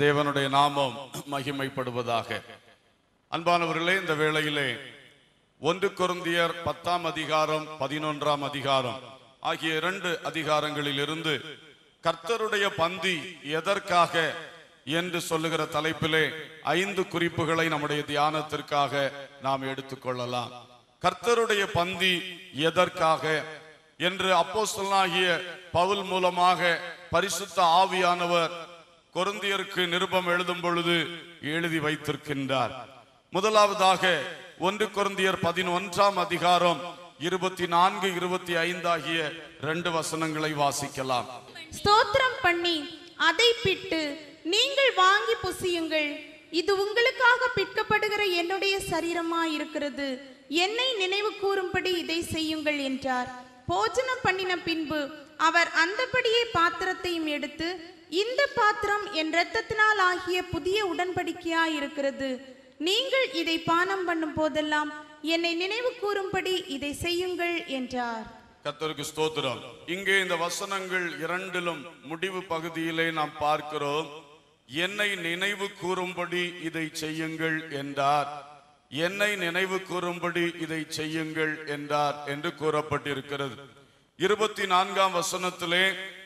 தேவனுடைய நாமம் மகிமைப்படுவதாக அன்பானவர்களே இந்த வேளையிலே ஒன்று கொருந்தியர் பத்தாம் அதிகாரம் பதினொன்றாம் அதிகாரம் ஆகிய இரண்டு அதிகாரங்களில் இருந்து கர்த்தருடைய பந்தி எதற்காக என்று சொல்லுகிற தலைப்பிலே ஐந்து குறிப்புகளை நம்முடைய தியானத்திற்காக நாம் எடுத்துக்கொள்ளலாம் கர்த்தருடைய பந்தி எதற்காக என்று அப்போஸ்தலனாகிய பவுல் மூலமாக பரிசுத்த ஆவியானவர் கொருந்தியருக்கு நிருபம் எழுதும் பொழுது எழுதி வைத்திருக்கின்றார் முதலாவதாக ஒன்று கொருந்தியர் பதினொன்றாம் அதிகாரம் இருபத்தி நான்கு இருபத்தி ஐந்து ஆகிய ரெண்டு வசனங்களை வாசிக்கலாம் ஸ்தோத்திரம் பண்ணி அதை பிட்டு நீங்கள் வாங்கி புசியுங்கள் இது உங்களுக்காக பிற்கப்படுகிற என்னுடைய சரீரமா இருக்கிறது என்னை நினைவு கூறும்படி இதை செய்யுங்கள் என்றார் போஜனம் பண்ணின பின்பு அவர் அந்தபடியே பாத்திரத்தையும் எடுத்து இந்த பாத்திரம் என் இரத்தத்தினால் ஆகிய புதிய உடன்படிக்கையா இருக்கிறது நீங்கள் இதை பானம் பண்ணும் போதெல்லாம் என்னை நினைவு கூறும்படி இதை செய்யுங்கள் என்றார் கர்த்தருக்கு ஸ்தோத்திரம் இங்கே இந்த வசனங்கள் இரண்டிலும் முடிவு பகுதியிலே நாம் பார்க்கிறோம் என்னை நினைவு கூறும்படி இதை செய்யுங்கள் என்றார் என்னை நினைவு கூறும்படி இதை செய்யுங்கள் என்றார் என்று கூறப்பட்டிருக்கிறது இருபத்தி நான்காம் வசனத்திலே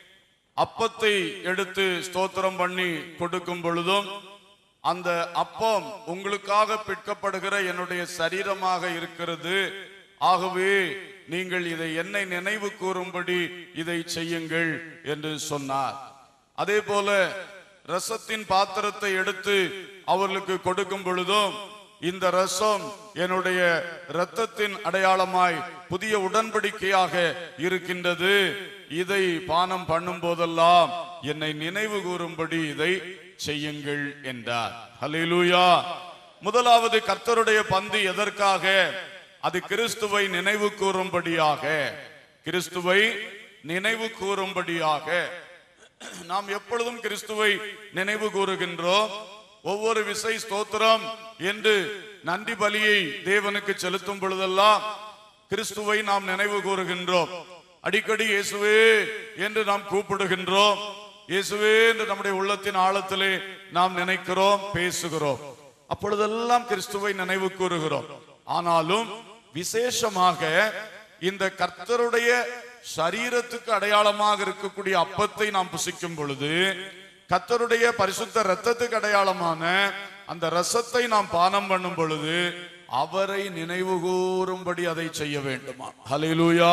அப்பத்தை எடுத்து ஸ்தோத்திரம் பண்ணி கொடுக்கும் பொழுதும் அந்த அப்பம் உங்களுக்காக பிற்கப்படுகிற என்னுடைய சரீரமாக இருக்கிறது ஆகவே நீங்கள் இதை என்னை நினைவு கூறும்படி இதை செய்யுங்கள் என்று சொன்னார் அதே போல ரசத்தின் பாத்திரத்தை எடுத்து அவர்களுக்கு கொடுக்கும் பொழுதும் இந்த ரசம் என்னுடைய இரத்தத்தின் அடையாளமாய் புதிய உடன்படிக்கையாக இருக்கின்றது இதை பானம் பண்ணும் போதெல்லாம் என்னை நினைவு கூறும்படி இதை செய்யுங்கள் என்றார் ஹalleluya முதலாவது கர்த்தருடைய பந்து எதற்காக அது கிறிஸ்துவை நினைவு கூறும்படியாக கிறிஸ்துவை நினைவு கூறும்படியாக நாம் எப்பொழுதும் கிறிஸ்துவை நினைவு கூறுகின்றோம் ஒவ்வொரு விசை ஸ்தோத்திரம் என்று நன்றி பலியை தேவனுக்கு செலுத்தும் பொழுதெல்லாம் கிறிஸ்துவை நாம் நினைவு கூறுகின்றோம் அடிக்கடி இயேசுவே என்று நாம் கூப்பிடுகின்றோம் இயேசுவே என்று நம்முடைய உள்ளத்தின் ஆழத்திலே நாம் நினைக்கிறோம் பேசுகிறோம் அப்பொழுதெல்லாம் கிறிஸ்துவை நினைவு கூறுகிறோம் ஆனாலும் விசேஷமாக இந்த கர்த்தருடைய சரீரத்துக்கு அடையாளமாக இருக்கக்கூடிய அப்பத்தை நாம் புசிக்கும் பொழுது கர்த்தருடைய பரிசுத்த இரத்தத்துக்கு அடையாளமான அந்த ரசத்தை நாம் பானம் பண்ணும் பொழுது அவரை நினைவு கூறும்படி அதை செய்ய வேண்டுமா ஹalleluya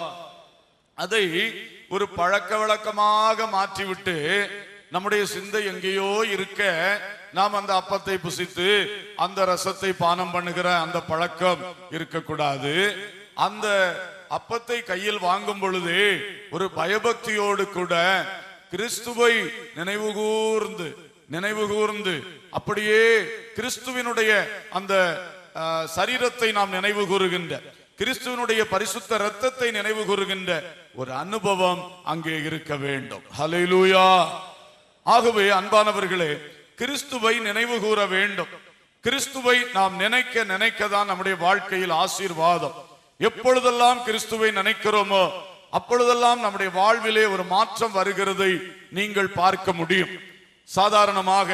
அதை ஒரு பழக்க வழக்கமாக மாற்றிவிட்டு நம்முடைய சிந்தை எங்கேயோ இருக்க நாம் அந்த அப்பத்தை புசித்து அந்த ரசத்தை பானம் பண்ணுகிற அந்த பழக்கம் இருக்கக்கூடாது அந்த அப்பத்தை கையில் வாங்கும் பொழுது ஒரு பயபக்தியோடு கூட கிறிஸ்துவை நினைவு கூர்ந்து நினைவு கூர்ந்து அப்படியே கிறிஸ்துவினுடைய அந்த அஹ், சரீரத்தை நாம் நினைவு கூறுகின்ற கிறிஸ்துவனுடைய பரிசுத்த இரத்தத்தை நினைவு கூறுகின்ற ஒரு அனுபவம் அங்கே இருக்க வேண்டும் ஹalleluya ஆகவே அன்பானவர்களே கிறிஸ்துவை நினைவு கூற வேண்டும் கிறிஸ்துவை நாம் நினைக்க நினைக்க தான் நம்முடைய வாழ்க்கையில் ஆசீர்வாதம் எப்பொழுதெல்லாம் கிறிஸ்துவை நினைக்கிறோமோ அப்பொழுதெல்லாம் நம்முடைய வாழ்விலே ஒரு மாற்றம் வருகிறதை நீங்கள் பார்க்க முடியும் சாதாரணமாக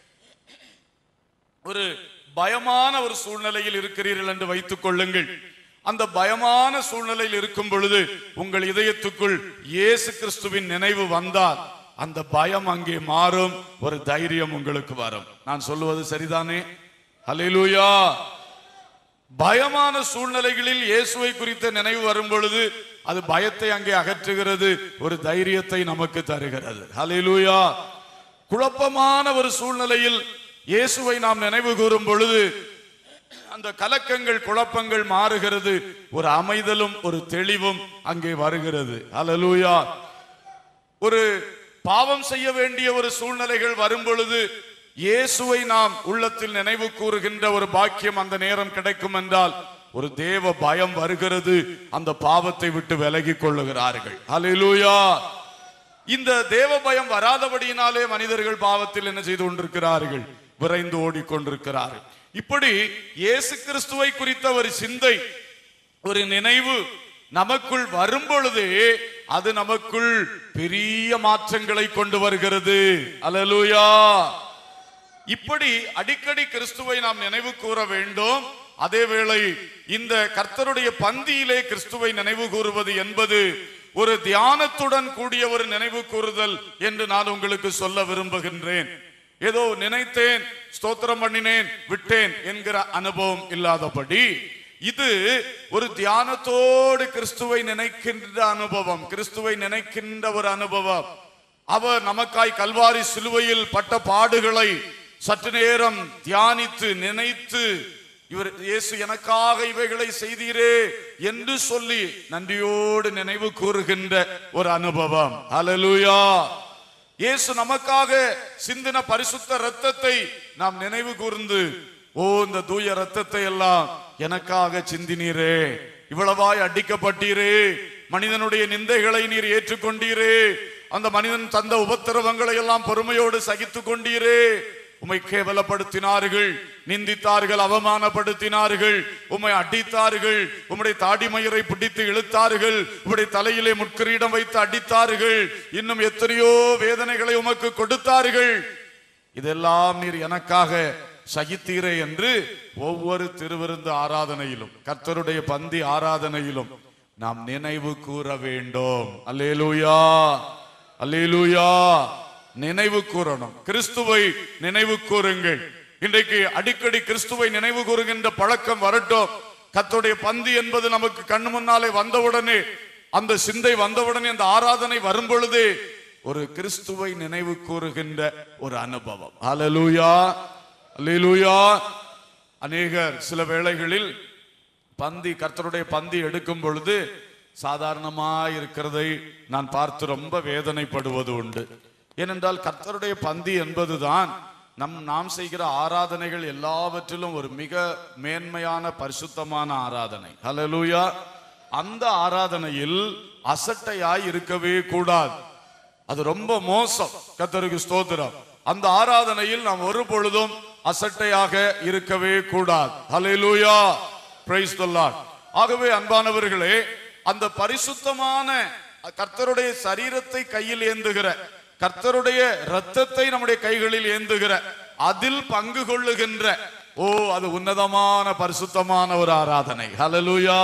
ஒரு பயமான ஒரு சூழ்நிலையில் இருக்கிறீர்கள் என்று வைத்துக் கொள்ளுங்கள் அந்த பயமான சூழ்நிலையில் இருக்கும் பொழுது உங்கள் இதயத்துக்குள் இயேசு கிறிஸ்துவின் நினைவு வந்தால் அந்த பயம் அங்கே மாறும் ஒரு தைரியம் உங்களுக்கு வரும் நான் சொல்லுவது சரிதானே ஹalleluya பயமான சூழ்நிலைகளில் இயேசுவை குறித்த நினைவு வரும் பொழுது அது பயத்தை அங்கே அகற்றுகிறது ஒரு தைரியத்தை நமக்கு தருகிறது ஹalleluya குழப்பமான ஒரு சூழ்நிலையில் இயேசுவை நாம் நினைவு கூறும் பொழுது அந்த கலக்கங்கள் குழப்பங்கள் மாறுகிறது ஒரு அமைதலும் ஒரு தெளிவும் அங்கே வருகிறது ஹalleluya ஒரு பாவம் செய்ய வேண்டிய ஒரு சூழ்நிலைகள் வரும் பொழுது இயேசுவை நாம் உள்ளத்தில் நினைவு கூறுகின்ற ஒரு பாக்கியம் அந்த நேரம் கிடைக்கும் என்றால் ஒரு தேவ பயம் வருகிறது அந்த பாவத்தை விட்டு விலகி கொள்ளுகிறார்கள் ஹalleluya இந்த தேவ பயம் வராதபடியினாலே மனிதர்கள் பாவத்தில் என்ன செய்து கொண்டிருக்கிறார்கள் விரைந்து ஓடிக்கொண்டிருக்கிறார்கள் இப்படி இயேசு கிறிஸ்துவை குறித்த ஒரு சிந்தை ஒரு நினைவு நமக்குள் வரும் பொழுதே அது நமக்குள் பெரிய மாற்றங்களை கொண்டு வருகிறது அல்லேலூயா இப்படி அடிக்கடி கிறிஸ்துவை நாம் நினைவு கூற வேண்டும் அதே வேளை இந்த கர்த்தருடைய பந்தியிலே கிறிஸ்துவை நினைவு கூறுவது என்பது ஒரு தியானத்துடன் கூடிய ஒரு நினைவு கூறுதல் என்று நான் உங்களுக்கு சொல்ல விரும்புகின்றேன் ஏதோ நினைத்தேன் ஸ்தோத்திரம் பண்ணினேன் விட்டேன் என்கிற அனுபவம் இல்லாதபடி இது ஒரு தியானத்தோடு கிறிஸ்துவை நினைக்கின்ற அனுபவம் கிறிஸ்துவை நினைக்கின்ற ஒரு அனுபவம் அவர் நமக்காய் கல்வாரி சிலுவையில் பட்ட பாடுகளை சற்று நேரம் தியானித்து நினைத்து இவர் இயேசு எனக்காக இவைகளை செய்தீரே என்று சொல்லி நன்றியோடு நினைவு கூறுகின்ற ஒரு அனுபவம் ஹalleluya இயேசு நமக்காக சிந்தின பரிசுத்த இரத்தத்தை நாம் நினைவு கூர்ந்து ஓ இந்த தூய இரத்தத்தை எல்லாம் எனக்காக சிந்தினீரே இவ்வளவாய் அடிக்கப்பட்டீரே மனிதனுடைய நிந்தைகளை நீர் ஏற்றுக்கொண்டீரே அந்த மனிதன் தந்த உபத்திரவங்களை எல்லாம் பொறுமையோடு சகித்துக் கொண்டீரே உம்மை கேவலப்படுத்தினார்கள் நிந்தித்தார்கள் அவமானப்படுத்தினார்கள் உம்மை அடித்தார்கள் உம்முடைய தாடிமயிரை பிடித்து இழுத்தார்கள் உம்முடைய தலையிலே முட்கிரீடம் வைத்து அடித்தார்கள் இன்னும் எத்தனையோ வேதனைகளை உமக்கு கொடுத்தார்கள் இதெல்லாம் நீர் எனக்காக சகித்தீரே என்று ஒவ்வொரு திருவிருந்து ஆராதனையிலும் கர்த்தருடைய பந்தி ஆராதனையிலும் நாம் நினைவு கூற வேண்டும் அல்லேலூயா அல்லேலூயா நினைவு கூறணும் கிறிஸ்துவை நினைவு கூறுங்கள் இன்றைக்கு அடிக்கடி கிறிஸ்துவை நினைவு கூறுகின்ற பழக்கம் வரட்டும் கர்த்தருடைய பந்தி என்பது நமக்கு கண்ணு முன்னாலே வந்தவுடனே அந்த சிந்தை வந்தவுடனே அந்த ஆராதனை வரும் பொழுது ஒரு கிறிஸ்துவை நினைவு கூறுகின்ற ஒரு அனுபவம் ஹalleluya அல்லேலூயா அநேகர் சில வேளைகளில் பந்தி கர்த்தருடைய பந்தி எடுக்கும் பொழுது சாதாரணமா இருக்கிறதை நான் பார்த்து ரொம்ப வேதனைப்படுவது உண்டு ஏனென்றால் கர்த்தருடைய பந்தி என்பதுதான் நம் நாம் செய்கிற ஆராதனைகள் எல்லாவற்றிலும் ஒரு மிக மேன்மையான பரிசுத்தமான ஆராதனை ஹalleluya அந்த ஆராதனையில் அசட்டையாய் இருக்கவே கூடாது அது ரொம்ப மோசம் கர்த்தருக்கு ஸ்தோத்திரம் அந்த ஆராதனையில் நாம் ஒரு பொழுதும் அசட்டையாக இருக்கவே கூடாது ஹalleluya praise the lord ஆகவே அன்பானவர்களே அந்த பரிசுத்தமான கர்த்தருடைய சரீரத்தை கையில் ஏந்துகிற கர்த்தருடைய இரத்தத்தை நம்முடைய கைகளில் ஏந்துகிற அதில் பங்கு கொள்ளுகின்ற ஓ அது உன்னதமான பரிசுத்தமான ஒரு ஆராதனை ஹalleluya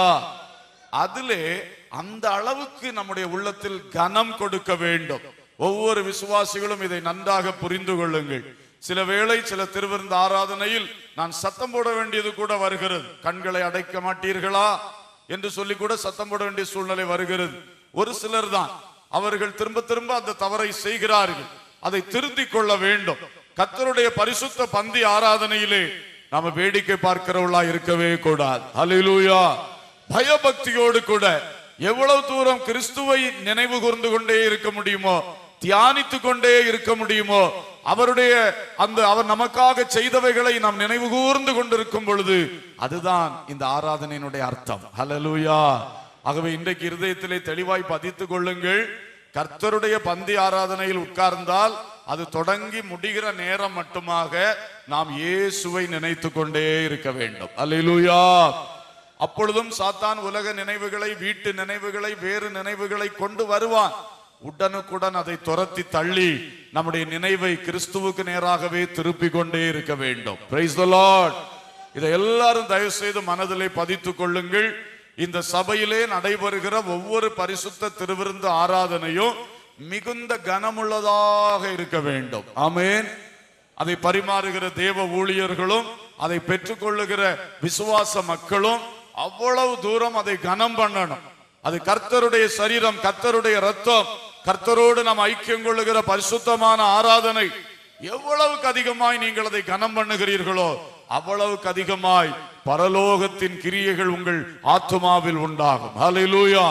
அதிலே அந்த அளவுக்கு நம்முடைய உள்ளத்தில் கனம் கொடுக்க வேண்டும் ஒவ்வொரு விசுவாசிகளும் இதை நன்றாக புரிந்து கொள்ளுங்கள் சில வேளை சில திருவிருந்த ஆராதனையில் நான் சத்தம் போட வேண்டியது கூட வருகிறது கண்களை அடைக்க மாட்டீர்களா என்று சொல்லி கூட சத்தம் போட வேண்டிய சூழ்நிலை வருகிறது ஒரு சிலர் தான் அவர்கள் திரும்ப திரும்ப அந்த தவறை செய்கிறார்கள் அதை திருத்திக் கொள்ள வேண்டும் கத்தருடைய பரிசுத்த பந்தி ஆராதனையிலே நாம வேடிக்கை பார்க்கிறவர்களா இருக்கவே கூடாது ஹalleluya பயபக்தியோடு கூட எவ்வளவு தூரம் கிறிஸ்துவை நினைவு கூர்ந்து கொண்டே இருக்க முடியுமோ தியானித்து கொண்டே இருக்க முடியுமோ அவருடைய அந்த அவர் நமக்காக செய்தவைகளை நாம் நினைவு கூர்ந்து கொண்டிருக்கும் பொழுது அதுதான் இந்த ஆராதனையினுடைய அர்த்தம் ஹalleluya ஆகவே இன்றைக்கு இருதயத்திலே தெளிவாய் பதித்துக் கொள்ளுங்கள் கர்த்தருடைய பந்தி ஆராதனையில் உட்கார்ந்தால் அது தொடங்கி முடிகிற நேரம் மட்டுமாக நாம் இயேசுவை நினைத்து கொண்டே இருக்க வேண்டும் அல்லேலூயா அப்பொழுதும் சாத்தான் உலக நினைவுகளை வீட்டு நினைவுகளை வேறு நினைவுகளை கொண்டு வருவான் உடனுக்குடன் அதை துரத்தி தள்ளி நம்முடைய நினைவை கிறிஸ்துவுக்கு நேராகவே திருப்பி கொண்டே இருக்க வேண்டும் பிரைஸ் த லார்ட் இதை எல்லாரும் தயவு செய்து மனதிலே பதித்துக் கொள்ளுங்கள் இந்த சபையிலே நடைபெறுகிற ஒவ்வொரு பரிசுத்த திருவிருந்து ஆராதனையும் மிகுந்த கனமுள்ளதாக இருக்க வேண்டும் ஆமென் அதை பரிமாறுகிற தேவ ஊழியர்களும் அதை பெற்றுக்கொள்ளுகிற விசுவாச மக்களும் அவ்வளவு தூரம் அதை கனம் பண்ணணும் அது கர்த்தருடைய சரீரம் கர்த்தருடைய ரத்தம் கர்த்தரோடு நாம் ஐக்கியம் கொள்ளுகிற பரிசுத்தமான ஆராதனை எவ்வளவுக்கு அதிகமாய் நீங்கள் அதை கனம் பண்ணுகிறீர்களோ அவ்வளவுக்கு அதிகமாய் பரலோகத்தின் கிரியைகள் உங்கள் ஆத்துமாவில் உண்டாகும் ஹalleluya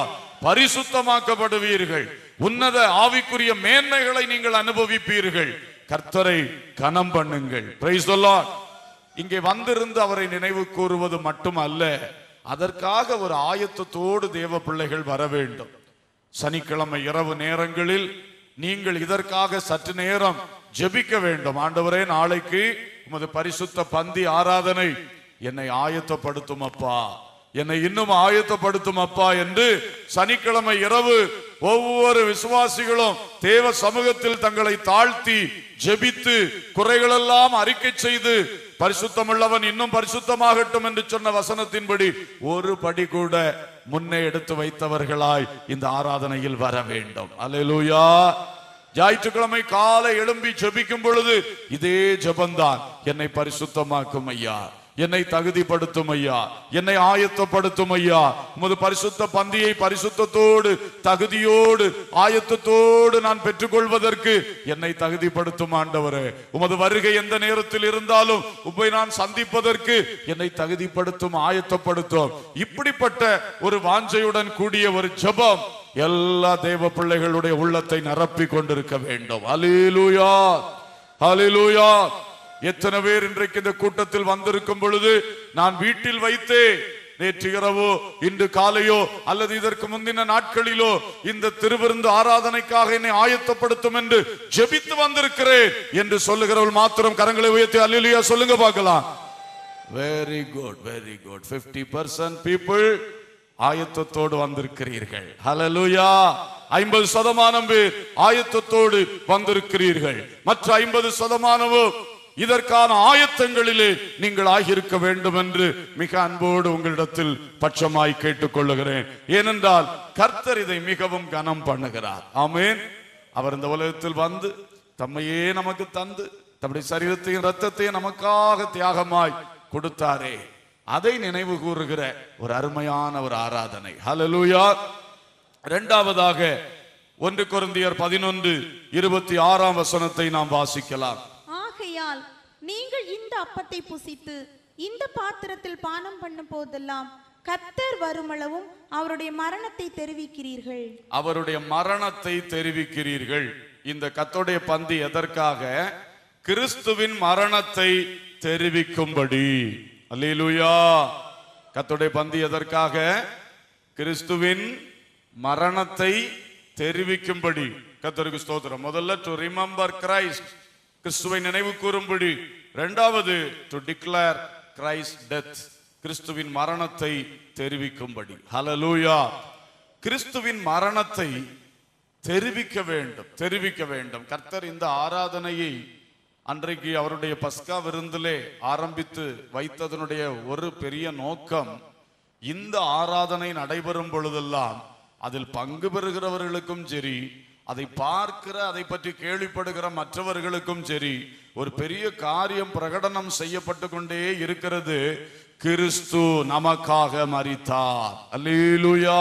பரிசுத்தமாக்கப்படுவீர்கள் உன்னத ஆவிக்குரிய மேன்மைகளை நீங்கள் அனுபவிப்பீர்கள் கர்த்தரை கனம் பண்ணுங்கள் பிரைஸ் இங்கே வந்திருந்து அவரை நினைவு கூறுவது மட்டுமல்ல அதற்காக ஒரு ஆயத்தத்தோடு தேவ பிள்ளைகள் வர வேண்டும் சனிக்கிழமை இரவு நேரங்களில் நீங்கள் இதற்காக சற்று நேரம் ஜெபிக்க வேண்டும் ஆண்டவரே நாளைக்கு உமது பரிசுத்த பந்தி ஆராதனை என்னை ஆயத்தப்படுத்தும் அப்பா என்னை இன்னும் ஆயத்தப்படுத்தும் அப்பா என்று சனிக்கிழமை இரவு ஒவ்வொரு விசுவாசிகளும் தேவ சமூகத்தில் தங்களை தாழ்த்தி ஜெபித்து குறைகளெல்லாம் அறிக்கை செய்து பரிசுத்தமுள்ளவன் இன்னும் பரிசுத்தமாகட்டும் என்று சொன்ன வசனத்தின்படி ஒரு படி கூட முன்னே எடுத்து வைத்தவர்களாய் இந்த ஆராதனையில் வர வேண்டும் அல்லேலூயா ஞாயிற்றுக்கிழமை காலை எழும்பி ஜெபிக்கும் பொழுது இதே ஜெபந்தான் என்னை பரிசுத்தமாக்கும் ஐயா என்னை தகுதிப்படுத்தும் ஐயா என்னை ஆயத்தப்படுத்தும் ஐயா உமது பரிசுத்த பந்தியை பரிசுத்தத்தோடு தகுதியோடு ஆயத்தத்தோடு நான் பெற்றுக்கொள்வதற்கு என்னை தகுதிப்படுத்தும் ஆண்டவரே உமது வருகை எந்த நேரத்தில் இருந்தாலும் உம்மை நான் சந்திப்பதற்கு என்னை தகுதிப்படுத்தும் ஆயத்தப்படுத்தும் இப்படிப்பட்ட ஒரு வாஞ்சையுடன் கூடிய ஒரு ஜெபம் எல்லா தேவ பிள்ளைகளுடைய உள்ளத்தை நிரப்பி கொண்டிருக்க வேண்டும் அலிலுயா அலிலுயா எத்தனை பேர் இன்றைக்கு இந்த கூட்டத்தில் வந்திருக்கும் பொழுது நான் வீட்டில் வைத்தே நேற்று இரவோ இன்று காலையோ அல்லது இதற்கு முந்தின நாட்களிலோ இந்த திருவிருந்து ஆராதனைக்காக என்னை ஆயத்தப்படுத்தும் என்று ஜெபித்து வந்திருக்கிறேன் என்று சொல்லுகிறவள் மாத்திரம் கரங்களை உயர்த்தி அல்லிலியா சொல்லுங்க பார்க்கலாம் very good very good 50% percent people ஆயத்தத்தோடு வந்திருக்கிறீர்கள் ஹalleluya ஐம்பது சதமானம் பேர் ஆயத்தத்தோடு வந்திருக்கிறீர்கள் மற்ற ஐம்பது சதமானமோ இதற்கான ஆயத்தங்களிலே நீங்கள் ஆகியிருக்க வேண்டும் என்று மிக அன்போடு உங்களிடத்தில் பட்சமாய் கேட்டுக்கொள்ளுகிறேன் ஏனென்றால் கர்த்தர் இதை மிகவும் கனம் பண்ணுகிறார் ஆமென் அவர் இந்த உலகத்தில் வந்து தம்மையே நமக்கு தந்து தம்முடைய சரீரத்தையும் ரத்தத்தையும் நமக்காக தியாகமாய் கொடுத்தாரே அதை நினைவு கூறுகிற ஒரு அருமையான ஒரு ஆராதனை ஹalleluya இரண்டாவதாக ஒன்று கொரிந்தியர் பதினொன்று இருபத்தி ஆறாம் வசனத்தை நாம் வாசிக்கலாம் ஆகையால் நீங்கள் இந்த அப்பத்தை புசித்து இந்த பாத்திரத்தில் பானம் பண்ணும் போதெல்லாம் கத்தர் வருமளவும் அவருடைய மரணத்தை தெரிவிக்கிறீர்கள் அவருடைய மரணத்தை தெரிவிக்கிறீர்கள் இந்த கத்தோடைய பந்தி எதற்காக கிறிஸ்துவின் மரணத்தை தெரிவிக்கும்படி அல்லேலூயா கத்தோடைய பந்தி எதற்காக கிறிஸ்துவின் மரணத்தை தெரிவிக்கும்படி கத்தருக்கு ஸ்தோத்திரம் முதல்ல டு ரிமெம்பர் கிரைஸ்ட் கிறிஸ்துவை நினைவு கூறும்படி இரண்டாவது டு டிக்ளேர் கிரைஸ்ட் டெத் கிறிஸ்துவின் மரணத்தை தெரிவிக்கும்படி ஹalleluya கிறிஸ்துவின் மரணத்தை தெரிவிக்க வேண்டும் தெரிவிக்க வேண்டும் கர்த்தர் இந்த ஆராதனையை அன்றைக்கு அவருடைய பஸ்கா விருந்திலே ஆரம்பித்து வைத்ததனுடைய ஒரு பெரிய நோக்கம் இந்த ஆராதனை நடைபெறும் பொழுதெல்லாம் அதில் பங்கு பெறுகிறவர்களுக்கும் சரி அதை பார்க்கிற அதை பற்றி கேள்விப்படுகிற மற்றவர்களுக்கும் சரி ஒரு பெரிய காரியம் பிரகடனம் செய்யப்பட்டு கொண்டே இருக்கிறது கிறிஸ்து நமக்காக மரித்தார் அல்லேலூயா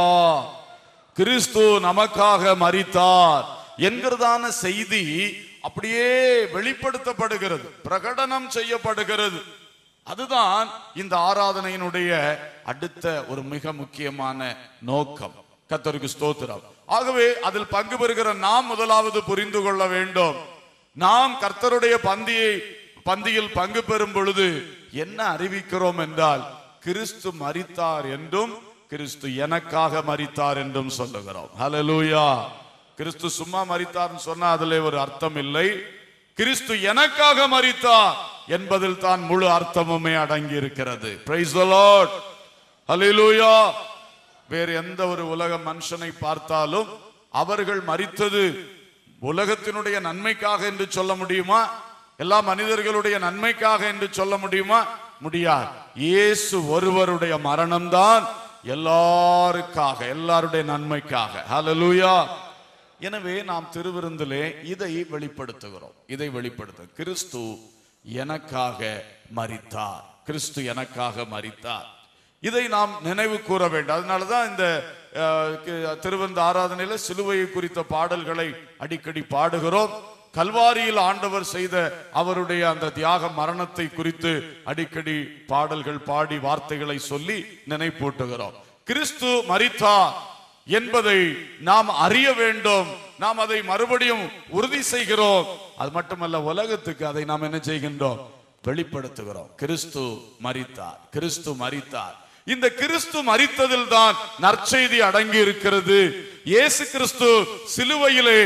கிறிஸ்து நமக்காக மரித்தார் என்கிறதான செய்தி அப்படியே வெளிப்படுத்தப்படுகிறது பிரகடனம் செய்யப்படுகிறது அதுதான் இந்த ஆராதனையினுடைய அடுத்த ஒரு மிக முக்கியமான நோக்கம் கத்தருக்கு ஸ்தோத்திரம் ஆகவே அதில் பங்கு பெறுகிற நாம் முதலாவது புரிந்து கொள்ள வேண்டும் நாம் கர்த்தருடைய பந்தியை பந்தியில் பங்கு பெறும் பொழுது என்ன அறிவிக்கிறோம் என்றால் கிறிஸ்து மரித்தார் என்றும் கிறிஸ்து எனக்காக மரித்தார் என்றும் சொல்லுகிறோம் ஹalleluya கிறிஸ்து சும்மா மரித்தார்னு சொன்னா அதுல ஒரு அர்த்தம் இல்லை கிறிஸ்து எனக்காக மரித்தார் என்பதில் தான் முழு அர்த்தமுமே அடங்கி இருக்கிறது பிரைஸ் தி லார்ட் ஹalleluya வேறு எந்த ஒரு உலக மனுஷனை பார்த்தாலும் அவர்கள் மரித்தது உலகத்தினுடைய நன்மைக்காக என்று சொல்ல முடியுமா எல்லா மனிதர்களுடைய நன்மைக்காக என்று சொல்ல முடியுமா முடியாது இயேசு ஒருவருடைய மரணம்தான் எல்லாருக்காக எல்லாருடைய நன்மைக்காக ஹalleluya எனவே நாம் திருவிருந்திலே இதை வெளிப்படுத்துகிறோம் இதை வெளிப்படுத்த கிறிஸ்து எனக்காக மரித்தார் கிறிஸ்து எனக்காக மரித்தார் இதை நாம் நினைவு கூற வேண்டும் அதனாலதான் இந்த அஹ், கி- திருவந்த ஆராதனையில சிலுவையை குறித்த பாடல்களை அடிக்கடி பாடுகிறோம் கல்வாரியில் ஆண்டவர் செய்த அவருடைய அந்த தியாக மரணத்தை குறித்து அடிக்கடி பாடல்கள் பாடி வார்த்தைகளை சொல்லி நினைப்பூட்டுகிறோம் கிறிஸ்து மரித்தார் என்பதை நாம் அறிய வேண்டும் நாம் அதை மறுபடியும் உறுதி செய்கிறோம் அது மட்டுமல்ல உலகத்துக்கு அதை நாம் என்ன செய்கின்றோம் வெளிப்படுத்துகிறோம் கிறிஸ்து மரித்தார் கிறிஸ்து மரித்தார் இந்த கிறிஸ்து மரித்ததில் தான் நற்செய்தி அடங்கி இருக்கிறது இயேசு கிறிஸ்து சிலுவையிலே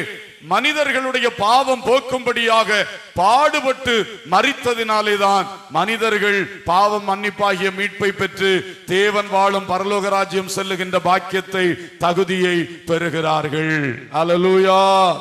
மனிதர்களுடைய பாவம் போக்கும்படியாக பாடுபட்டு மறித்ததினாலேதான் மனிதர்கள் பாவம் மன்னிப்பாகிய மீட்பை பெற்று தேவன் வாழும் பரலோக ராஜ்யம் செல்லுகின்ற பாக்கியத்தை தகுதியை பெறுகிறார்கள் அல்லேலூயா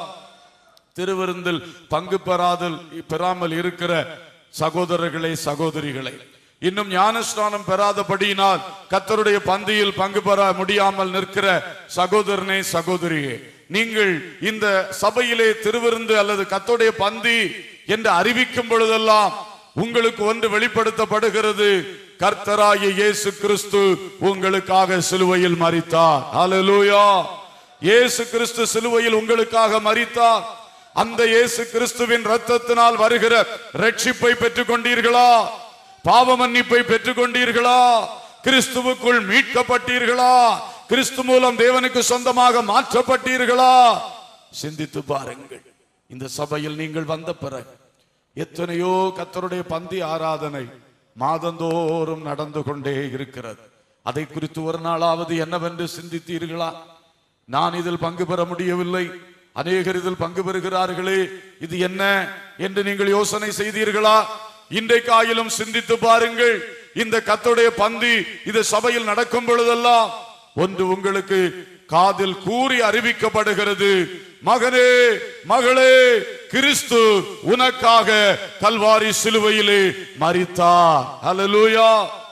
திருவிருந்தில் பங்கு பெறாதல் பெறாமல் இருக்கிற சகோதரர்களே சகோதரிகளை இன்னும் ஞானஸ்நானம் பெறாதபடியினால் கத்தருடைய பந்தியில் பங்கு பெற முடியாமல் நிற்கிற சகோதரனே சகோதரியே நீங்கள் இந்த சபையிலே திருவிருந்து அல்லது கத்தருடைய பந்தி என்று அறிவிக்கும் பொழுதெல்லாம் உங்களுக்கு ஒன்று வெளிப்படுத்தப்படுகிறது கர்த்தராகிய இயேசு கிறிஸ்து உங்களுக்காக சிலுவையில் மரித்தார் ஹalleluya இயேசு கிறிஸ்து சிலுவையில் உங்களுக்காக மரித்தார் அந்த இயேசு கிறிஸ்துவின் ரத்தத்தினால் வருகிற ரட்சிப்பை பெற்றுக் கொண்டீர்களா பாவ மன்னிப்பை பெற்றுக் கொண்டீர்களா கிறிஸ்துவுக்குள் மீட்கப்பட்டீர்களா கிறிஸ்து மூலம் தேவனுக்கு சொந்தமாக மாற்றப்பட்டீர்களா சிந்தித்து பாருங்கள் இந்த சபையில் நீங்கள் வந்த பிறகு எத்தனையோ கத்தருடைய பந்தி ஆராதனை மாதந்தோறும் நடந்து கொண்டே இருக்கிறது அதை குறித்து ஒரு நாளாவது என்னவென்று சிந்தித்தீர்களா நான் இதில் பங்கு பெற முடியவில்லை அநேகர் இதில் பங்கு பெறுகிறார்களே இது என்ன என்று நீங்கள் யோசனை செய்தீர்களா இன்றைக்காயிலும் சிந்தித்து பாருங்கள் இந்த கத்தோடைய பந்தி இது சபையில் நடக்கும் பொழுதெல்லாம் ஒன்று உங்களுக்கு காதில் கூறி அறிவிக்கப்படுகிறது மகனே மகளே கிறிஸ்து உனக்காக கல்வாரி சிலுவையிலே மரித்தார் ஹalleluya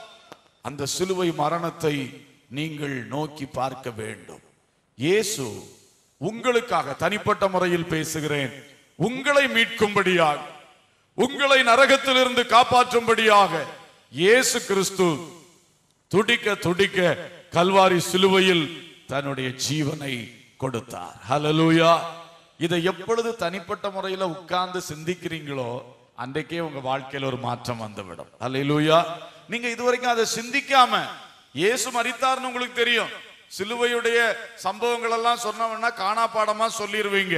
அந்த சிலுவை மரணத்தை நீங்கள் நோக்கி பார்க்க வேண்டும் இயேசு உங்களுக்காக தனிப்பட்ட முறையில் பேசுகிறேன் உங்களை மீட்கும்படியாக உங்களை நரகத்திலிருந்து காப்பாற்றும்படியாக இயேசு கிறிஸ்து துடிக்க துடிக்க கல்வாரி சிலுவையில் தன்னுடைய ஜீவனை கொடுத்தார் ஹalleluya இதை எப்பொழுது தனிப்பட்ட முறையில உட்கார்ந்து சிந்திக்கிறீங்களோ அன்றைக்கே உங்க வாழ்க்கையில ஒரு மாற்றம் வந்துவிடும் ஹalleluya நீங்க இதுவரைக்கும் அதை சிந்திக்காம இயேசு மரித்தார்னு உங்களுக்கு தெரியும் சிலுவையுடைய சம்பவங்கள் எல்லாம் சொன்னவன்னா காணாப்பாடமா சொல்லிடுவீங்க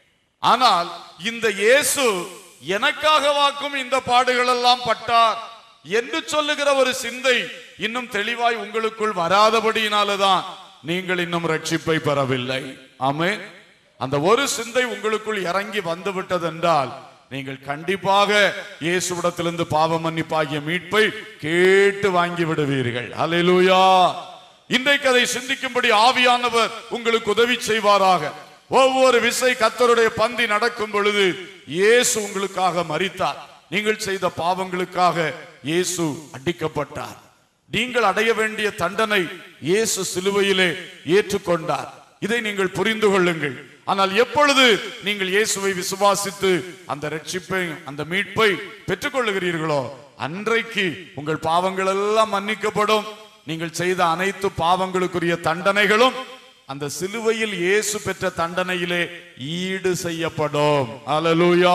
ஆனால் இந்த இயேசு எனக்காக வாக்கும் இந்த பாடுகள் எல்லாம் பட்டார் என்று சொல்லுகிற ஒரு சிந்தை இன்னும் தெளிவாய் உங்களுக்குள் வராதபடியினாலதான் நீங்கள் இன்னும் ரட்சிப்பை பெறவில்லை ஆமே அந்த ஒரு சிந்தை உங்களுக்குள் இறங்கி வந்து விட்டது என்றால் நீங்கள் கண்டிப்பாக இயேசுவிடத்திலிருந்து பாவ மன்னிப்பாகிய மீட்பை கேட்டு வாங்கி விடுவீர்கள் ஹalleluya இன்றைக்கு அதை சிந்திக்கும்படி ஆவியானவர் உங்களுக்கு உதவி செய்வாராக ஒவ்வொரு விசை கத்தருடைய பந்தி நடக்கும் பொழுது இயேசு உங்களுக்காக மரித்தார் நீங்கள் செய்த பாவங்களுக்காக இயேசு அடிக்கப்பட்டார் நீங்கள் அடைய வேண்டிய தண்டனை இயேசு சிலுவையிலே ஏற்றுக்கொண்டார் இதை நீங்கள் புரிந்து கொள்ளுங்கள் ஆனால் எப்பொழுது நீங்கள் இயேசுவை விசுவாசித்து அந்த ரட்சிப்பை அந்த மீட்பை பெற்றுக்கொள்ளுகிறீர்களோ அன்றைக்கு உங்கள் பாவங்கள் எல்லாம் மன்னிக்கப்படும் நீங்கள் செய்த அனைத்து பாவங்களுக்குரிய தண்டனைகளும் அந்த சிலுவையில் இயேசு பெற்ற தண்டனையிலே ஈடு செய்யப்படும் அல்லேலூயா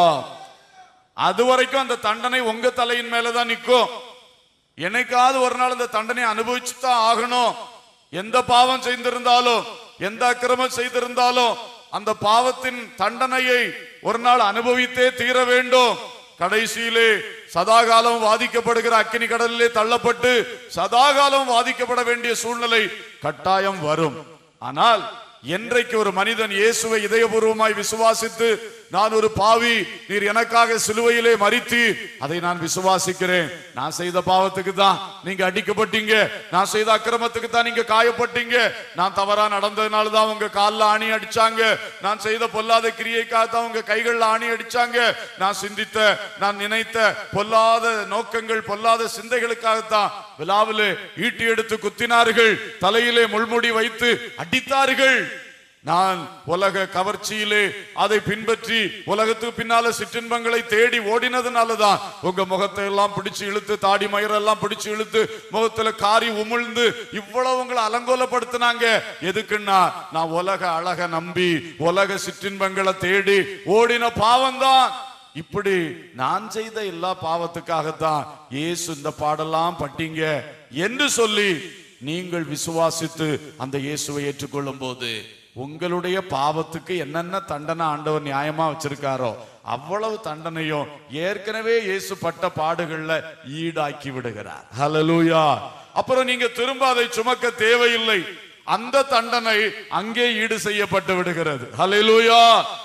அது வரைக்கும் அந்த தண்டனை உங்க தலையின் மேலதான் நிற்கும் என்னைக்காவது ஒரு நாள் அந்த தண்டனை அனுபவிச்சு தான் ஆகணும் எந்த பாவம் செய்திருந்தாலும் எந்த அக்கிரமம் செய்திருந்தாலும் அந்த பாவத்தின் தண்டனையை ஒரு நாள் அனுபவித்தே தீர வேண்டும் கடைசியிலே சதாகாலம் வாதிக்கப்படுகிற அக்கினி கடலிலே தள்ளப்பட்டு சதாகாலம் வாதிக்கப்பட வேண்டிய சூழ்நிலை கட்டாயம் வரும் ஆனால் என்றைக்கு ஒரு மனிதன் இயேசுவை இதயபூர்வமாய் விசுவாசித்து நான் ஒரு பாவி நீர் எனக்காக சிலுவையிலே மறித்து அதை நான் விசுவாசிக்கிறேன் நான் செய்த பாவத்துக்கு தான் நீங்க அடிக்கப்பட்டீங்க நான் செய்த அக்கிரமத்துக்கு தான் நீங்க காயப்பட்டீங்க நான் தவறா நடந்ததுனால தான் உங்க கால்ல ஆணி அடிச்சாங்க நான் செய்த பொல்லாத கிரியைக்காக தான் உங்க கைகள்ல ஆணி அடிச்சாங்க நான் சிந்தித்த நான் நினைத்த பொல்லாத நோக்கங்கள் பொல்லாத சிந்தைகளுக்காகத்தான் விழாவிலே ஈட்டி எடுத்து குத்தினார்கள் தலையிலே முள்முடி வைத்து அடித்தார்கள் நான் உலக கவர்ச்சியிலே அதை பின்பற்றி உலகத்துக்கு பின்னால சிற்றின்பங்களை தேடி ஓடினதுனாலதான் உங்க முகத்தை எல்லாம் பிடிச்சு இழுத்து தாடி மயிரெல்லாம் பிடிச்சு இழுத்து முகத்துல காரி உமிழ்ந்து இவ்வளவு உங்களை அலங்கோலப்படுத்தினாங்க எதுக்குன்னா நான் உலக அழக நம்பி உலக சிற்றின்பங்களை தேடி ஓடின பாவம்தான் இப்படி நான் செய்த எல்லா பாவத்துக்காகத்தான் இயேசு இந்த பாடெல்லாம் பட்டீங்க என்று சொல்லி நீங்கள் விசுவாசித்து அந்த இயேசுவை ஏற்றுக்கொள்ளும் போது உங்களுடைய பாவத்துக்கு என்னென்ன தண்டனை ஆண்டவர் நியாயமா வச்சிருக்காரோ அவ்வளவு தண்டனையும் ஏற்கனவே இயேசு பட்ட பாடுகள்ல ஈடாக்கி விடுகிறார் ஹalleluya அப்புறம் நீங்க திரும்ப அதை சுமக்க தேவையில்லை அந்த தண்டனை அங்கே ஈடு செய்யப்பட்டு விடுகிறது ஹalleluya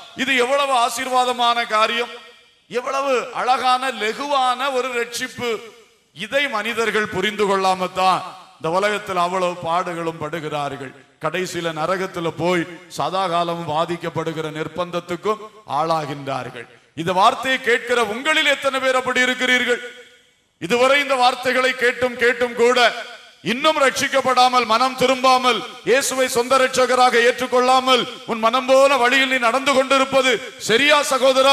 இது எவ்வளவு ஆசீர்வாதமான காரியம் எவ்வளவு அழகான லெகுவான ஒரு ரட்சிப்பு இதை மனிதர்கள் புரிந்து கொள்ளாம தான் இந்த உலகத்தில் அவ்வளவு பாடுகளும் படுகிறார்கள் கடைசியில நரகத்துல போய் சதா காலமும் பாதிக்கப்படுகிற நிர்பந்தத்துக்கும் ஆளாகின்றார்கள் இந்த வார்த்தையை கேட்கிற உங்களில் எத்தனை பேர் அப்படி இருக்கிறீர்கள் இதுவரை இந்த வார்த்தைகளை கேட்டும் கேட்டும் கூட இன்னும் ரட்சிக்கப்படாமல் மனம் திரும்பாமல் இயேசுவை சொந்த ரட்சகராக ஏற்றுக்கொள்ளாமல் உன் மனம் போன வழியில் நீ நடந்து கொண்டிருப்பது சரியா சகோதரா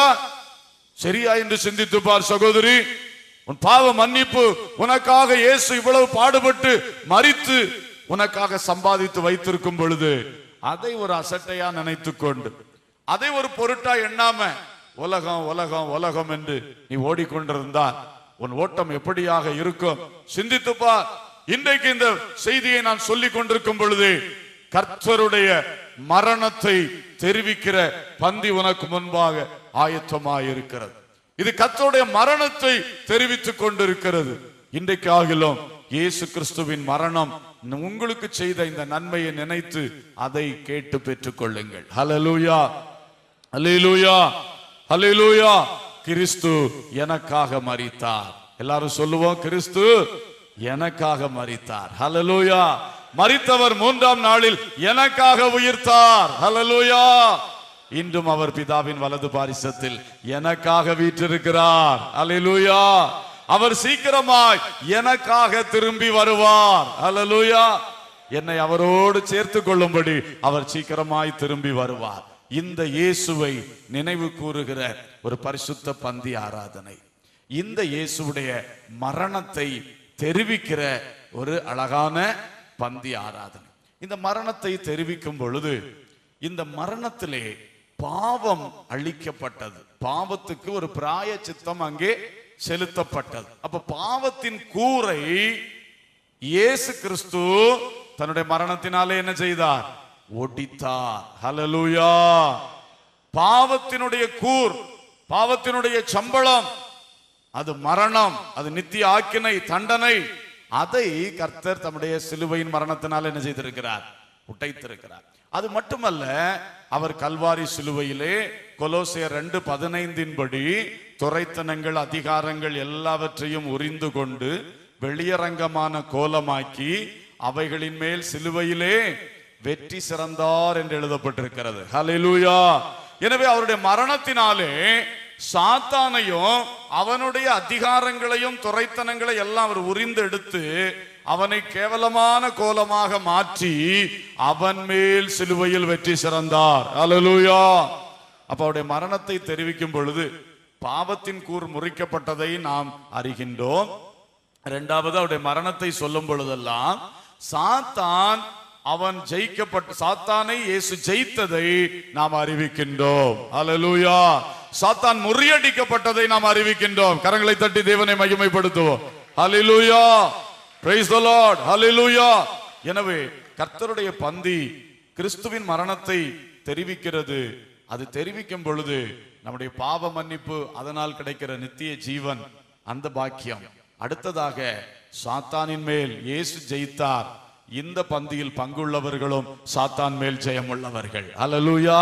சரியா என்று சிந்தித்து பார் சகோதரி உன் பாவ மன்னிப்பு உனக்காக இயேசு இவ்வளவு பாடுபட்டு மரித்து உனக்காக சம்பாதித்து வைத்திருக்கும் பொழுது அதை ஒரு அசட்டையா நினைத்துக் கொண்டு அதை ஒரு பொருட்டா எண்ணாம உலகம் உலகம் உலகம் என்று நீ ஓடிக்கொண்டிருந்தால் உன் ஓட்டம் எப்படியாக இருக்கும் சிந்தித்து பார் இன்றைக்கு இந்த செய்தியை நான் சொல்லிக் கொண்டிருக்கும் பொழுது கர்த்தருடைய மரணத்தை தெரிவிக்கிற பந்தி உனக்கு முன்பாக ஆயத்தமாய் இருக்கிறது இது கர்த்தருடைய மரணத்தை தெரிவித்துக் கொண்டிருக்கிறது இன்றைக்கு ஆகிலும் இயேசு கிறிஸ்துவின் மரணம் உங்களுக்கு செய்த இந்த நன்மையை நினைத்து அதை கேட்டு பெற்றுக் கொள்ளுங்கள் ஹalleluya ஹalleluya ஹalleluya கிறிஸ்து எனக்காக மரித்தார் எல்லாரும் சொல்லுவோம் கிறிஸ்து எனக்காக மரித்தார் ஹalleluya மரித்தவர் மூன்றாம் நாளில் எனக்காக உயிர்த்தார் ஹalleluya இன்றும் அவர் பிதாவின் வலது பாரிசத்தில் எனக்காக வீற்றிருக்கிறார் ஹalleluya அவர் சீக்கிரமாய் எனக்காக திரும்பி வருவார் ஹalleluya என்னை அவரோடு சேர்த்து கொள்ளும்படி அவர் சீக்கிரமாய் திரும்பி வருவார் இந்த இயேசுவை நினைவு கூறுகிற ஒரு பரிசுத்த பந்தி ஆராதனை இந்த இயேசுடைய மரணத்தை தெரிவிக்கிற ஒரு அழகான பந்தி ஆராதனை இந்த மரணத்தை தெரிவிக்கும் பொழுது இந்த மரணத்திலே பாவம் அழிக்கப்பட்டது பாவத்துக்கு ஒரு பிராய சித்தம் அங்கே செலுத்தப்பட்டது அப்ப பாவத்தின் கூரை இயேசு கிறிஸ்து தன்னுடைய மரணத்தினாலே என்ன செய்தார் ஒடித்தார் ஹalleluya பாவத்தினுடைய கூர் பாவத்தினுடைய சம்பளம் அது மரணம் அது நித்திய ஆக்கினை தண்டனை அதை கர்த்தர் தம்முடைய சிலுவையின் மரணத்தினால் என்ன செய்திருக்கிறார் உடைத்திருக்கிறார் அது மட்டுமல்ல அவர் கல்வாரி சிலுவையிலே கொலோசியர் ரெண்டு பதினைந்தின் படி துரைத்தனங்கள் அதிகாரங்கள் எல்லாவற்றையும் உரிந்து கொண்டு வெளியரங்கமான கோலமாக்கி அவைகளின் மேல் சிலுவையிலே வெற்றி சிறந்தார் என்று எழுதப்பட்டிருக்கிறது ஹalleluya எனவே அவருடைய மரணத்தினாலே சாத்தானையும் அவனுடைய அதிகாரங்களையும் துரைத்தனங்களை எல்லாம் அவர் உரிந்து எடுத்து அவனை கேவலமான கோலமாக மாற்றி அவன் மேல் சிலுவையில் வெற்றி சிறந்தார் ஹalleluya அப்ப அவருடைய மரணத்தை தெரிவிக்கும் பொழுது பாவத்தின் கூர் முறிக்கப்பட்டதை நாம் அறிகின்றோம் இரண்டாவது அவருடைய மரணத்தை சொல்லும் பொழுதெல்லாம் சாத்தான் அவன் ஜெயிக்கப்பட்ட சாத்தானை இயேசு ஜெயித்ததை நாம் அறிவிக்கின்றோம் ஹalleluya சாத்தான் முறியடிக்கப்பட்டதை நாம் அறிவிக்கின்றோம் கரங்களை தட்டி தேவனை மகிமைப்படுத்துவோம் ஹalleluya praise the lord hallelujah எனவே கர்த்தருடைய பந்தி கிறிஸ்துவின் மரணத்தை தெரிவிக்கிறது அது தெரிவிக்கும் பொழுது நம்முடைய பாவ மன்னிப்பு அதனால் கிடைக்கிற நித்திய ஜீவன் அந்த பாக்கியம் அடுத்ததாக சாத்தானின் மேல் இயேசு ஜெயித்தார் இந்த பந்தியில் பங்குள்ளவர்களும் சாத்தான் மேல் ஜெயம் உள்ளவர்கள் அல்லேலூயா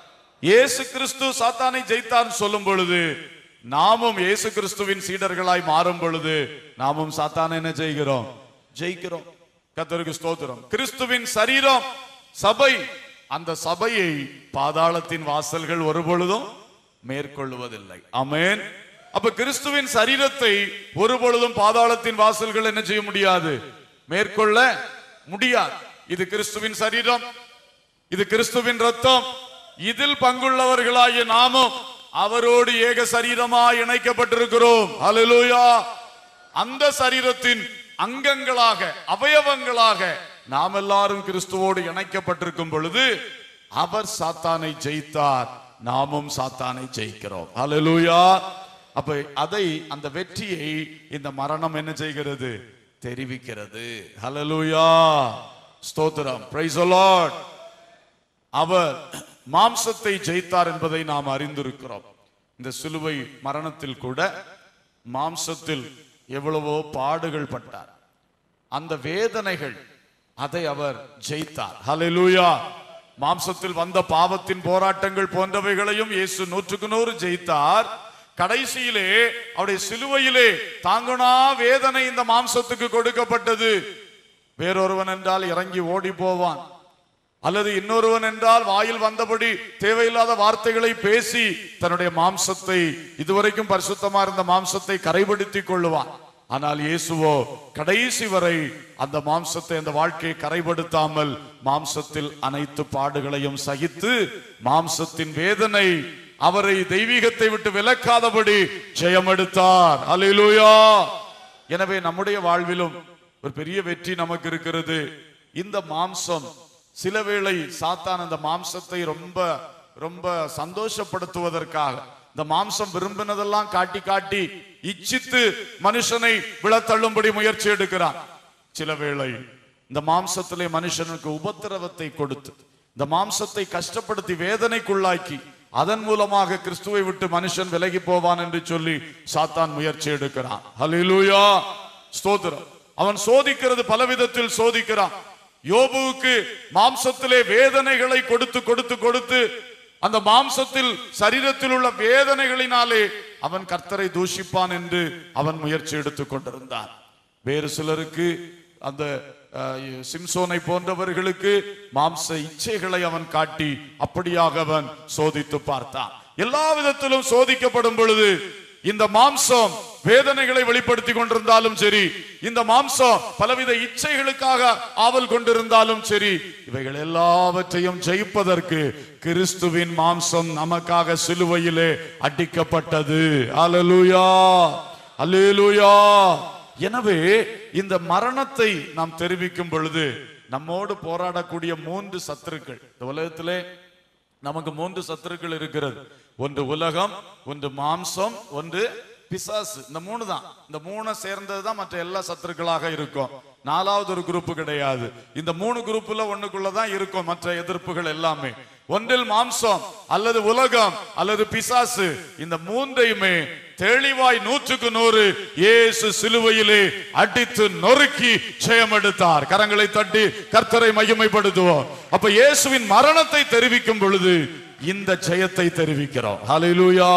இயேசு கிறிஸ்து சாத்தானை ஜெயித்தார் சொல்லும் பொழுது நாமும் இயேசு கிறிஸ்துவின் சீடர்களாய் மாறும் பொழுது நாமும் சாத்தானை என்ன செய்கிறோம் ஜெயிக்கிறோம் கர்த்தருக்கு ஸ்தோத்திரம் கிறிஸ்துவின் சரீரம் சபை அந்த சபையை பாதாளத்தின் வாசல்கள் ஒரு பொழுதும் மேற்கொள்வதில்லை ஆமென் அப்ப கிறிஸ்துவின் சரீரத்தை ஒரு பொழுதும் பாதாளத்தின் வாசல்கள் என்ன செய்ய முடியாது மேற்கொள்ள முடியாது இது கிறிஸ்துவின் சரீரம் இது கிறிஸ்துவின் ரத்தம் இதில் பங்குள்ளவர்களாகிய நாமும் அவரோடு ஏக சரீரமாய் இணைக்கப்பட்டிருக்கிறோம் ஹalleluya அந்த சரீரத்தின் அங்கங்களாக அவயவங்களாக நாம் எல்லாரும் கிறிஸ்துவோடு இணைக்கப்பட்டிருக்கும் பொழுது அவர் சாத்தானை ஜெயித்தார் நாமும் சாத்தானை ஜெயிக்கிறோம் ஹalleluya அப்ப அதை அந்த வெற்றியை இந்த மரணம் என்ன செய்கிறது தெரிவிக்கிறது ஹalleluya ஸ்தோத்திரம் praise the lord அவர் மாம்சத்தை ஜெயித்தார் என்பதை நாம் அறிந்திருக்கிறோம் இந்த சிலுவை மரணத்தில் கூட மாம்சத்தில் எவ்வளவோ பாடுகள் பட்டார் அந்த வேதனைகள் அதை அவர் ஜெயித்தார் ஹalleluya மாம்சத்தில் வந்த பாவத்தின் போராட்டங்கள் போன்றவைகளையும் இயேசு நூற்றுக்கு நூறு ஜெயித்தார் கடைசியிலே அவருடைய சிலுவையிலே தாங்குனா வேதனை இந்த மாம்சத்துக்கு கொடுக்கப்பட்டது வேறொருவன் என்றால் இறங்கி ஓடி போவான் அல்லது இன்னொருவன் என்றால் வாயில் வந்தபடி தேவையில்லாத வார்த்தைகளை பேசி தன்னுடைய மாம்சத்தை இதுவரைக்கும் பரிசுத்தமா இருந்த மாம்சத்தை கரைபடுத்திக் கொள்ளுவான் ஆனால் இயேசுவோ கடைசி வரை அந்த மாம்சத்தை அந்த வாழ்க்கையை கரைபடுத்தாமல் மாம்சத்தில் அனைத்து பாடுகளையும் சகித்து மாம்சத்தின் வேதனை அவரை தெய்வீகத்தை விட்டு விலக்காதபடி ஜெயம் எடுத்தார் அல்லேலூயா எனவே நம்முடைய வாழ்விலும் ஒரு பெரிய வெற்றி நமக்கு இருக்கிறது இந்த மாம்சம் சில வேளை சாத்தான் அந்த மாம்சத்தை ரொம்ப ரொம்ப சந்தோஷப்படுத்துவதற்காக இந்த மாம்சம் விரும்பினதெல்லாம் காட்டி காட்டி இச்சித்து மனுஷனை விழத்தள்ளும்படி முயற்சி எடுக்கிறான் சில வேளை இந்த மாம்சத்திலே மனுஷனுக்கு உபத்திரவத்தை கொடுத்து இந்த மாம்சத்தை கஷ்டப்படுத்தி வேதனைக்குள்ளாக்கி அதன் மூலமாக கிறிஸ்துவை விட்டு மனுஷன் விலகி போவான் என்று சொல்லி சாத்தான் முயற்சி எடுக்கிறான் ஹalleluya ஸ்தோத்திரம் அவன் சோதிக்கிறது பலவிதத்தில் சோதிக்கிறான் யோபுவுக்கு மாம்சத்திலே வேதனைகளை கொடுத்து கொடுத்து கொடுத்து அந்த மாம்சத்தில் சரீரத்தில் உள்ள வேதனைகளினாலே அவன் கர்த்தரை தூஷிப்பான் என்று அவன் முயற்சி எடுத்துக் கொண்டிருந்தான் வேறு சிலருக்கு அந்த அஹ், சிம்சோனை போன்றவர்களுக்கு மாம்ச இச்சைகளை அவன் காட்டி அப்படியாக அவன் சோதித்து பார்த்தான் எல்லா விதத்திலும் சோதிக்கப்படும் பொழுது இந்த மாம்சம் வேதனைகளை வெளிப்படுத்தி கொண்டிருந்தாலும் சரி இந்த மாம்சம் பலவித இச்சைகளுக்காக ஆவல் கொண்டிருந்தாலும் சரி இவைகள் எல்லாவற்றையும் ஜெயிப்பதற்கு கிறிஸ்துவின் மாம்சம் நமக்காக சிலுவையிலே அடிக்கப்பட்டது அல்லேலூயா அல்லேலூயா எனவே இந்த மரணத்தை நாம் தெரிவிக்கும் பொழுது நம்மோடு போராடக்கூடிய மூன்று சத்துருக்கள் இந்த உலகத்திலே நமக்கு மூன்று சத்துருக்கள் இருக்கிறது ஒன்று உலகம் ஒன்று மாம்சம் ஒன்று பிசாசு இந்த மூணு தான் இந்த மூணை சேர்ந்தது தான் மற்ற எல்லா சத்துருக்களாக இருக்கும் நாலாவது ஒரு குரூப் கிடையாது இந்த மூணு குரூப்ல ஒண்ணுக்குள்ள தான் இருக்கும் மற்ற எதிர்ப்புகள் எல்லாமே ஒன்றில் மாம்சம் அல்லது உலகம் அல்லது பிசாசு இந்த மூன்றையுமே தெளிவாய் நூற்றுக்கு நூறு இயேசு சிலுவையிலே அடித்து நொறுக்கி ஜெயம் எடுத்தார் கரங்களை தட்டி கர்த்தரை மகிமைப்படுத்துவோம் அப்ப இயேசுவின் மரணத்தை தெரிவிக்கும் பொழுது இந்த ஜெயத்தை தெரிவிக்கிறோம் ஹalleluya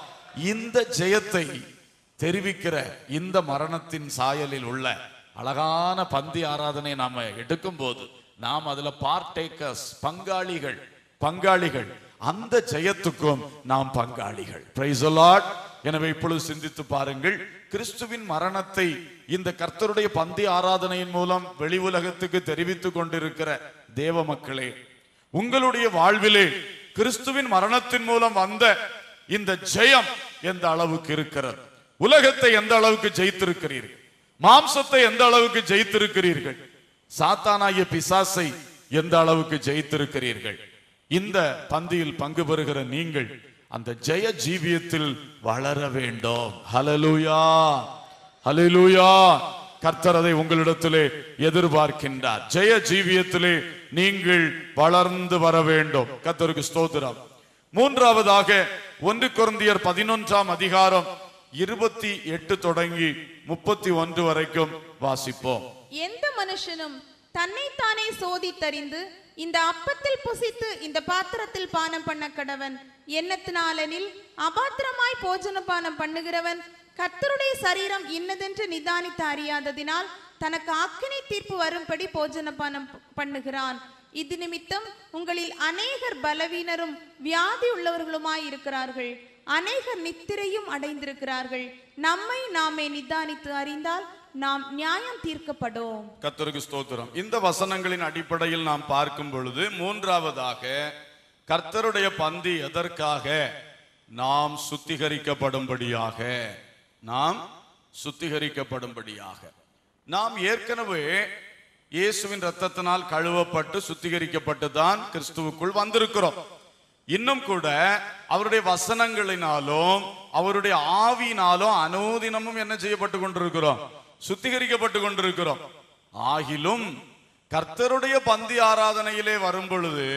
இந்த ஜெயத்தை தெரிவிக்கிற இந்த மரணத்தின் சாயலில் உள்ள அழகான பந்தி ஆராதனை நாம எடுக்கும் போது நாம் அதுல பார்ட்டேக்கர்ஸ் பங்காளிகள் பங்காளிகள் அந்த ஜெயத்துக்கும் நாம் பங்காளிகள் Praise the Lord. எனவே இப்பொழுது சிந்தித்து பாருங்கள் கிறிஸ்துவின் மரணத்தை இந்த கர்த்தருடைய பந்தி ஆராதனையின் மூலம் வெளி உலகத்துக்கு தெரிவித்துக் கொண்டிருக்கிற தேவ மக்களே உங்களுடைய வாழ்விலே கிறிஸ்துவின் மரணத்தின் மூலம் வந்த இந்த ஜெயம் எந்த அளவுக்கு இருக்கிறது உலகத்தை எந்த அளவுக்கு ஜெயித்திருக்கிறீர்கள் மாம்சத்தை எந்த அளவுக்கு ஜெயித்திருக்கிறீர்கள் சாத்தானாகிய பிசாசை எந்த அளவுக்கு ஜெயித்திருக்கிறீர்கள் இந்த பந்தியில் பங்கு பெறுகிற நீங்கள் அந்த ஜெய ஜீவியத்தில் வளர வேண்டும் ஹalleluya ஹalleluya கர்த்தர் அதை உங்களிடத்திலே எதிர்பார்க்கின்றார் ஜெய ஜீவியத்திலே நீங்கள் வளர்ந்து வர வேண்டும் கர்த்தருக்கு ஸ்தோத்திரம் மூன்றாவதாக ஒன்று கொரிந்தியர் பதினொன்றாம் அதிகாரம் இருபத்தி எட்டு தொடங்கி முப்பத்தி ஒன்று வரைக்கும் வாசிப்போம் எந்த மனுஷனும் தன்னைத்தானே சோதித்தறிந்து இந்த அப்பத்தில் புசித்து இந்த பாத்திரத்தில் பானம் பண்ண கடவன் எண்ணத்தினாலெனில் அபாத்திரமாய் போஜன பானம் பண்ணுகிறவன் கர்த்தருடைய சரீரம் இன்னதென்று நிதானித்து அறியாததினால் தனக்கு அக்கினி தீர்ப்பு வரும்படி போஜன பானம் பண்ணுகிறான் இது நிமித்தம் உங்களில் அநேகர் பலவீனரும் வியாதி உள்ளவர்களுமாய் இருக்கிறார்கள் அநேகர் நித்திரையும் அடைந்திருக்கிறார்கள் நம்மை நாமே நிதானித்து அறிந்தால் நாம் நியாயம் தீர்க்கப்படும் கர்த்தருக்கு ஸ்தோத்திரம் இந்த வசனங்களின் அடிப்படையில் நாம் பார்க்கும் பொழுது மூன்றாவதாக கர்த்தருடைய பந்தி எதற்காக நாம் சுத்திகரிக்கப்படும்படியாக நாம் சுத்திகரிக்கப்படும்படியாக நாம் ஏற்கனவே இயேசுவின் ரத்தத்தினால் கழுவப்பட்டு சுத்திகரிக்கப்பட்டு தான் கிறிஸ்துவுக்குள் வந்திருக்கிறோம் இன்னும் கூட அவருடைய வசனங்களினாலும் அவருடைய ஆவியினாலும் அனோதினமும் என்ன செய்யப்பட்டு கொண்டிருக்கிறோம் சுத்திகரிக்கப்பட்டு கொண்டிருக்கிறோம் ஆகிலும் கர்த்தருடைய பந்தி ஆராதனையிலே வரும் பொழுது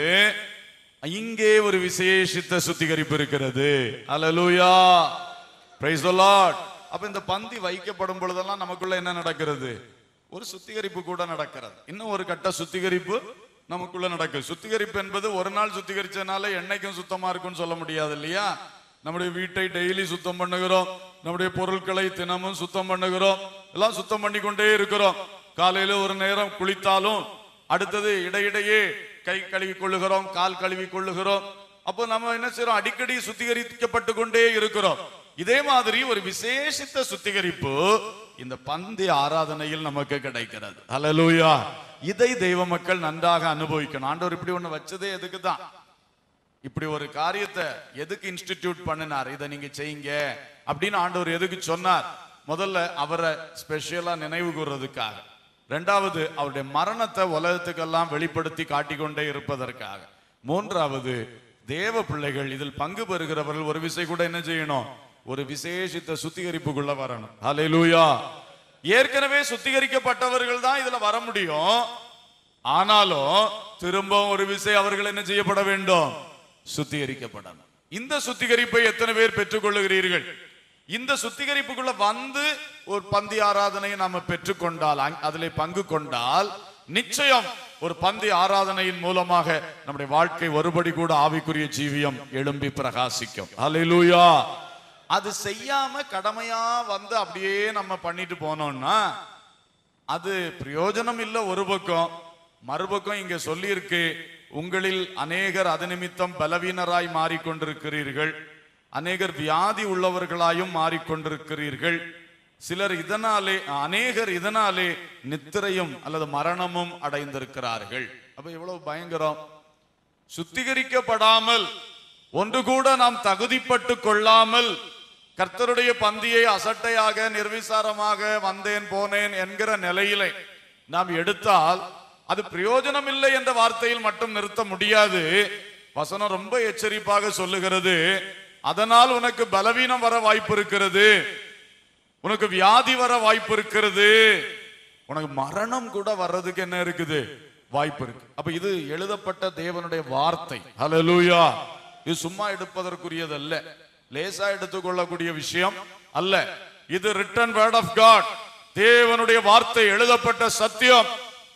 இங்கே ஒரு விசேஷித்த சுத்திகரிப்பு இருக்கிறது அல்லேலூயா பிரைஸ் தி லார்ட் அப்ப இந்த பந்தி வைக்கப்படும் பொழுதெல்லாம் நமக்குள்ள என்ன நடக்கிறது ஒரு சுத்திகரிப்பு கூட நடக்கிறது இன்னும் ஒரு கட்ட சுத்திகரிப்பு நமக்குள்ள நடக்கும் சுத்திகரிப்பு என்பது ஒரு நாள் சுத்திகரிச்சனால என்னைக்கும் சுத்தமா இருக்கும்னு சொல்ல முடியாது இல்லையா நம்முடைய வீட்டை டெய்லி சுத்தம் பண்ணுகிறோம் நம்முடைய பொருட்களை தினமும் சுத்தம் பண்ணுகிறோம் எல்லாம் சுத்தம் பண்ணி கொண்டே இருக்கிறோம் காலையில ஒரு நேரம் குளித்தாலும் அடுத்தது இடையிடையே கை கழுவி கொள்ளுகிறோம் கால் கழுவி கொள்ளுகிறோம் அப்போ நம்ம என்ன செய்யறோம் அடிக்கடி சுத்திகரிக்கப்பட்டு கொண்டே இருக்கிறோம் இதே மாதிரி ஒரு விசேஷித்த சுத்திகரிப்பு இந்த பந்தி ஆராதனையில் நமக்கு கிடைக்கிறது ஹalleluya இதை தெய்வ மக்கள் நன்றாக அனுபவிக்கணும் ஆண்டவர் இப்படி ஒண்ணு வச்சதே எதுக்கு தான் இப்படி ஒரு காரியத்தை எதுக்கு இன்ஸ்டிடியூட் பண்ணினார் இதை நீங்க செய்யுங்க அப்படின்னு ஆண்டவர் எதுக்கு சொன்னார் முதல்ல அவரை ஸ்பெஷலா நினைவு கூறுறதுக்காக ரெண்டாவது அவருடைய மரணத்தை உலகத்துக்கெல்லாம் வெளிப்படுத்தி காட்டிக்கொண்டே இருப்பதற்காக மூன்றாவது தேவ பிள்ளைகள் இதில் பங்கு பெறுகிறவர்கள் ஒரு விசை கூட என்ன செய்யணும் ஒரு விசேஷித்த சுத்திகரிப்புக்குள்ள வரணும் ஹalleluya ஏற்கனவே சுத்திகரிக்கப்பட்டவர்கள் தான் இதுல வர முடியும் ஆனாலும் திரும்பவும் ஒரு விசை அவர்கள் என்ன செய்யப்பட வேண்டும் சுத்திகரிக்கப்படணும் இந்த சுத்திகரிப்பை எத்தனை பேர் பெற்றுக்கொள்ளுகிறீர்கள் இந்த சுத்திகரிப்புக்குள்ள வந்து ஒரு பந்தி ஆராதனையை நாம பெற்றுக்கொண்டால் அங்- அதிலே பங்கு கொண்டால் நிச்சயம் ஒரு பந்தி ஆராதனையின் மூலமாக நம்முடைய வாழ்க்கை ஒருபடி கூட ஆவிக்குரிய ஜீவியம் எழும்பி பிரகாசிக்கும் ஹalleluya அது செய்யாம கடமையா வந்து அப்படியே நம்ம பண்ணிட்டு போனோம்னா அது பிரயோஜனம் இல்ல ஒரு பக்கம் மறுபக்கம் இங்க சொல்லியிருக்கு உங்களில் அநேகர் அது நிமித்தம் பலவீனராய் மாறிக்கொண்டிருக்கிறீர்கள் அநேகர் வியாதி உள்ளவர்களாயும் மாறிக்கொண்டிருக்கிறீர்கள் சிலர் இதனாலே அநேகர் இதனாலே நித்திரையும் அல்லது மரணமும் அடைந்திருக்கிறார்கள் அப்ப எவ்வளவு பயங்கரம் சுத்திகரிக்கப்படாமல் ஒன்று கூட நாம் தகுதிப்பட்டு கொள்ளாமல் கர்த்தருடைய பந்தியை அசட்டையாக நிர்விசாரமாக வந்தேன் போனேன் என்கிற நிலையிலே நாம் எடுத்தால் அது பிரயோஜனம் இல்லை என்ற வார்த்தையில் மட்டும் நிறுத்த முடியாது வசனம் ரொம்ப எச்சரிப்பாக சொல்லுகிறது அதனால் உனக்கு பலவீனம் வர வாய்ப்பு இருக்கிறது உனக்கு வியாதி வர வாய்ப்பு இருக்கிறது உனக்கு மரணம் கூட வர்றதுக்கு என்ன இருக்குது வாய்ப்பு இருக்கு அப்ப இது எழுதப்பட்ட தேவனுடைய வார்த்தை ஹalleluya இது சும்மா எடுப்பதற்குரியது அல்ல லேசா எடுத்துக்கொள்ளக்கூடிய விஷயம் அல்ல இது ரிட்டன் வேர்ட் ஆஃப் காட் தேவனுடைய வார்த்தை எழுதப்பட்ட சத்தியம்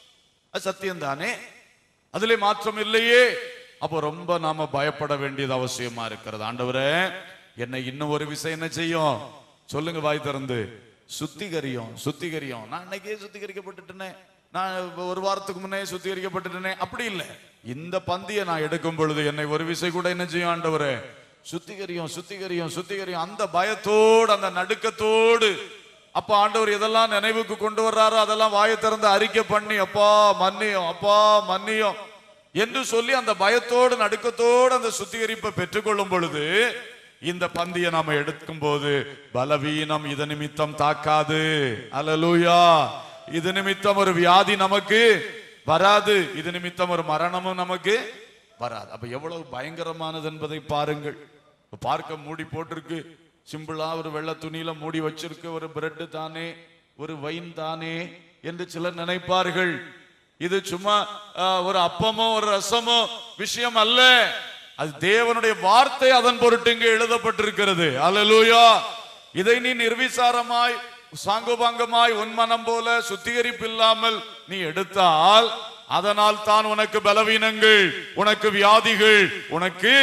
அது சத்தியம் தானே அதிலே மாற்றம் இல்லையே அப்போ ரொம்ப நாம பயப்பட வேண்டியது அவசியமா இருக்கிறது ஆண்டவரே என்னை இன்னும் ஒரு விஷயம் என்ன செய்யும் சொல்லுங்க வாய் திறந்து சுத்திகரியும் சுத்திகரியும் நான் அன்னைக்கே சுத்திகரிக்கப்பட்டுட்டேனே நான் இப்ப ஒரு வாரத்துக்கு முன்னே சுத்திகரிக்கப்பட்டுட்டேனே அப்படி இல்லை இந்த பந்தியை நான் எடுக்கும் பொழுது என்னை ஒரு விசை கூட என்ன செய்யும் ஆண்டவரே சுத்திகரியும் சுத்திகரியும் சுத்திகரியும் அந்த பயத்தோடு அந்த நடுக்கத்தோடு அப்ப ஆண்டவர் எதெல்லாம் நினைவுக்கு கொண்டு வர்றாரோ அதெல்லாம் வாயை திறந்து அறிக்கை பண்ணி அப்பா மன்னியும் அப்பா மன்னியும் என்று சொல்லி அந்த பயத்தோடு நடுக்கத்தோடு அந்த சுத்திகரிப்பை பெற்றுக்கொள்ளும் பொழுது இந்த பந்தியை நாம எடுக்கும் போது பலவீனம் இது நிமித்தம் தாக்காது அல்லேலூயா இது நிமித்தம் ஒரு வியாதி நமக்கு வராது இது நிமித்தம் ஒரு மரணமும் நமக்கு வராது அப்ப எவ்வளவு பயங்கரமானது என்பதை பாருங்கள் இப்ப பார்க்க மூடி போட்டிருக்கு சிம்பிளா ஒரு வெள்ளை துணியில மூடி வச்சிருக்கு ஒரு பிரெட் தானே ஒரு வைன் தானே என்று சிலர் நினைப்பார்கள் இது சும்மா ஆ, ஒரு அப்பமோ ஒரு ரசமோ விஷயம் அல்ல அது தேவனுடைய வார்த்தை அதன் பொருட்டு இங்கே எழுதப்பட்டிருக்கிறது அல்லேலூயா இதை நீ நிர்விசாரமாய் சாங்குபாங்கமாய் உன் மனம் போல சுத்திகரிப்பு இல்லாமல் நீ எடுத்தால் அதனால் தான் உனக்கு பலவீனங்கள் உனக்கு வியாதிகள் உனக்கு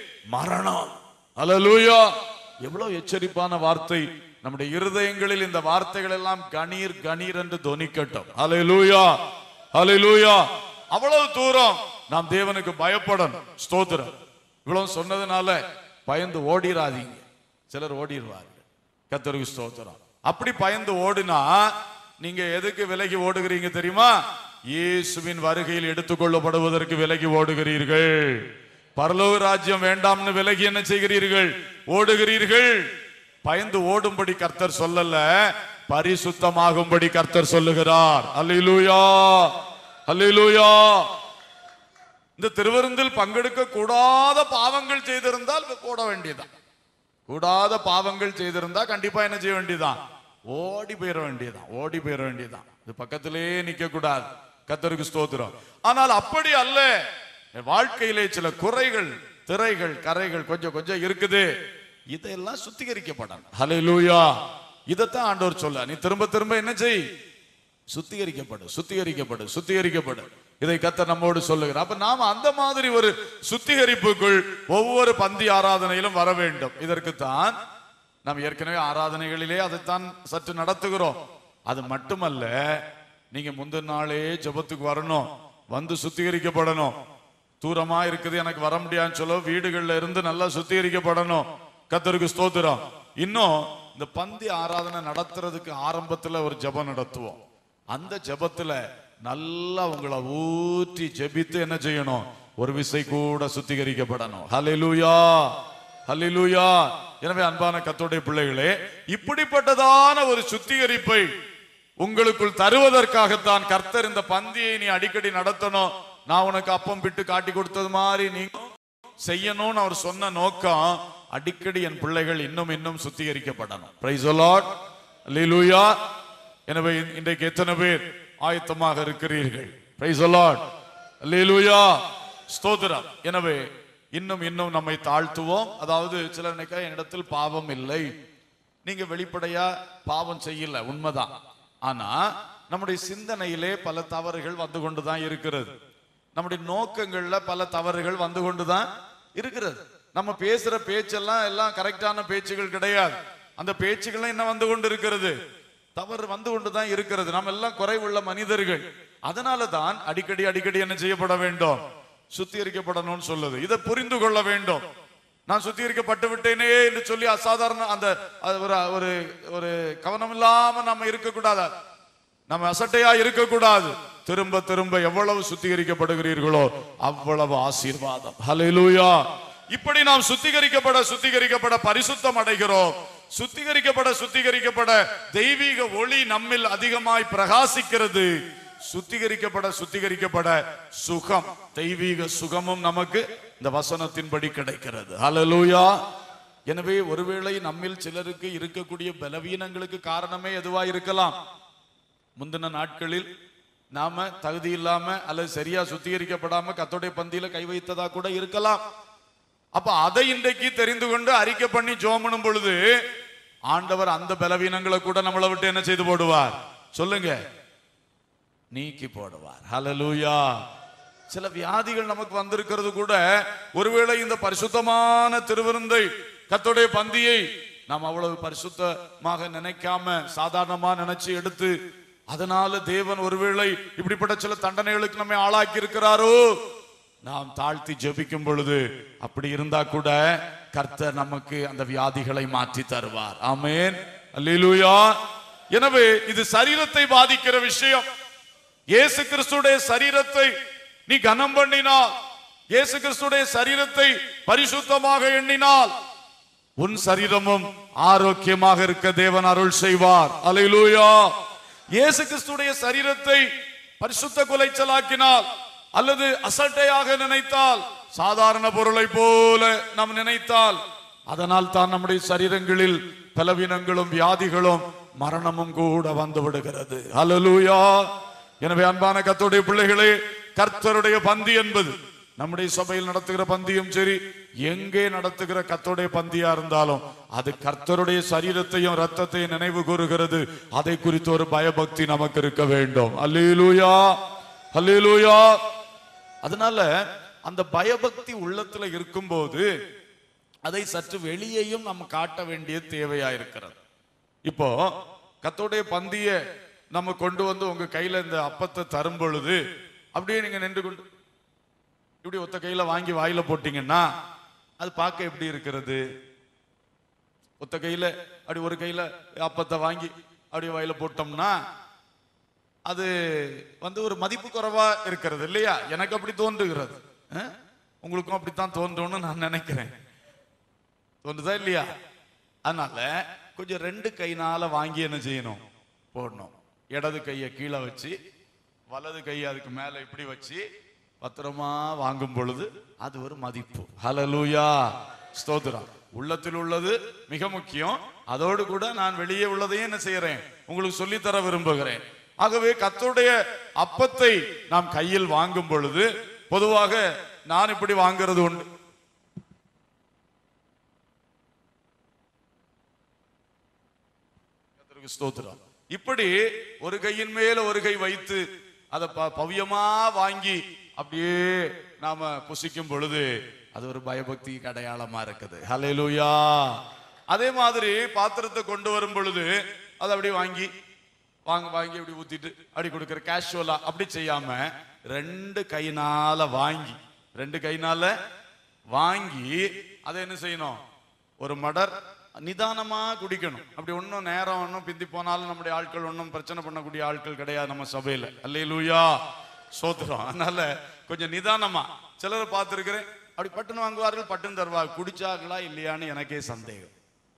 மரணம் அல்லேலூயா எவ்வளவு எச்சரிப்பான வார்த்தை நம்முடைய இருதயங்களில் இந்த வார்த்தைகள் எல்லாம் கணீர் கணீர் என்று தொனிக்கட்டும் அல்லேலூயா அல்லேலூயா அவ்வளவு தூரம் நாம் தேவனுக்கு பயப்படணும் ஸ்தோத்திரம் இவ்வளவு சொன்னதுனால பயந்து ஓடிராதீங்க சிலர் ஓடிடுவார்கள் கத்தருக்கு ஸ்தோத்திரம் அப்படி பயந்து ஓடினா நீங்க எதுக்கு விலகி ஓடுகிறீங்க தெரியுமா இயேசுவின் வருகையில் எடுத்துக்கொள்ளப்படுவதற்கு விலகி ஓடுகிறீர்கள் பரலோக ராஜ்யம் வேண்டாம்னு விலகி என்ன செய்கிறீர்கள் ஓடுகிறீர்கள் பயந்து ஓடும்படி கர்த்தர் சொல்லல பரிசுத்தமாகும்படி கர்த்தர் சொல்லுகிறார் அல்லேலூயா அல்லேலூயா இந்த திருவிருந்தில் பங்கெடுக்க கூடாத பாவங்கள் செய்திருந்தால் போட வேண்டியதுதான் கூடாத பாவங்கள் செய்திருந்தா கண்டிப்பா என்ன செய்ய வேண்டியதுதான் ஓடி போயிட வேண்டியதுதான் ஓடி போயிட வேண்டியதுதான் இது பக்கத்திலே நிக்க கூடாது கத்தருக்கு ஸ்தோத்திரம் ஆனால் அப்படி அல்ல என் வாழ்க்கையிலே சில குறைகள் திரைகள் கரைகள் கொஞ்சம் கொஞ்சம் இருக்குது இதெல்லாம் சுத்திகரிக்கப்படணும் ஹalleluya இதைத்தான் ஆண்டவர் சொல்ல நீ திரும்ப திரும்ப என்ன செய் சுத்திகரிக்கப்படு சுத்திகரிக்கப்படு சுத்திகரிக்கப்படு இதை கத்த நம்மோடு சொல்லுகிறார் அப்ப நாம அந்த மாதிரி ஒரு சுத்திகரிப்புக்குள் ஒவ்வொரு பந்தி ஆராதனையிலும் வர வேண்டும் இதற்குத்தான் நாம் ஏற்கனவே ஆராதனைகளிலே அதைத்தான் சற்று நடத்துகிறோம் அது மட்டுமல்ல நீங்க முந்தின நாளே ஜெபத்துக்கு வரணும் வந்து சுத்திகரிக்கப்படணும் தூரமா இருக்குது எனக்கு வர முடியாதுன்னு சொல்ல வீடுகள்ல இருந்து நல்லா சுத்திகரிக்கப்படணும் கத்தருக்கு ஸ்தோத்திரம் இன்னும் இந்த பந்தி ஆராதனை நடத்துறதுக்கு ஆரம்பத்துல ஒரு ஜெபம் நடத்துவோம் அந்த ஜெபத்துல நல்லா உங்களை ஊற்றி ஜெபித்து என்ன செய்யணும் ஒரு விசை கூட சுத்திகரிக்கப்படணும் ஹalleluya ஹalleluya எனவே அன்பான கத்தோடைய பிள்ளைகளே இப்படிப்பட்டதான ஒரு சுத்திகரிப்பை உங்களுக்குள் தருவதற்காகத்தான் கர்த்தர் இந்த பந்தியை நீ அடிக்கடி நடத்தணும் நான் உனக்கு அப்பம் பிட்டு காட்டி கொடுத்தது மாதிரி நீ செய்யணும்னு அவர் சொன்ன நோக்கம் அடிக்கடி என் பிள்ளைகள் இன்னும் இன்னும் சுத்திகரிக்கப்படணும் பிரைஸ் லார்ட் அல்லேலூயா எனவே இன்- இன்றைக்கு எத்தனை பேர் ஆயத்தமாக இருக்கிறீர்கள் பிரைஸ் லார்ட் அல்லேலூயா ஸ்தோத்திரம் எனவே இன்னும் இன்னும் நம்மை தாழ்த்துவோம் அதாவது சிலர் நினைக்க என்னிடத்தில் பாவம் இல்லை நீங்க வெளிப்படையா பாவம் செய்யல உண்மைதான் ஆனா நம்முடைய சிந்தனையிலே பல தவறுகள் வந்து கொண்டுதான் இருக்கிறது நம்முடைய நோக்கங்கள்ல பல தவறுகள் வந்து கொண்டுதான் இருக்கிறது நம்ம பேசுற பேச்செல்லாம் எல்லாம் கரெக்டான பேச்சுகள் கிடையாது அந்த பேச்சுகள் என்ன வந்து கொண்டு இருக்கிறது தவறு வந்து கொண்டுதான் இருக்கிறது நம்ம எல்லாம் குறைவுள்ள மனிதர்கள் அதனால தான் அடிக்கடி அடிக்கடி என்ன செய்யப்பட வேண்டும் சுத்திகரிக்கப்படணும்னு சொல்லுது இதை புரிந்து கொள்ள வேண்டும் நான் சுத்திகரிக்கப்பட்டு விட்டேனே என்று சொல்லி அசாதாரண அந்த அது ஒரு ஒரு ஒரு கவனம் இல்லாம நம்ம இருக்கக்கூடாது நம்ம அசட்டையா இருக்கக்கூடாது திரும்ப திரும்ப எவ்வளவு சுத்திகரிக்கப்படுகிறீர்களோ அவ்வளவு ஆசீர்வாதம் ஹalleluya இப்படி நாம் சுத்திகரிக்கப்பட சுத்திகரிக்கப்பட பரிசுத்தம் அடைகிறோம் சுத்திகரிக்கப்பட சுத்திகரிக்கப்பட தெய்வீக ஒளி நம்மில் அதிகமாய் பிரகாசிக்கிறது சுத்திகரிக்கப்பட சுத்திகரிக்கப்பட சுகம் தெய்வீக சுகமும் நமக்கு இந்த வசனத்தின்படி கிடைக்கிறது ஹalleluya எனவே ஒருவேளை நம்மில் சிலருக்கு இருக்கக்கூடிய பலவீனங்களுக்கு காரணமே எதுவா இருக்கலாம் முந்தின நாட்களில் நாம தகுதி இல்லாம அல்லது சரியா சுத்திகரிக்கப்படாம கத்தோடைய பந்தியில கை வைத்ததா கூட இருக்கலாம் அப்ப அதை இன்றைக்கு தெரிந்து கொண்டு அறிக்கை பண்ணி ஜோமனும் பொழுது ஆண்டவர் அந்த பலவீனங்களை கூட நம்மளை விட்டு என்ன செய்து போடுவார் சொல்லுங்க நீக்கி போடுவார் ஹalleluya சில வியாதிகள் நமக்கு வந்திருக்கிறது கூட ஒருவேளை இந்த பரிசுத்தமான திருவிருந்தை கத்தோடைய பந்தியை நாம் அவ்வளவு பரிசுத்தமாக நினைக்காம சாதாரணமா நினைச்சு எடுத்து அதனால தேவன் ஒருவேளை இப்படிப்பட்ட சில தண்டனைகளுக்கு நம்மை ஆளாக்கி இருக்கிறாரோ நாம் தாழ்த்தி ஜெபிக்கும் பொழுது அப்படி இருந்தா கூட கர்த்தர் நமக்கு அந்த வியாதிகளை மாற்றி தருவார் ஆமென் அல்லேலூயா எனவே இது சரீரத்தை பாதிக்கிற விஷயம் இயேசு கிறிஸ்துடைய சரீரத்தை நீ கனம் பண்ணினால் இயேசு கிறிஸ்துடைய சரீரத்தை பரிசுத்தமாக எண்ணினால் உன் சரீரமும் ஆரோக்கியமாக இருக்க தேவன் அருள் செய்வார் அல்லேலூயா இயேசு கிறிஸ்துடைய சரீரத்தை பரிசுத்த குலைச்சலாக்கினால் அல்லது அசட்டையாக நினைத்தால் சாதாரண பொருளை போல நாம் நினைத்தால் அதனால் தான் நம்முடைய சரீரங்களில் பலவீனங்களும் வியாதிகளும் மரணமும் கூட வந்து விடுகிறது அல்லேலூயா எனவே அன்பான கர்த்தருடைய பிள்ளைகளே கர்த்தருடைய பந்தி என்பது நம்முடைய சபையில் நடத்துகிற பந்தியும் சரி எங்கே நடத்துகிற கர்த்தருடைய பந்தியா இருந்தாலும் அது கர்த்தருடைய சரீரத்தையும் ரத்தத்தையும் நினைவு கூறுகிறது அதை குறித்து ஒரு பயபக்தி நமக்கு இருக்க வேண்டும் அல்லேலூயா அல்லேலூயா அதனால அந்த பயபக்தி உள்ளத்துல இருக்கும்போது அதை சற்று வெளியேயும் நம்ம காட்ட வேண்டிய தேவையா இருக்கிறது இப்போ கத்தோடைய பந்திய நம்ம கொண்டு வந்து உங்க கையில இந்த அப்பத்தை தரும் பொழுது அப்படியே நீங்க நின்று கொண்டு இப்படி ஒத்த கையில வாங்கி வாயில போட்டீங்கன்னா அது பார்க்க எப்படி இருக்கிறது ஒத்த கையில அப்படி ஒரு கையில அப்பத்தை வாங்கி அப்படியே வாயில போட்டோம்னா அது வந்து ஒரு மதிப்பு குறைவா இருக்கிறது இல்லையா எனக்கு அப்படி தோன்றுகிறது அஹ்? உங்களுக்கும் அப்படித்தான் தோன்றும்னு நான் நினைக்கிறேன் தோன்றுதா இல்லையா அதனால கொஞ்சம் ரெண்டு கைனால வாங்கி என்ன செய்யணும் போடணும் இடது கையை கீழே வச்சு வலது கையை அதுக்கு மேல இப்படி வச்சு பத்திரமா வாங்கும் பொழுது அது ஒரு மதிப்பு ஹalleluya ஸ்தோத்திரம் உள்ளத்தில் உள்ளது மிக முக்கியம் அதோடு கூட நான் வெளியே உள்ளதையும் என்ன செய்யறேன் உங்களுக்கு சொல்லித்தர விரும்புகிறேன் ஆகவே கர்த்தருடைய அப்பத்தை நாம் கையில் வாங்கும் பொழுது பொதுவாக நான் இப்படி வாங்குறது உண்டு கர்த்தருக்கு ஸ்தோத்திரம் இப்படி ஒரு கையின் மேல ஒரு கை வைத்து அதை ப- பவ்யமா வாங்கி அப்படியே நாம புசிக்கும் பொழுது அது ஒரு பயபக்திக்கு அடையாளமா இருக்குது ஹalleluya அதே மாதிரி பாத்திரத்தை கொண்டு வரும் பொழுது அதை அப்படியே வாங்கி வாங்க வாங்கி அப்படி ஊத்திட்டு அப்படி கொடுக்குற கேஷுவலா அப்படி செய்யாம ரெண்டு கைனால வாங்கி ரெண்டு கைனால வாங்கி அதை என்ன செய்யணும் ஒரு மடர் நிதானமா குடிக்கணும் அப்படி ஒன்றும் நேரம் ஒன்றும் பிந்தி போனாலும் நம்முடைய ஆட்கள் ஒன்றும் பிரச்சனை பண்ணக்கூடிய ஆட்கள் கிடையாது நம்ம சபையில அல்லேலூயா சோத்துறோம் அதனால கொஞ்சம் நிதானமா சிலரை பார்த்துருக்கிறேன் அப்படி பட்டுன்னு வாங்குவார்கள் பட்டுன்னு தருவார் குடிச்சாங்களா இல்லையான்னு எனக்கே சந்தேகம்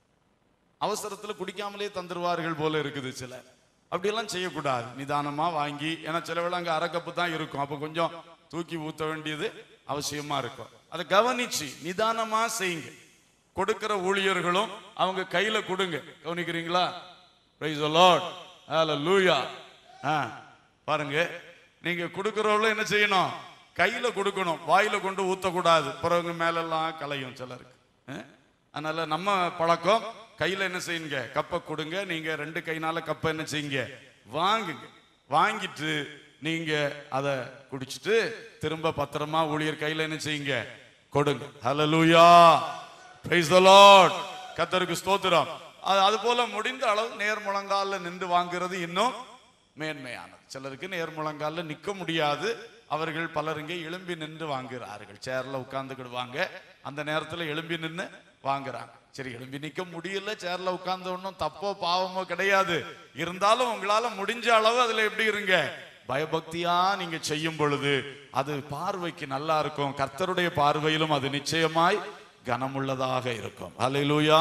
அவசரத்துல குடிக்காமலே தந்துருவார்கள் போல இருக்குது சில அப்படியெல்லாம் செய்யக்கூடாது நிதானமா வாங்கி ஏன்னா சில வேளை அங்க அரை கப்பு தான் இருக்கும் அப்ப கொஞ்சம் தூக்கி ஊத்த வேண்டியது அவசியமா இருக்கும் அதை கவனிச்சு நிதானமா செய்யுங்க கொடுக்கிற ஊழியர்களும் அவங்க கையில கொடுங்க கவனிக்கிறீங்களா பிரைஸ் லார்ட் ஹalleluya ஆ பாருங்க நீங்க கொடுக்கறவள என்ன செய்யணும் கையில கொடுக்கணும் வாயில கொண்டு ஊத்தக்கூடாது பிறகு மேலெல்லாம் கலையும் சிலருக்கு ஆ? அதனால நம்ம பழக்கம் கையில என்ன செய்யுங்க கப்பை கொடுங்க நீங்க ரெண்டு கைனால கப்பை என்ன செய்யுங்க வாங்குங்க வாங்கிட்டு நீங்க அதை குடிச்சிட்டு திரும்ப பத்திரமா ஊழியர் கையில என்ன செய்யுங்க கொடுங்க ஹalleluya praise the lord கர்த்தருக்கு ஸ்தோத்திரம் அது அது போல முடிந்த அளவு நேர் முழங்கால நின்று வாங்குறது இன்னும் மேன்மையானது சிலருக்கு நேர் முழங்கால நிக்க முடியாது அவர்கள் பலர் இங்கே எழும்பி நின்று வாங்குகிறார்கள் சேர்ல உட்கார்ந்துக்கிடுவாங்க அந்த நேரத்துல எழும்பி நின்று வாங்குறாங்க சரி எழும்பி நிக்க முடியல சேர்ல உட்கார்ந்த ஒன்றும் தப்போ பாவமோ கிடையாது இருந்தாலும் உங்களால முடிஞ்ச அளவு அதுல எப்படி இருங்க பயபக்தியா நீங்க செய்யும் பொழுது அது பார்வைக்கு நல்லா இருக்கும் கர்த்தருடைய பார்வையிலும் அது நிச்சயமாய் கனமுள்ளதாக இருக்கும் அல்லேலூயா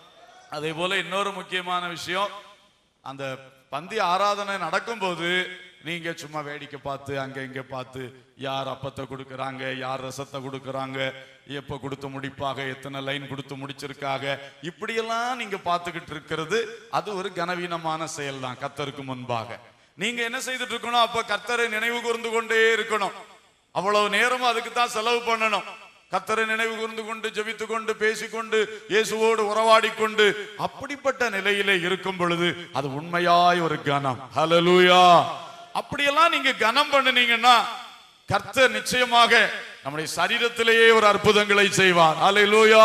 அதே போல இன்னொரு முக்கியமான விஷயம் அந்த பந்தி ஆராதனை நடக்கும்போது நீங்க சும்மா வேடிக்கை பார்த்து அங்க இங்க பார்த்து யார் அப்பத்தை கொடுக்கறாங்க யார் ரசத்தை கொடுக்கறாங்க எப்ப கொடுத்து முடிப்பாக எத்தனை லைன் கொடுத்து முடிச்சிருக்காங்க இப்படியெல்லாம் நீங்க பார்த்துக்கிட்டு இருக்கிறது அது ஒரு கனவீனமான செயல் தான் கத்தருக்கு முன்பாக நீங்க என்ன செய்துட்டு இருக்கணும் அப்ப கர்த்தரை நினைவு கூர்ந்து கொண்டே இருக்கணும் அவ்வளவு நேரமும் அதுக்கு தான் செலவு பண்ணணும் கத்தரை நினைவு கூர்ந்து கொண்டு ஜெபித்து கொண்டு பேசிக்கொண்டு இயேசுவோடு உறவாடி கொண்டு அப்படிப்பட்ட நிலையிலே இருக்கும் பொழுது அது உண்மையாய் ஒரு கனம் ஹalleluya அப்படியெல்லாம் நீங்க கனம் பண்ணுனீங்கன்னா கர்த்தர் நிச்சயமாக நம்முடைய சரீரத்திலேயே ஒரு அற்புதங்களை செய்வார் ஹalleluya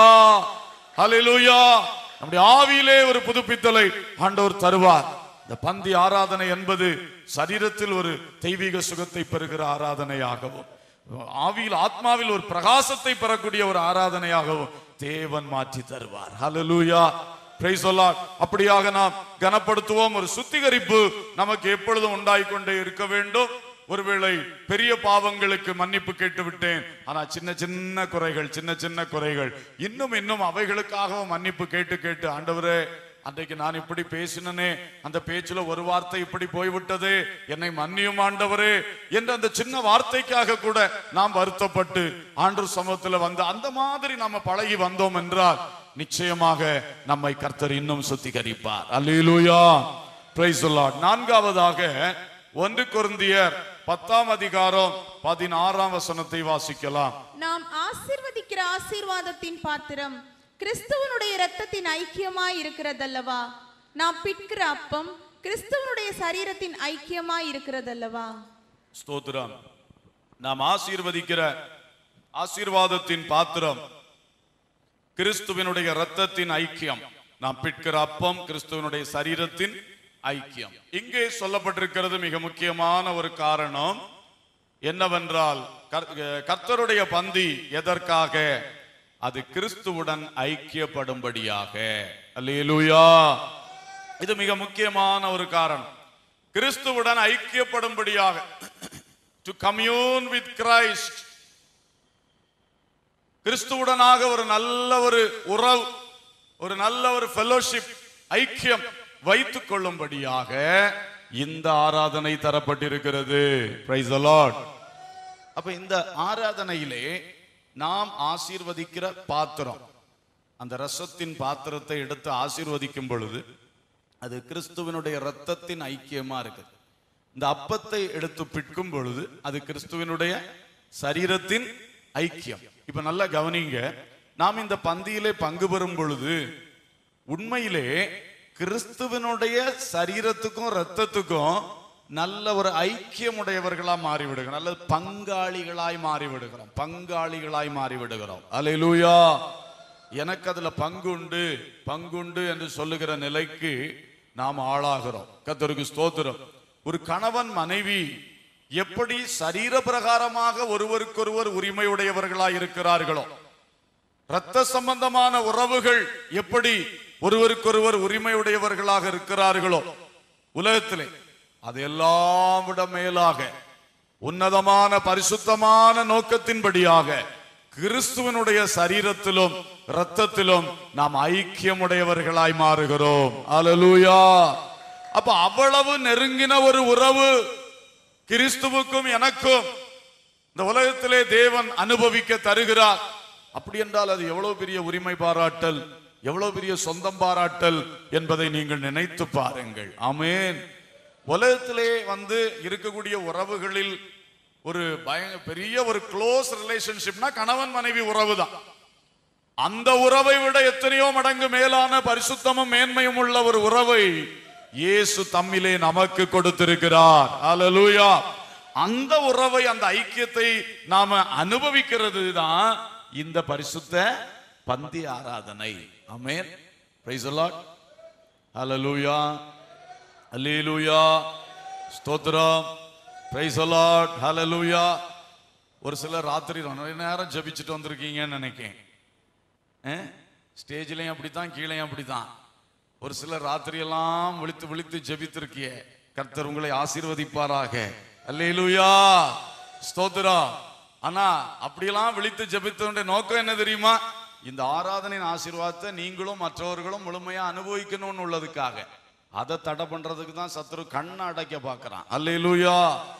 ஹalleluya நம்முடைய ஆவியிலே ஒரு புதுப்பித்தலை ஆண்டவர் தருவார் இந்த பந்தி ஆராதனை என்பது சரீரத்தில் ஒரு தெய்வீக சுகத்தை பெறுகிற ஆராதனையாகவும் ஆவியில் ஆத்மாவில் ஒரு பிரகாசத்தை பெறக்கூடிய ஒரு ஆராதனையாகவும் தேவன் மாற்றி தருவார் ஹalleluya praise the Lord அப்படியாக நாம் கனப்படுத்துவோம் ஒரு சுத்திகரிப்பு நமக்கு எப்பொழுதும் உண்டாயிக்கொண்டே இருக்க வேண்டும் ஒருவேளை பெரிய பாவங்களுக்கு மன்னிப்பு கேட்டு விட்டேன் ஆனா சின்ன சின்ன குறைகள் சின்ன சின்ன குறைகள் இன்னும் இன்னும் அவைகளுக்காகவும் மன்னிப்பு கேட்டு கேட்டு ஆண்டவரே அன்றைக்கு நான் இப்படி பேசினனே அந்த பேச்சுல ஒரு வார்த்தை இப்படி போய்விட்டது என்னை மன்னியும் ஆண்டவரே என்ற அந்த சின்ன வார்த்தைக்காக கூட நாம் வருத்தப்பட்டு ஆண்டு சமூகத்துல வந்து அந்த மாதிரி நாம பழகி வந்தோம் என்றால் நிச்சயமாக நம்மை கர்த்தர் இன்னும் சுத்திகரிப்பார் அல்லேலூயா பிரைஸ் நான்காவதாக ஒன்று கொருந்தியர் பத்தாம் அதிகாரம் பதினாறாம் வசனத்தை வாசிக்கலாம் நாம் ஆசீர்வதிக்கிற ஆசீர்வாதத்தின் பாத்திரம் கிறிஸ்துவனுடைய இரத்தத்தின் ஐக்கியமாய் இருக்கிறதல்லவா நாம் பிட்கிற அப்பம் கிறிஸ்துவனுடைய சரீரத்தின் ஐக்கியமாய் இருக்கிறதல்லவா ஸ்தோத்திரம் நாம் ஆசீர்வதிக்கிற ஆசீர்வாதத்தின் பாத்திரம் கிறிஸ்துவனுடைய இரத்தத்தின் ஐக்கியம் நாம் பிட்கிற அப்பம் கிறிஸ்துவனுடைய சரீரத்தின் ஐக்கியம் இங்கே சொல்லப்பட்டிருக்கிறது மிக முக்கியமான ஒரு காரணம் என்னவென்றால் கர்- கர்த்தருடைய பந்தி எதற்காக அது கிறிஸ்துவுடன் ஐக்கியப்படும்படியாக அல்லேலூயா இது மிக முக்கியமான ஒரு காரணம் கிறிஸ்துவுடன் ஐக்கியப்படும்படியாக டு கம்யூன் வித் கிரைஸ்ட் கிறிஸ்துவுடனாக ஒரு நல்ல ஒரு உறவு ஒரு நல்ல ஒரு ஃபெலோஷிப் ஐக்கியம் வைத்துக் கொள்ளும்படியாக இந்த ஆராதனை தரப்பட்டிருக்கிறது பிரைஸ் லார்ட் அப்ப இந்த ஆராதனையிலே நாம் ஆசீர்வதிக்கிற பாத்திரம் அந்த ரசத்தின் பாத்திரத்தை எடுத்து ஆசீர்வதிக்கும் பொழுது அது கிறிஸ்துவனுடைய இரத்தத்தின் ஐக்கியமா இருக்குது இந்த அப்பத்தை எடுத்து பிட்கும் பொழுது அது கிறிஸ்துவனுடைய சரீரத்தின் ஐக்கியம் இப்ப நல்லா கவனிங்க நாம் இந்த பந்தியிலே பங்கு பெறும் பொழுது உண்மையிலே கிறிஸ்துவனுடைய சரீரத்துக்கும் இரத்தத்துக்கும் நல்ல ஒரு ஐக்கியமுடையவர்களா மாறி விடுகிறோம் அல்லது பங்காளிகளாய் மாறி விடுகிறோம் பங்காளிகளாய் மாறி விடுகிறோம் அல்லேலூயா எனக்கு அதுல பங்குண்டு பங்குண்டு என்று சொல்லுகிற நிலைக்கு நாம் ஆளாகிறோம் கத்தருக்கு ஸ்தோத்திரம் ஒரு கணவன் மனைவி எப்படி சரீர பிரகாரமாக ஒருவருக்கொருவர் உரிமையுடையவர்களாய் இருக்கிறார்களோ இரத்த சம்பந்தமான உறவுகள் எப்படி ஒருவருக்கொருவர் உரிமையுடையவர்களாக இருக்கிறார்களோ உலகத்திலே அது எல்லாம் விட மேலாக உன்னதமான பரிசுத்தமான நோக்கத்தின்படியாக கிறிஸ்துவனுடைய சரீரத்திலும் இரத்தத்திலும் நாம் ஐக்கியமுடையவர்களாய் மாறுகிறோம் அல்லேலூயா அப்ப அவ்வளவு நெருங்கின ஒரு உறவு கிறிஸ்துவுக்கும் எனக்கும் இந்த உலகத்திலே தேவன் அனுபவிக்க தருகிறார் அப்படி என்றால் அது எவ்வளவு பெரிய உரிமை பாராட்டல் எவ்வளவு பெரிய சொந்தம் பாராட்டல் என்பதை நீங்கள் நினைத்து பாருங்கள் ஆமென் உலகத்திலே வந்து இருக்கக்கூடிய உறவுகளில் ஒரு பய பெரிய ஒரு க்ளோஸ் ரிலேஷன்ஷிப்னா கணவன் மனைவி உறவு தான் அந்த உறவை விட எத்தனையோ மடங்கு மேலான பரிசுத்தமும் மேன்மையும் உள்ள ஒரு உறவை இயேசு தம்மிலே நமக்கு கொடுத்திருக்கிறார் அல்லேலூயா அந்த உறவை அந்த ஐக்கியத்தை நாம அனுபவிக்கிறது தான் இந்த பரிசுத்த பந்தி ஆராதனை ஆமென் பிரைஸ் லார்ட் ஹalleluya அல்லேலூயா ஸ்தோத்திரம் பிரைஸ் லார்ட் ஹalleluya ஒரு சிலர் ராத்திரி நிறைய நேரம் ஜெபிச்சுட்டு வந்திருக்கீங்கன்னு நினைக்கிறேன் ஸ்டேஜ்லயும் அப்படித்தான் கீழேயும் அப்படித்தான் ஒரு சிலர் ராத்திரியெல்லாம் விழித்து விழித்து ஜெபித்திருக்கிய கர்த்தர் உங்களை ஆசீர்வதிப்பாராக அல்லேலூயா ஸ்தோத்திரம் ஆனா அப்படியெல்லாம் விழித்து ஜெபித்தவனுடைய நோக்கம் என்ன தெரியுமா இந்த ஆராதனையின் ஆசீர்வாதத்தை நீங்களும் மற்றவர்களும் முழுமையா அனுபவிக்கணும்னு உள்ளதுக்காக அதை தடை பண்றதுக்கு தான் சத்துரு கண்ணை அடைக்க பார்க்கறான் அல்லேலூயா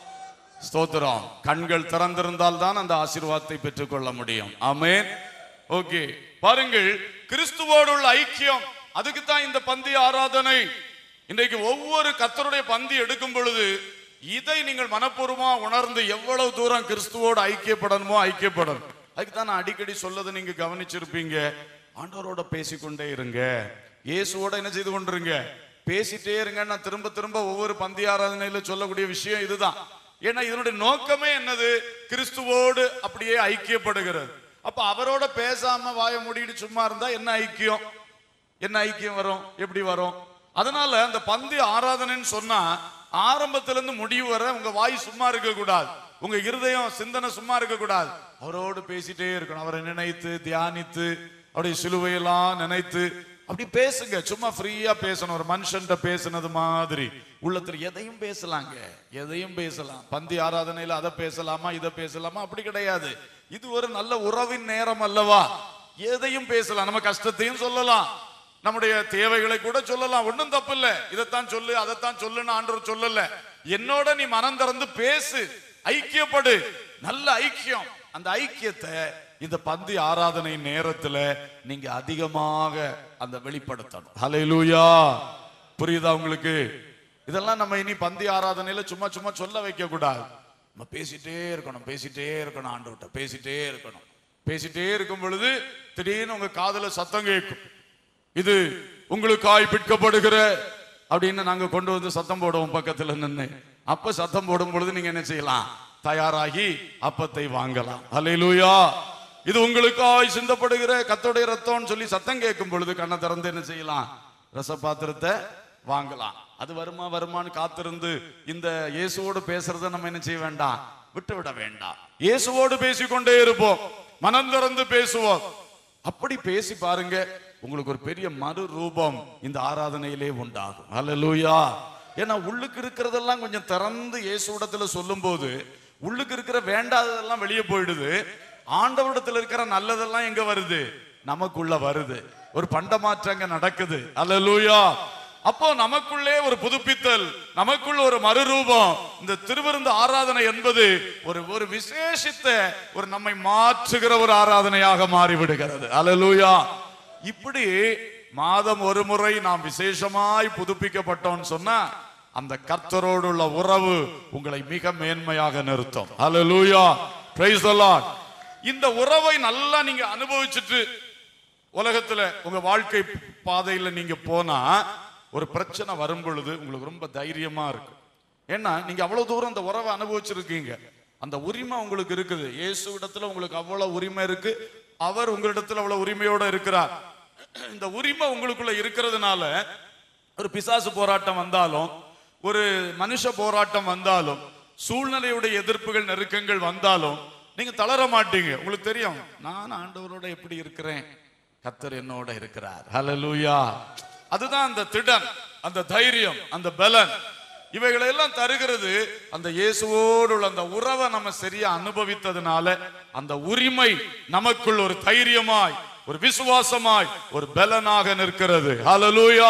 ஸ்தோத்திரம் கண்கள் திறந்திருந்தால் தான் அந்த ஆசீர்வாதத்தை பெற்றுக்கொள்ள முடியும் ஆமென் ஓகே பாருங்கள் கிறிஸ்துவோடு உள்ள ஐக்கியம் அதுக்கு தான் இந்த பந்தி ஆராதனை இன்றைக்கு ஒவ்வொரு கத்தருடைய பந்தி எடுக்கும் பொழுது இதை நீங்கள் மனப்பூர்வமா உணர்ந்து எவ்வளவு தூரம் கிறிஸ்துவோடு ஐக்கியப்படணுமோ ஐக்கியப்படணும் அதுக்கு தான் நான் அடிக்கடி சொல்லதை நீங்க கவனிச்சிருப்பீங்க ஆண்டவரோட பேசிக்கொண்டே இருங்க இயேசுவோட என்ன செய்து கொண்டிருங்க பேசிட்டே இருங்க நான் திரும்ப திரும்ப ஒவ்வொரு பந்தி ஆராதனையில சொல்லக்கூடிய விஷயம் இதுதான் ஏன்னா இதனுடைய நோக்கமே என்னது கிறிஸ்துவோடு அப்படியே ஐக்கியப்படுகிறது அப்ப அவரோட பேசாம வாயை மூடிட்டு சும்மா இருந்தா என்ன ஐக்கியம் என்ன ஐக்கியம் வரும் எப்படி வரும் அதனால அந்த பந்தி ஆராதனைன்னு சொன்னா ஆரம்பத்துல இருந்து முடிவு வர உங்க வாய் சும்மா இருக்க கூடாது உங்க இருதயம் சிந்தனை சும்மா இருக்க கூடாது அவரோடு பேசிட்டே இருக்கணும் அவரை நினைத்து தியானித்து அவருடைய சிலுவையெல்லாம் நினைத்து அப்படி பேசுங்க சும்மா ஃப்ரீயா பேசணும் ஒரு மனுஷன்ட்ட பேசுனது மாதிரி உள்ளத்துல எதையும் பேசலாங்க எதையும் பேசலாம் பந்தி ஆராதனையில அதை பேசலாமா இதை பேசலாமா அப்படி கிடையாது இது ஒரு நல்ல உறவின் நேரம் அல்லவா எதையும் பேசலாம் நம்ம கஷ்டத்தையும் சொல்லலாம் நம்முடைய தேவைகளை கூட சொல்லலாம் ஒண்ணும் தப்பு இல்ல இதைத்தான் சொல்லு அதைத்தான் சொல்லுன்னு ஆண்டவர் சொல்லல என்னோட நீ மனம் திறந்து பேசு ஐக்கியப்படு நல்ல ஐக்கியம் அந்த ஐக்கியத்தை இந்த பந்தி ஆராதனை நேரத்துல நீங்க அதிகமாக அந்த வெளிப்படுத்தணும் ஹalleluya புரியுதா உங்களுக்கு இதெல்லாம் நம்ம இனி பந்தி ஆராதனையில சும்மா சும்மா சொல்ல வைக்க கூடாது நம்ம பேசிட்டே இருக்கணும் பேசிட்டே இருக்கணும் ஆண்டவர்கிட்ட பேசிட்டே இருக்கணும் பேசிட்டே இருக்கும் பொழுது திடீர்னு உங்க காதுல சத்தம் கேட்கும் இது உங்களுக்காய் பிற்கப்படுகிற அப்படின்னு நாங்க கொண்டு வந்து சத்தம் போடுவோம் பக்கத்துல நின்னு அப்ப சத்தம் போடும் பொழுது நீங்க என்ன செய்யலாம் தயாராகி அப்பத்தை வாங்கலாம் அல்லேலூயா இது உங்களுக்காய் சிந்தப்படுகிற கத்தோடைய ரத்தம்னு சொல்லி சத்தம் கேட்கும் பொழுது கண்ணை திறந்து என்ன செய்யலாம் ரச பாத்திரத்தை வாங்கலாம் அது வருமா வருமான்னு காத்திருந்து இந்த இயேசுவோடு பேசுறத நம்ம என்ன செய்ய வேண்டாம் விட்டு விட வேண்டாம் இயேசுவோடு பேசிக்கொண்டே இருப்போம் மனம் திறந்து பேசுவோம் அப்படி பேசி பாருங்க உங்களுக்கு ஒரு பெரிய மறு ரூபம் இந்த ஆராதனையிலே உண்டாகும் அல்லேலூயா ஏன்னா உள்ளுக்கு இருக்கிறதெல்லாம் கொஞ்சம் திறந்து இயேசுவிடத்துல சொல்லும்போது உள்ளுக்கு இருக்கிற வேண்டாததெல்லாம் வெளியே போயிடுது ஆண்டவரிடத்துல இருக்கிற நல்லதெல்லாம் எங்க வருது நமக்குள்ள வருது ஒரு பண்டமாற்றங்க நடக்குது அல்லேலூயா அப்போ நமக்குள்ளே ஒரு புதுப்பித்தல் நமக்குள்ள ஒரு மறுரூபம் இந்த திருவிருந்து ஆராதனை என்பது ஒரு ஒரு விசேஷித்த ஒரு நம்மை மாற்றுகிற ஒரு ஆராதனையாக மாறிவிடுகிறது அல்லேலூயா இப்படி மாதம் ஒரு முறை நாம் விசேஷமாய் புதுப்பிக்கப்பட்டோம்னு சொன்னா அந்த கர்த்தரோடு உள்ள உறவு உங்களை மிக மேன்மையாக நிறுத்தும் அல்லேலூயா praise the lord இந்த உறவை நல்லா நீங்க அனுபவிச்சுட்டு உலகத்துல உங்க வாழ்க்கை பாதையில நீங்க போனா ஒரு பிரச்சனை வரும் பொழுது உங்களுக்கு ரொம்ப தைரியமா இருக்கும் ஏன்னா நீங்க அவ்வளவு தூரம் அந்த உறவை அனுபவிச்சிருக்கீங்க அந்த உரிமை உங்களுக்கு இருக்குது இயேசு இடத்துல உங்களுக்கு அவ்வளவு உரிமை இருக்கு அவர் உங்களிடத்துல அவ்வளவு உரிமையோட இருக்கிறார் இந்த உரிமை உங்களுக்குள்ள இருக்கிறதுனால ஒரு பிசாசு போராட்டம் வந்தாலும் ஒரு மனுஷ போராட்டம் வந்தாலும் சூழ்நிலையுடைய எதிர்ப்புகள் நெருக்கங்கள் வந்தாலும் நீங்க தளர மாட்டீங்க உங்களுக்கு தெரியும் நான் ஆண்டவரோட எப்படி இருக்கிறேன் கத்தர் என்னோட இருக்கிறார் ஹalleluya அதுதான் அந்த திடன் அந்த தைரியம் அந்த பலன் இவைகளை எல்லாம் தருகிறது அந்த இயேசுவோடு உள்ள அந்த உறவை நம்ம சரியா அனுபவித்ததுனால அந்த உரிமை நமக்குள் ஒரு தைரியமாய் ஒரு விசுவாசமாய் ஒரு பலனாக நிற்கிறது ஹalleluya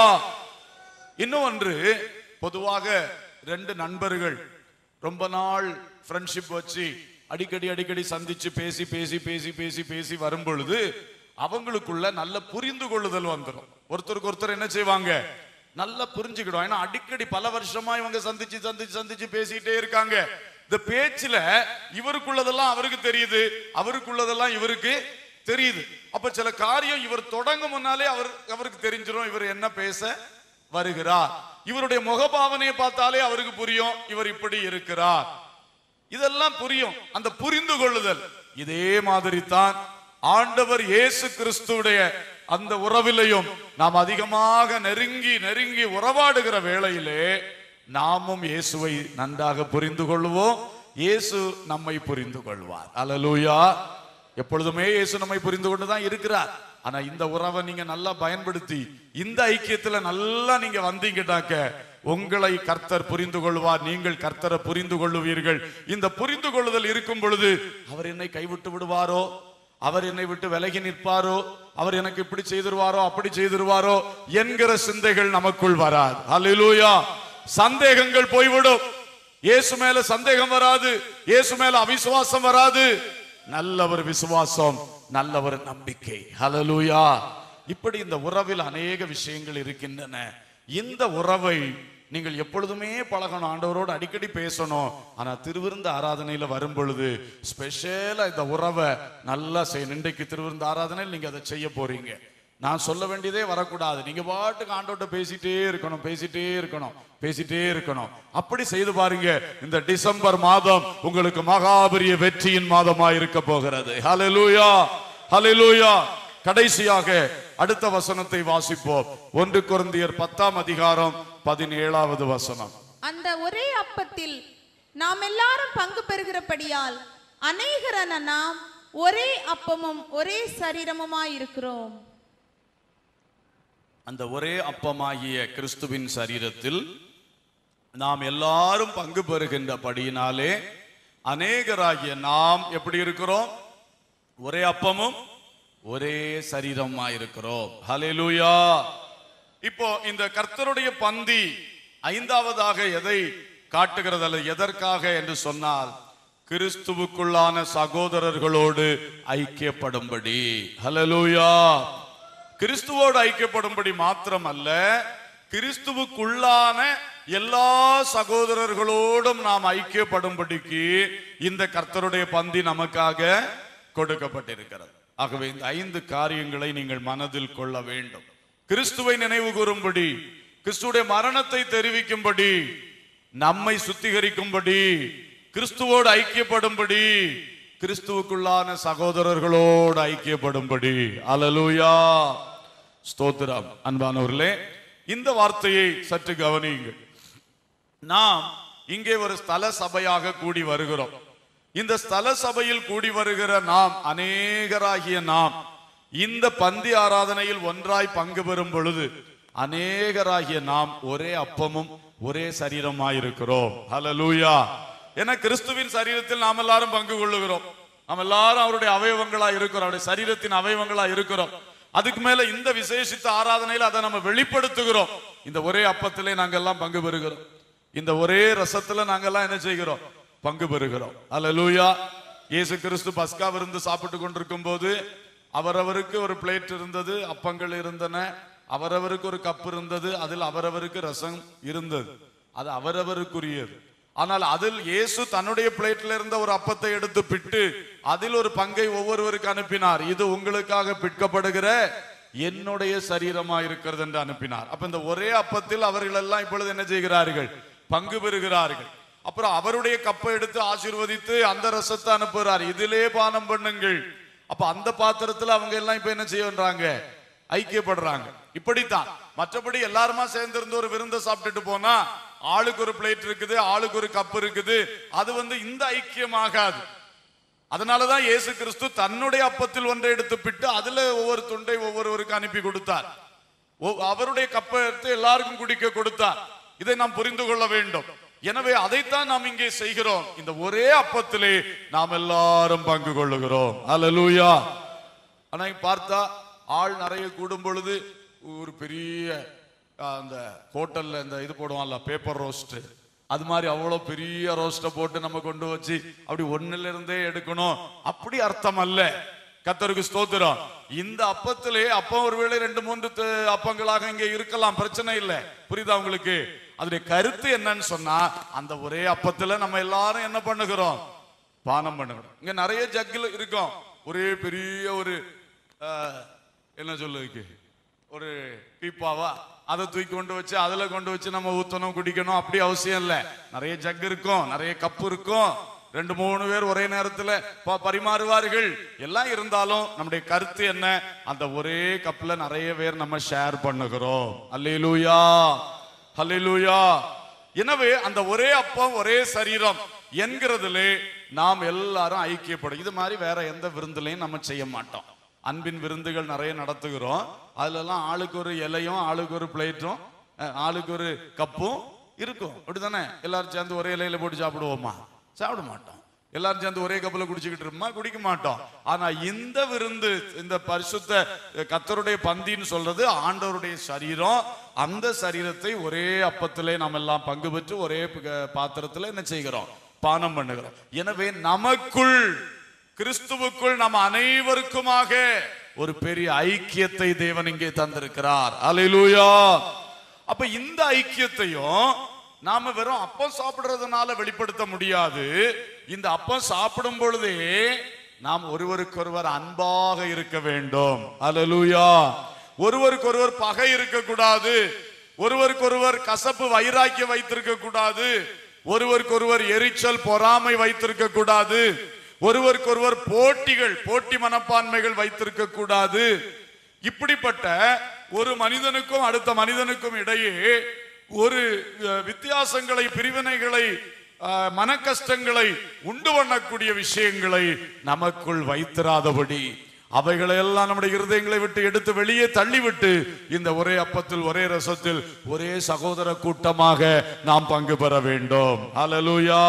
இன்னும் ஒன்று பொதுவாக ரெண்டு நண்பர்கள் ரொம்ப நாள் ஃப்ரெண்ட்ஷிப் வச்சு அடிக்கடி அடிக்கடி சந்திச்சு பேசி பேசி பேசி பேசி பேசி வரும் பொழுது அவங்களுக்குள்ள நல்ல புரிந்து கொள்ளுதல் வந்துடும் ஒருத்தருக்கு ஒருத்தர் என்ன செய்வாங்க நல்லா புரிஞ்சுக்கிடும் ஏன்னா அடிக்கடி பல வருஷமா இவங்க சந்திச்சு சந்திச்சு சந்திச்சு பேசிட்டே இருக்காங்க இந்த பேச்சுல இவருக்குள்ளதெல்லாம் அவருக்கு தெரியுது அவருக்குள்ளதெல்லாம் இவருக்கு தெரியுது அப்ப சில காரியம் இவர் தொடங்கும் முன்னாலே அவர் அவருக்கு தெரிஞ்சிடும் இவர் என்ன பேச வருகிறார் இவருடைய முகபாவனையை பார்த்தாலே அவருக்கு புரியும் இவர் இப்படி இருக்கிறார் இதெல்லாம் புரியும் அந்த புரிந்து கொள்ளுதல் இதே மாதிரி தான் ஆண்டவர் இயேசு கிறிஸ்துவுடைய அந்த உறவிலையும் நாம் அதிகமாக நெருங்கி நெருங்கி உறவாடுகிற வேளையிலே நாமும் இயேசுவை நன்றாக புரிந்து கொள்வோம் இயேசு நம்மை புரிந்து கொள்வார் அல்லேலூயா எப்பொழுதுமே இயேசு நம்மை புரிந்து கொண்டு தான் இருக்கிறார் ஆனா இந்த உறவை நீங்க நல்லா பயன்படுத்தி இந்த ஐக்கியத்துல நல்லா நீங்க வந்தீங்கட்டாக்க உங்களை கர்த்தர் புரிந்து கொள்வார் நீங்கள் கர்த்தரை புரிந்து கொள்ளுவீர்கள் இந்த புரிந்து கொள்ளுதல் இருக்கும் பொழுது அவர் என்னை கைவிட்டு விடுவாரோ அவர் என்னை விட்டு விலகி நிற்பாரோ அவர் எனக்கு இப்படி செய்திருவாரோ அப்படி செய்திருவாரோ என்கிற சிந்தைகள் நமக்குள் வராது அல்லேலூயா சந்தேகங்கள் போய்விடும் இயேசு மேல சந்தேகம் வராது இயேசு மேல அவிசுவாசம் வராது நல்ல ஒரு விசுவாசம் நல்ல ஒரு நம்பிக்கை ஹalleluya இப்படி இந்த உறவில் அநேக விஷயங்கள் இருக்கின்றன இந்த உறவை நீங்கள் எப்பொழுதுமே பழகணும் ஆண்டவரோடு அடிக்கடி பேசணும் ஆனா திருவிருந்த ஆராதனையில வரும் பொழுது ஸ்பெஷலா இந்த உறவை நல்லா செய்யணும் இன்றைக்கு திருவிருந்த ஆராதனையில் நீங்க அதை செய்ய போறீங்க நான் சொல்ல வேண்டியதே வரக்கூடாது நீங்க பாட்டுக்கு ஆண்டோட்ட பேசிட்டே இருக்கணும் பேசிட்டே இருக்கணும் பேசிட்டே இருக்கணும் அப்படி செய்து பாருங்க இந்த டிசம்பர் மாதம் உங்களுக்கு மகாபரிய வெற்றியின் மாதமா இருக்க போகிறது ஹalleluya ஹalleluya கடைசியாக அடுத்த வசனத்தை வாசிப்போம் ஒன்று கொரிந்தியர் பத்தாம் அதிகாரம் பதினேழாவது வசனம் அந்த ஒரே அப்பத்தில் நாம் எல்லாரும் பங்கு பெறுகிறபடியால் அநேகரான நாம் ஒரே அப்பமும் ஒரே சரீரமுமாய் இருக்கிறோம் அந்த ஒரே அப்பமாகிய கிறிஸ்துவின் சரீரத்தில் நாம் எல்லாரும் பங்கு பெறுகின்றபடியினாலே அநேகராகிய நாம் எப்படி இருக்கிறோம் ஒரே அப்பமும் ஒரே சரீரமா இருக்கிறோம் ஹalleluya இப்போ இந்த கர்த்தருடைய பந்தி ஐந்தாவதாக எதை காட்டுகிறது அல்லது எதற்காக என்று சொன்னால் கிறிஸ்துவுக்குள்ளான சகோதரர்களோடு ஐக்கியப்படும்படி ஹalleluya கிறிஸ்துவோடு ஐக்கியப்படும்படி மாத்திரமல்ல கிறிஸ்துவுக்குள்ளான எல்லா சகோதரர்களோடும் நாம் ஐக்கியப்படும்படிக்கு இந்த கர்த்தருடைய பந்தி நமக்காக கொடுக்கப்பட்டிருக்கிறது ஆகவே இந்த ஐந்து காரியங்களை நீங்கள் மனதில் கொள்ள வேண்டும் கிறிஸ்துவை நினைவு கூறும்படி கிறிஸ்துடைய மரணத்தை தெரிவிக்கும்படி நம்மை சுத்திகரிக்கும்படி கிறிஸ்துவோடு ஐக்கியப்படும்படி கிறிஸ்துவுக்குள்ளான சகோதரர்களோடு ஐக்கியப்படும்படி அல்லேலூயா ஸ்தோத்திரம் அன்பானவர்களே இந்த வார்த்தையை சற்று கவனியுங்கள் நாம் இங்கே ஒரு ஸ்தல சபையாக கூடி வருகிறோம் இந்த ஸ்தல சபையில் கூடி வருகிற நாம் அநேகராகிய நாம் இந்த பந்தி ஆராதனையில் ஒன்றாய் பங்கு பெறும் பொழுது அநேகராகிய நாம் ஒரே அப்பமும் ஒரே சரீரமாயிருக்கிறோம் ஹalleluya என கிறிஸ்துவின் சரீரத்தில் நாம் எல்லாரும் பங்கு கொள்ளுகிறோம் நாம் எல்லாரும் அவருடைய அவயவங்களா இருக்கிறோம் அவருடைய சரீரத்தின் அவயவங்களா இருக்கிறோம் அதுக்கு மேல இந்த விசேஷித்த ஆராதனையில் அதை நம்ம வெளிப்படுத்துகிறோம் இந்த ஒரே அப்பத்திலே நாங்க எல்லாம் பங்கு பெறுகிறோம் இந்த ஒரே ரசத்துல நாங்க எல்லாம் என்ன செய்கிறோம் பங்கு பெறுகிறோம் அல்லேலூயா இயேசு கிறிஸ்து பஸ்கா விருந்து சாப்பிட்டு கொண்டிருக்கும் போது அவரவருக்கு ஒரு பிளேட் இருந்தது அப்பங்கள் இருந்தன அவரவருக்கு ஒரு கப் இருந்தது அதில் அவரவருக்கு ரசம் இருந்தது அது அவரவருக்குரியது ஆனால் அதில் இயேசு தன்னுடைய பிளேட்ல இருந்த ஒரு அப்பத்தை எடுத்து பிட்டு அதில் ஒரு பங்கை ஒவ்வொருவருக்கு அனுப்பினார் இது உங்களுக்காக பிற்கப்படுகிற என்னுடைய சரீரமா இருக்கிறது என்று அனுப்பினார் அப்ப இந்த ஒரே அப்பத்தில் அவர்கள் எல்லாம் இப்பொழுது என்ன செய்கிறார்கள் பங்கு பெறுகிறார்கள் அப்புறம் அவருடைய கப்பை எடுத்து ஆசீர்வதித்து அந்த ரசத்தை அனுப்புகிறார் இதிலே பானம் பண்ணுங்கள் அப்ப அந்த பாத்திரத்துல அவங்க எல்லாம் இப்ப என்ன செய்யறாங்க ஐக்கியப்படுறாங்க இப்படித்தான் மற்றபடி எல்லாருமா சேர்ந்திருந்து ஒரு விருந்தை சாப்பிட்டுட்டு போனா ஆளுக்கு ஒரு பிளேட் இருக்குது ஆளுக்கு ஒரு கப் இருக்குது அது வந்து இந்த ஐக்கியமாகாது அதனாலதான் இயேசு கிறிஸ்து தன்னுடைய அப்பத்தில் ஒன்றை எடுத்து பிட்டு அதுல ஒவ்வொரு துண்டை ஒவ்வொருவருக்கு அனுப்பி கொடுத்தார் ஒ- அவருடைய கப்பை எடுத்து எல்லாருக்கும் குடிக்க கொடுத்தார் இதை நாம் புரிந்து கொள்ள வேண்டும் எனவே அதைத்தான் நாம் இங்கே செய்கிறோம் இந்த ஒரே அப்பத்திலே நாம் எல்லாரும் பங்கு கொள்ளுகிறோம் அல்லேலூயா ஆனா இங்க பார்த்தா ஆள் நிறைய கூடும் பொழுது ஒரு பெரிய அஹ், அந்த ஹோட்டல்ல இந்த இது போடுவான்ல பேப்பர் ரோஸ்ட் அது மாதிரி அவ்வளவு பெரிய ரோஸ்ட போட்டு நம்ம கொண்டு வச்சு அப்படி ஒண்ணுல இருந்தே எடுக்கணும் அப்படி அர்த்தம் அல்ல கத்தருக்கு ஸ்தோத்திரம் இந்த அப்பத்திலே அப்பம் ஒருவேளை ரெண்டு மூன்று த- அப்பங்களாக இங்கே இருக்கலாம் பிரச்சனை இல்லை புரியுதா உங்களுக்கு அதனுடைய கருத்து என்னன்னு சொன்னா அந்த ஒரே அப்பத்துல நம்ம எல்லாரும் என்ன பண்ணுகிறோம் பானம் பண்ணுகிறோம் இங்க நிறைய ஜக்கில் இருக்கும் ஒரே பெரிய ஒரு அஹ், என்ன சொல்லுதுக்கு ஒரு பீப்பாவா அதை தூக்கி கொண்டு வச்சு அதுல கொண்டு வச்சு நம்ம ஊத்தணும் குடிக்கணும் அப்படி அவசியம் இல்ல நிறைய ஜக் இருக்கும் நிறைய கப்பு இருக்கும் ரெண்டு மூணு பேர் ஒரே நேரத்துல ப- பரிமாறுவார்கள் எல்லாம் இருந்தாலும் நம்முடைய கருத்து என்ன அந்த ஒரே கப்ல நிறைய பேர் நம்ம ஷேர் பண்ணுகிறோம் அல்லேலூயா அல்லேலூயா எனவே அந்த ஒரே அப்பம் ஒரே சரீரம் என்கிறதிலே நாம் எல்லாரும் ஐக்கியப்படும் இது மாதிரி வேற எந்த விருந்துலையும் நம்ம செய்ய மாட்டோம் அன்பின் விருந்துகள் நிறைய நடத்துகிறோம் அதுலலாம் ஆளுக்கு ஒரு இலையும் ஆளுக்கு ஒரு பிளேட்டும் ஆளுக்கு ஒரு கப்பும் இருக்கும் அப்படிதானே எல்லாரும் சேர்ந்து ஒரே இலையில போட்டு சாப்பிடுவோமா சாப்பிட மாட்டோம் எல்லாரும் சேர்ந்து ஒரே கப்பல குடிச்சுக்கிட்டு இருப்போமா குடிக்க மாட்டோம் ஆனா இந்த விருந்து இந்த பரிசுத்த அஹ், கர்த்தருடைய பந்தின்னு சொல்றது ஆண்டவருடைய சரீரம் அந்த சரீரத்தை ஒரே அப்பத்திலே நாம் எல்லாம் பங்கு பெற்று ஒரே ப- பாத்திரத்துல என்ன செய்கிறோம் பானம் பண்ணுகிறோம் எனவே நமக்குள் கிறிஸ்துவுக்குள் நம் அனைவருக்குமாக ஒரு பெரிய ஐக்கியத்தை தேவன் இங்கே தந்திருக்கிறார் அல்லேலூயா அப்ப இந்த ஐக்கியத்தையும் நாம வெறும் அப்பம் சாப்பிடுறதுனால வெளிப்படுத்த முடியாது இந்த அப்பம் சாப்பிடும் பொழுதே நாம் ஒருவருக்கொருவர் அன்பாக இருக்க வேண்டும் அல்லேலூயா ஒருவருக்கொருவர் பகை இருக்கக்கூடாது ஒருவருக்கொருவர் கசப்பு வைராக்கியம் வைத்திருக்க கூடாது ஒருவருக்கொருவர் எரிச்சல் பொறாமை வைத்திருக்க கூடாது ஒருவருக்கொருவர் போட்டிகள் போட்டி மனப்பான்மைகள் வைத்திருக்க கூடாது இப்படிப்பட்ட ஒரு மனிதனுக்கும் அடுத்த மனிதனுக்கும் இடையே ஒரு அஹ், வித்தியாசங்களை பிரிவினைகளை அஹ், மனக்கஷ்டங்களை உண்டு பண்ணக்கூடிய விஷயங்களை நமக்குள் வைத்திராதபடி அவைகளை எல்லாம் நம்முடைய இருதயங்களை விட்டு எடுத்து வெளியே தள்ளிவிட்டு இந்த ஒரே அப்பத்தில் ஒரே ரசத்தில் ஒரே சகோதர கூட்டமாக நாம் பங்கு பெற வேண்டும் அல்லேலூயா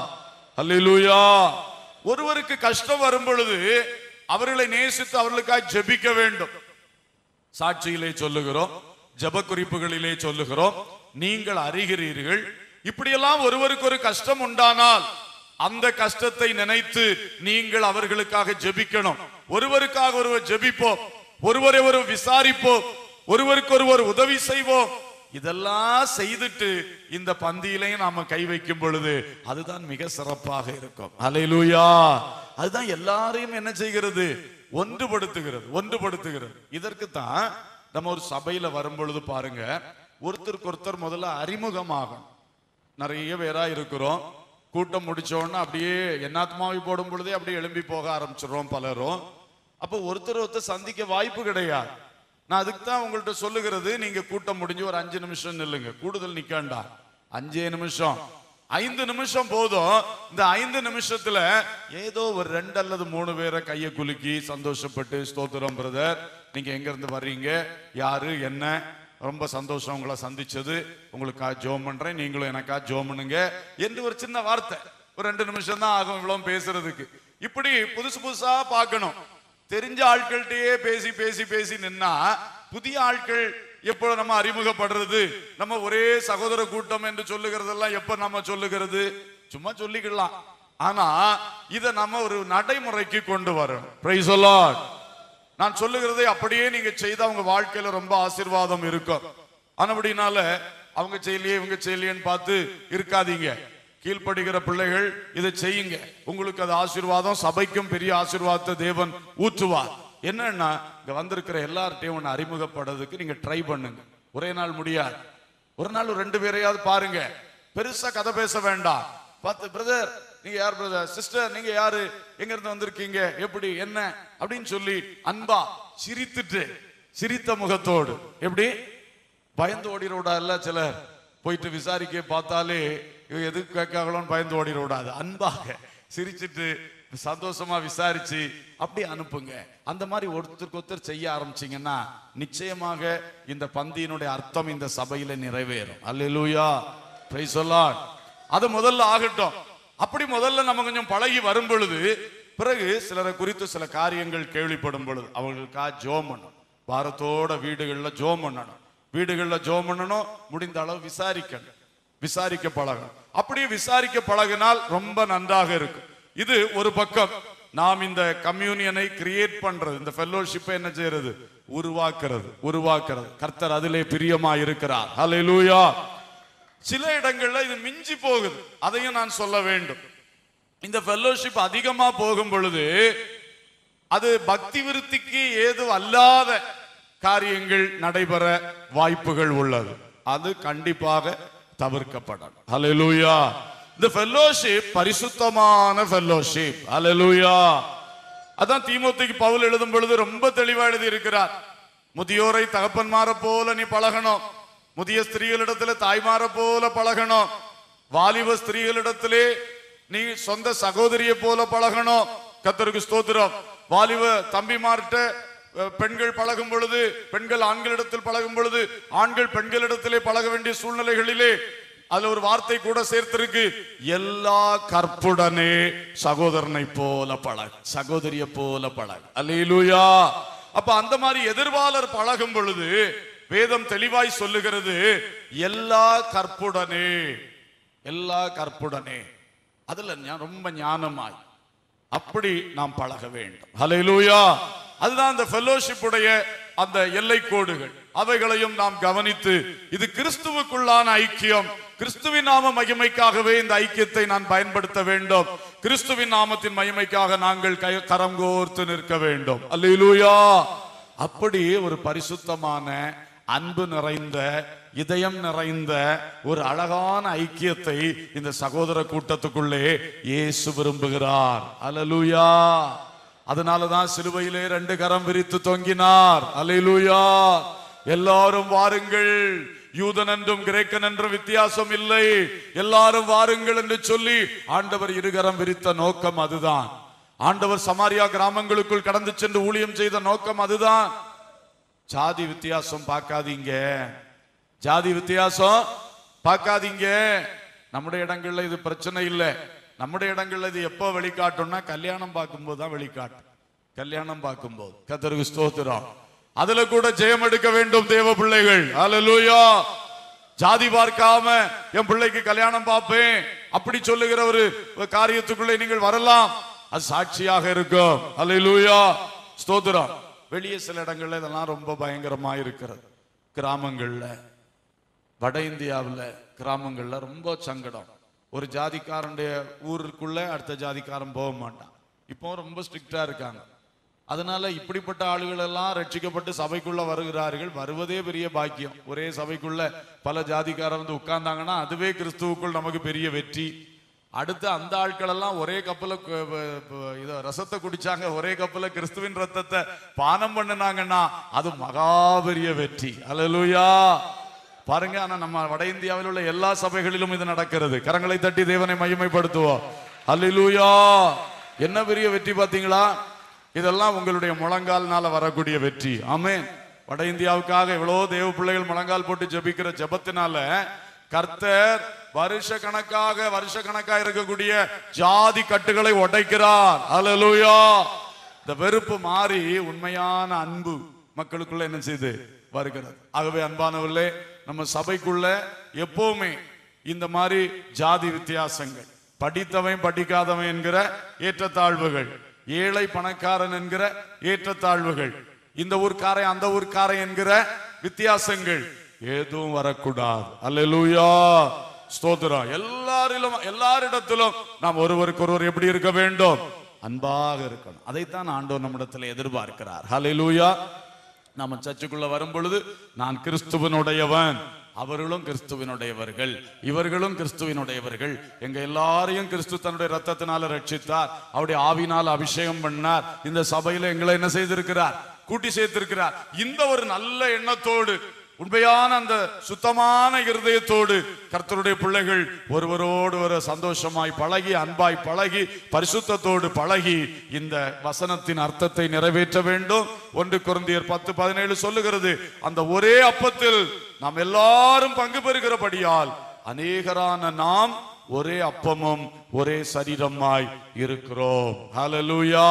அல்லேலூயா ஒருவருக்கு கஷ்டம் வரும் பொழுது அவர்களை நேசித்து அவர்களுக்காக ஜெபிக்க வேண்டும் சாட்சியிலே சொல்லுகிறோம் ஜெப குறிப்புகளிலே சொல்லுகிறோம் நீங்கள் அறிகிறீர்கள் இப்படியெல்லாம் ஒருவருக்கு ஒரு கஷ்டம் உண்டானால் அந்த கஷ்டத்தை நினைத்து நீங்கள் அவர்களுக்காக ஜெபிக்கணும் ஒருவருக்காக ஒருவர் ஜெபிப்போம் ஒருவரை ஒரு விசாரிப்போம் ஒருவருக்கு ஒருவர் உதவி செய்வோம் இதெல்லாம் செய்துட்டு இந்த பந்தியிலையும் நாம கை வைக்கும் பொழுது அதுதான் மிக சிறப்பாக இருக்கும் அலையிலூயா அதுதான் எல்லாரையும் என்ன செய்கிறது ஒன்றுபடுத்துகிறது ஒன்றுபடுத்துகிறது இதற்கு தான் நம்ம ஒரு சபையில வரும் பொழுது பாருங்க ஒருத்தருக்கு ஒருத்தர் முதல்ல அறிமுகமாகும் நிறைய பேரா இருக்கிறோம் கூட்டம் முடிச்ச உடனே அப்படியே என்னாத்மாவை போடும் பொழுதே அப்படியே எழும்பி போக ஆரம்பிச்சிடுறோம் பலரும் அப்போ ஒருத்தர் ஒருத்தர் சந்திக்க வாய்ப்பு கிடையாது நான் அதுக்கு தான் உங்கள்ட்ட சொல்லுகிறது நீங்க கூட்டம் முடிஞ்சு ஒரு அஞ்சு நிமிஷம் நில்லுங்க கூடுதல் நிக்காண்டா அஞ்சே நிமிஷம் ஐந்து நிமிஷம் போதும் இந்த ஐந்து நிமிஷத்துல ஏதோ ஒரு ரெண்டு அல்லது மூணு பேரை கையை குலுக்கி சந்தோஷப்பட்டு ஸ்தோத்திரம் பிரதர் நீங்க எங்க இருந்து வர்றீங்க யாரு என்ன ரொம்ப சந்தோஷம் உங்களை சந்திச்சது உங்களுக்காக ஜோம் பண்றேன் நீங்களும் எனக்கா ஜோம் பண்ணுங்க என்று ஒரு சின்ன வார்த்தை ஒரு ரெண்டு நிமிஷம் தான் ஆகும் இவ்வளவு பேசுறதுக்கு இப்படி புதுசு புதுசா பார்க்கணும் தெரிஞ்ச ஆட்கள்கிட்டயே பேசி பேசி பேசி நின்னா புதிய ஆட்கள் எப்போ நம்ம அறிமுகப்படுறது நம்ம ஒரே சகோதர கூட்டம் என்று சொல்லுகிறதெல்லாம் எப்ப நம்ம சொல்லுகிறது சும்மா சொல்லிக்கலாம் ஆனா இத நம்ம ஒரு நடைமுறைக்கு கொண்டு வரணும் Praise the Lord. நான் சொல்லுகிறதை அப்படியே நீங்க செய்தா உங்க வாழ்க்கையில ரொம்ப ஆசீர்வாதம் இருக்கும் ஆனபடினால அவங்க செய்யலையே இவங்க செய்யலையேன்னு பார்த்து இருக்காதீங்க கீழ்ப்படுகிற பிள்ளைகள் இதை செய்யுங்க உங்களுக்கு அது ஆசீர்வாதம் சபைக்கும் பெரிய ஆசீர்வாதத்தை தேவன் ஊற்றுவார் என்னன்னா இங்க வந்திருக்கிற எல்லார்ட்டையும் ஒன்று அறிமுகப்படுறதுக்கு நீங்க ட்ரை பண்ணுங்க ஒரே நாள் முடியாது ஒரு நாள் ஒரு ரெண்டு பேரையாவது பாருங்க பெருசா கதை பேச வேண்டாம் பார்த்து பிரதர் நீங்க யார் பிரதர் சிஸ்டர் நீங்க யாரு எங்க இருந்து வந்திருக்கீங்க எப்படி என்ன அப்படின்னு சொல்லி அன்பா சிரித்துட்டு சிரித்த முகத்தோடு எப்படி பயந்து ஓடிட விடாதுல்ல சிலர் போயிட்டு விசாரிக்க பார்த்தாலே இவ எதுக்கு கேட்காங்களோன்னு பயந்து ஓடிட விடாது அன்பாக சிரிச்சிட்டு சந்தோஷமா விசாரிச்சு அப்படி அனுப்புங்க அந்த மாதிரி ஒருத்தருக்கு ஒருத்தர் செய்ய ஆரம்பிச்சீங்கன்னா நிச்சயமாக இந்த பந்தியினுடைய அர்த்தம் இந்த சபையில நிறைவேறும் அல்லேலூயா பிரைஸ் சொல்லாட் அது முதல்ல ஆகட்டும் அப்படி முதல்ல நம்ம கொஞ்சம் பழகி வரும் பொழுது பிறகு சிலரை குறித்து சில காரியங்கள் கேள்விப்படும் பொழுது அவங்களுக்கா ஜோம் பண்ணணும் வாரத்தோட வீடுகள்ல ஜோம் பண்ணணும் வீடுகள்ல ஜோம் பண்ணணும் முடிந்த அளவு விசாரிக்கணும் விசாரிக்க பழகணும் அப்படியே விசாரிக்க பழகினால் ரொம்ப நன்றாக இருக்கும் இது ஒரு பக்கம் நாம் இந்த கம்யூனியனை கிரியேட் பண்றது இந்த ஃபெல்லோஷிப்பை என்ன செய்யறது உருவாக்குறது உருவாக்குறது கர்த்தர் அதிலே பிரியமா இருக்கிறார் ஹalleluya சில இடங்கள்ல இது மிஞ்சி போகுது அதையும் நான் சொல்ல வேண்டும் இந்த ஃபெல்லோஷிப் அதிகமா போகும் பொழுது அது பக்தி விருத்திக்கு ஏது அல்லாத காரியங்கள் நடைபெற வாய்ப்புகள் உள்ளது அது கண்டிப்பாக தவிர்க்கப்படணும் ஹalleluya இந்த ஃபெல்லோஷிப் பரிசுத்தமான ஃபெல்லோஷிப் ஹalleluya அதான் தீமோத்தேக்கு பவுல் எழுதும் பொழுது ரொம்ப தெளிவா எழுதி இருக்கிறார் முதியோரை தகப்பன்மார போல நீ பழகணும் முதிய ஸ்திரீகளிடத்துல தாய்மார போல பழகணும் வாலிப ஸ்திரீகளிடத்திலே நீ சொந்த சகோதரியை போல பழகணும் கத்தருக்கு ஸ்தோத்திரம் வாலிப தம்பிமார்கிட்ட அஹ், பெண்கள் பழகும் பொழுது பெண்கள் ஆண்களிடத்தில் பழகும் பொழுது ஆண்கள் பெண்களிடத்திலே பழக வேண்டிய சூழ்நிலைகளிலே அதுல ஒரு வார்த்தை கூட சேர்த்திருக்கு எல்லா கற்புடனே சகோதரனை போல பழகு சகோதரிய போல பழகு அல்லேலூயா அப்ப அந்த மாதிரி எதிர்வாளர் பழகும் பொழுது வேதம் தெளிவாய் சொல்லுகிறது எல்லா கற்புடனே எல்லா கற்புடனே அதுல ஞா- ரொம்ப ஞானமாய் அப்படி நாம் பழக வேண்டும் ஹalleluya அதுதான் அந்த ஃபெல்லோஷிப் உடைய அந்த எல்லை கோடுகள் அவைகளையும் நாம் கவனித்து இது கிறிஸ்துவுக்குள்ளான ஐக்கியம் கிறிஸ்துவின் நாம மகிமைக்காகவே இந்த ஐக்கியத்தை நான் பயன்படுத்த வேண்டும் கிறிஸ்துவின் நாமத்தின் மகிமைக்காக நாங்கள் கை- கரம் கோர்த்து நிற்க வேண்டும் அல்லேலூயா அப்படி ஒரு பரிசுத்தமான அன்பு நிறைந்த இதயம் நிறைந்த ஒரு அழகான ஐக்கியத்தை இந்த சகோதர கூட்டத்துக்குள்ளே இயேசு விரும்புகிறார் அல்லேலூயா அதனாலதான் சிலுவையிலே ரெண்டு கரம் விரித்து தொங்கினார் அல்லேலூயா எல்லாரும் வாருங்கள் யூதன் என்றும் கிரேக்கன் என்றும் வித்தியாசம் இல்லை எல்லாரும் வாருங்கள் என்று சொல்லி ஆண்டவர் இருகரம் விரித்த நோக்கம் அதுதான் ஆண்டவர் சமாரியா கிராமங்களுக்குள் கடந்து சென்று ஊழியம் செய்த நோக்கம் அதுதான் ஜாதி வித்தியாசம் பார்க்காதீங்க ஜாதி வித்தியாசம் பார்க்காதீங்க நம்முடைய இடங்கள்ல இது பிரச்சனை இல்லை நம்முடைய இடங்கள்ல இது எப்போ வெளிக்காட்டும்னா கல்யாணம் பார்க்கும்போது தான் வெளிக்காட்டும் கல்யாணம் பார்க்கும்போது கத்தருக்கு ஸ்தோத்திரம் அதுல கூட ஜெயம் எடுக்க வேண்டும் தேவ பிள்ளைகள் அல்லேலூயா ஜாதி பார்க்காம என் பிள்ளைக்கு கல்யாணம் பார்ப்பேன் அப்படி சொல்லுகிற ஒரு காரியத்துக்குள்ளே நீங்கள் வரலாம் அது சாட்சியாக இருக்கும் அல்லேலூயா ஸ்தோத்திரம் வெளியே சில இடங்கள்ல இதெல்லாம் ரொம்ப பயங்கரமா இருக்கிறது கிராமங்கள்ல வட இந்தியாவில் கிராமங்கள்ல ரொம்ப சங்கடம் ஒரு ஜாதிக்காரனுடைய ஊருக்குள்ள அடுத்த ஜாதிக்காரன் போக மாட்டான் இப்போ ரொம்ப ஸ்ட்ரிக்டா இருக்காங்க அதனால இப்படிப்பட்ட ஆளுகள் எல்லாம் ரட்சிக்கப்பட்டு சபைக்குள்ள வருகிறார்கள் வருவதே பெரிய பாக்கியம் ஒரே சபைக்குள்ள பல ஜாதிக்காரர் வந்து உட்கார்ந்தாங்கன்னா அதுவே கிறிஸ்துவுக்குள் நமக்கு பெரிய வெற்றி அடுத்து அந்த ஆட்கள் எல்லாம் ஒரே கப்பல கு- ப- ப- இத ரசத்தை குடிச்சாங்க ஒரே கப்பல கிறிஸ்துவின் ரத்தத்தை பானம் பண்ணுனாங்கன்னா அது மகா பெரிய வெற்றி அல்லேலூயா பாருங்க ஆனா நம்ம வட இந்தியாவில் உள்ள எல்லா சபைகளிலும் இது நடக்கிறது கரங்களை தட்டி தேவனை மகிமைப்படுத்துவோம் அல்லேலூயா என்ன பெரிய வெற்றி பாத்தீங்களா இதெல்லாம் உங்களுடைய முழங்கால்னால வரக்கூடிய வெற்றி ஆமென் வட இந்தியாவுக்காக எவ்வளவு தேவ பிள்ளைகள் முழங்கால் போட்டு ஜெபிக்கிற ஜெபத்தினால கர்த்தர் வருஷ கணக்காக வருஷ கணக்கா இருக்கக்கூடிய ஜாதி கட்டுகளை உடைக்கிறார் அல்லேலூயா இந்த வெறுப்பு மாறி உண்மையான அன்பு மக்களுக்குள்ள என்ன செய்து வருகிறது ஆகவே அன்பானவர்களே நம்ம சபைக்குள்ள எப்பவுமே இந்த மாதிரி ஜாதி வித்தியாசங்கள் படித்தவன் படிக்காதவன் என்கிற ஏற்றத்தாழ்வுகள் ஏழை பணக்காரன் என்கிற ஏற்றத்தாழ்வுகள் இந்த ஊர்க்காரன் அந்த ஊர்க்காரன் என்கிற வித்தியாசங்கள் எதுவும் வரக்கூடாது அல்லேலூயா ஸ்தோத்திரம் எல்லாரிலும் எல்லாரிடத்திலும் நாம் ஒருவருக்கு ஒருவர் எப்படி இருக்க வேண்டும் அன்பாக இருக்கணும் அதைத்தான் ஆண்டவர் நம்மிடத்தில் எதிர்பார்க்கிறார் ஹalleluya நாம சர்ச்சுக்குள்ள வரும் பொழுது நான் கிறிஸ்துவனுடையவன் அவர்களும் கிறிஸ்துவினுடையவர்கள் இவர்களும் கிறிஸ்துவினுடையவர்கள் எங்க எல்லாரையும் கிறிஸ்து தன்னுடைய ரத்தத்தினால ரட்சித்தார் அவருடைய ஆவினால் அபிஷேகம் பண்ணார் இந்த சபையில எங்களை என்ன செய்திருக்கிறார் கூட்டி சேர்த்திருக்கிறார் இந்த ஒரு நல்ல எண்ணத்தோடு உண்மையான அந்த சுத்தமான இருதயத்தோடு கர்த்தருடைய பிள்ளைகள் ஒருவரோடு ஒரு சந்தோஷமாய் பழகி அன்பாய் பழகி பரிசுத்தத்தோடு பழகி இந்த வசனத்தின் அர்த்தத்தை நிறைவேற்ற வேண்டும் ஒன்று குருந்தியர் பத்து பதினேழு சொல்லுகிறது அந்த ஒரே அப்பத்தில் நாம் எல்லாரும் பங்கு பெறுகிறபடியால் அநேகரான நாம் ஒரே அப்பமும் ஒரே சரீரமாய் இருக்கிறோம் ஹalleluya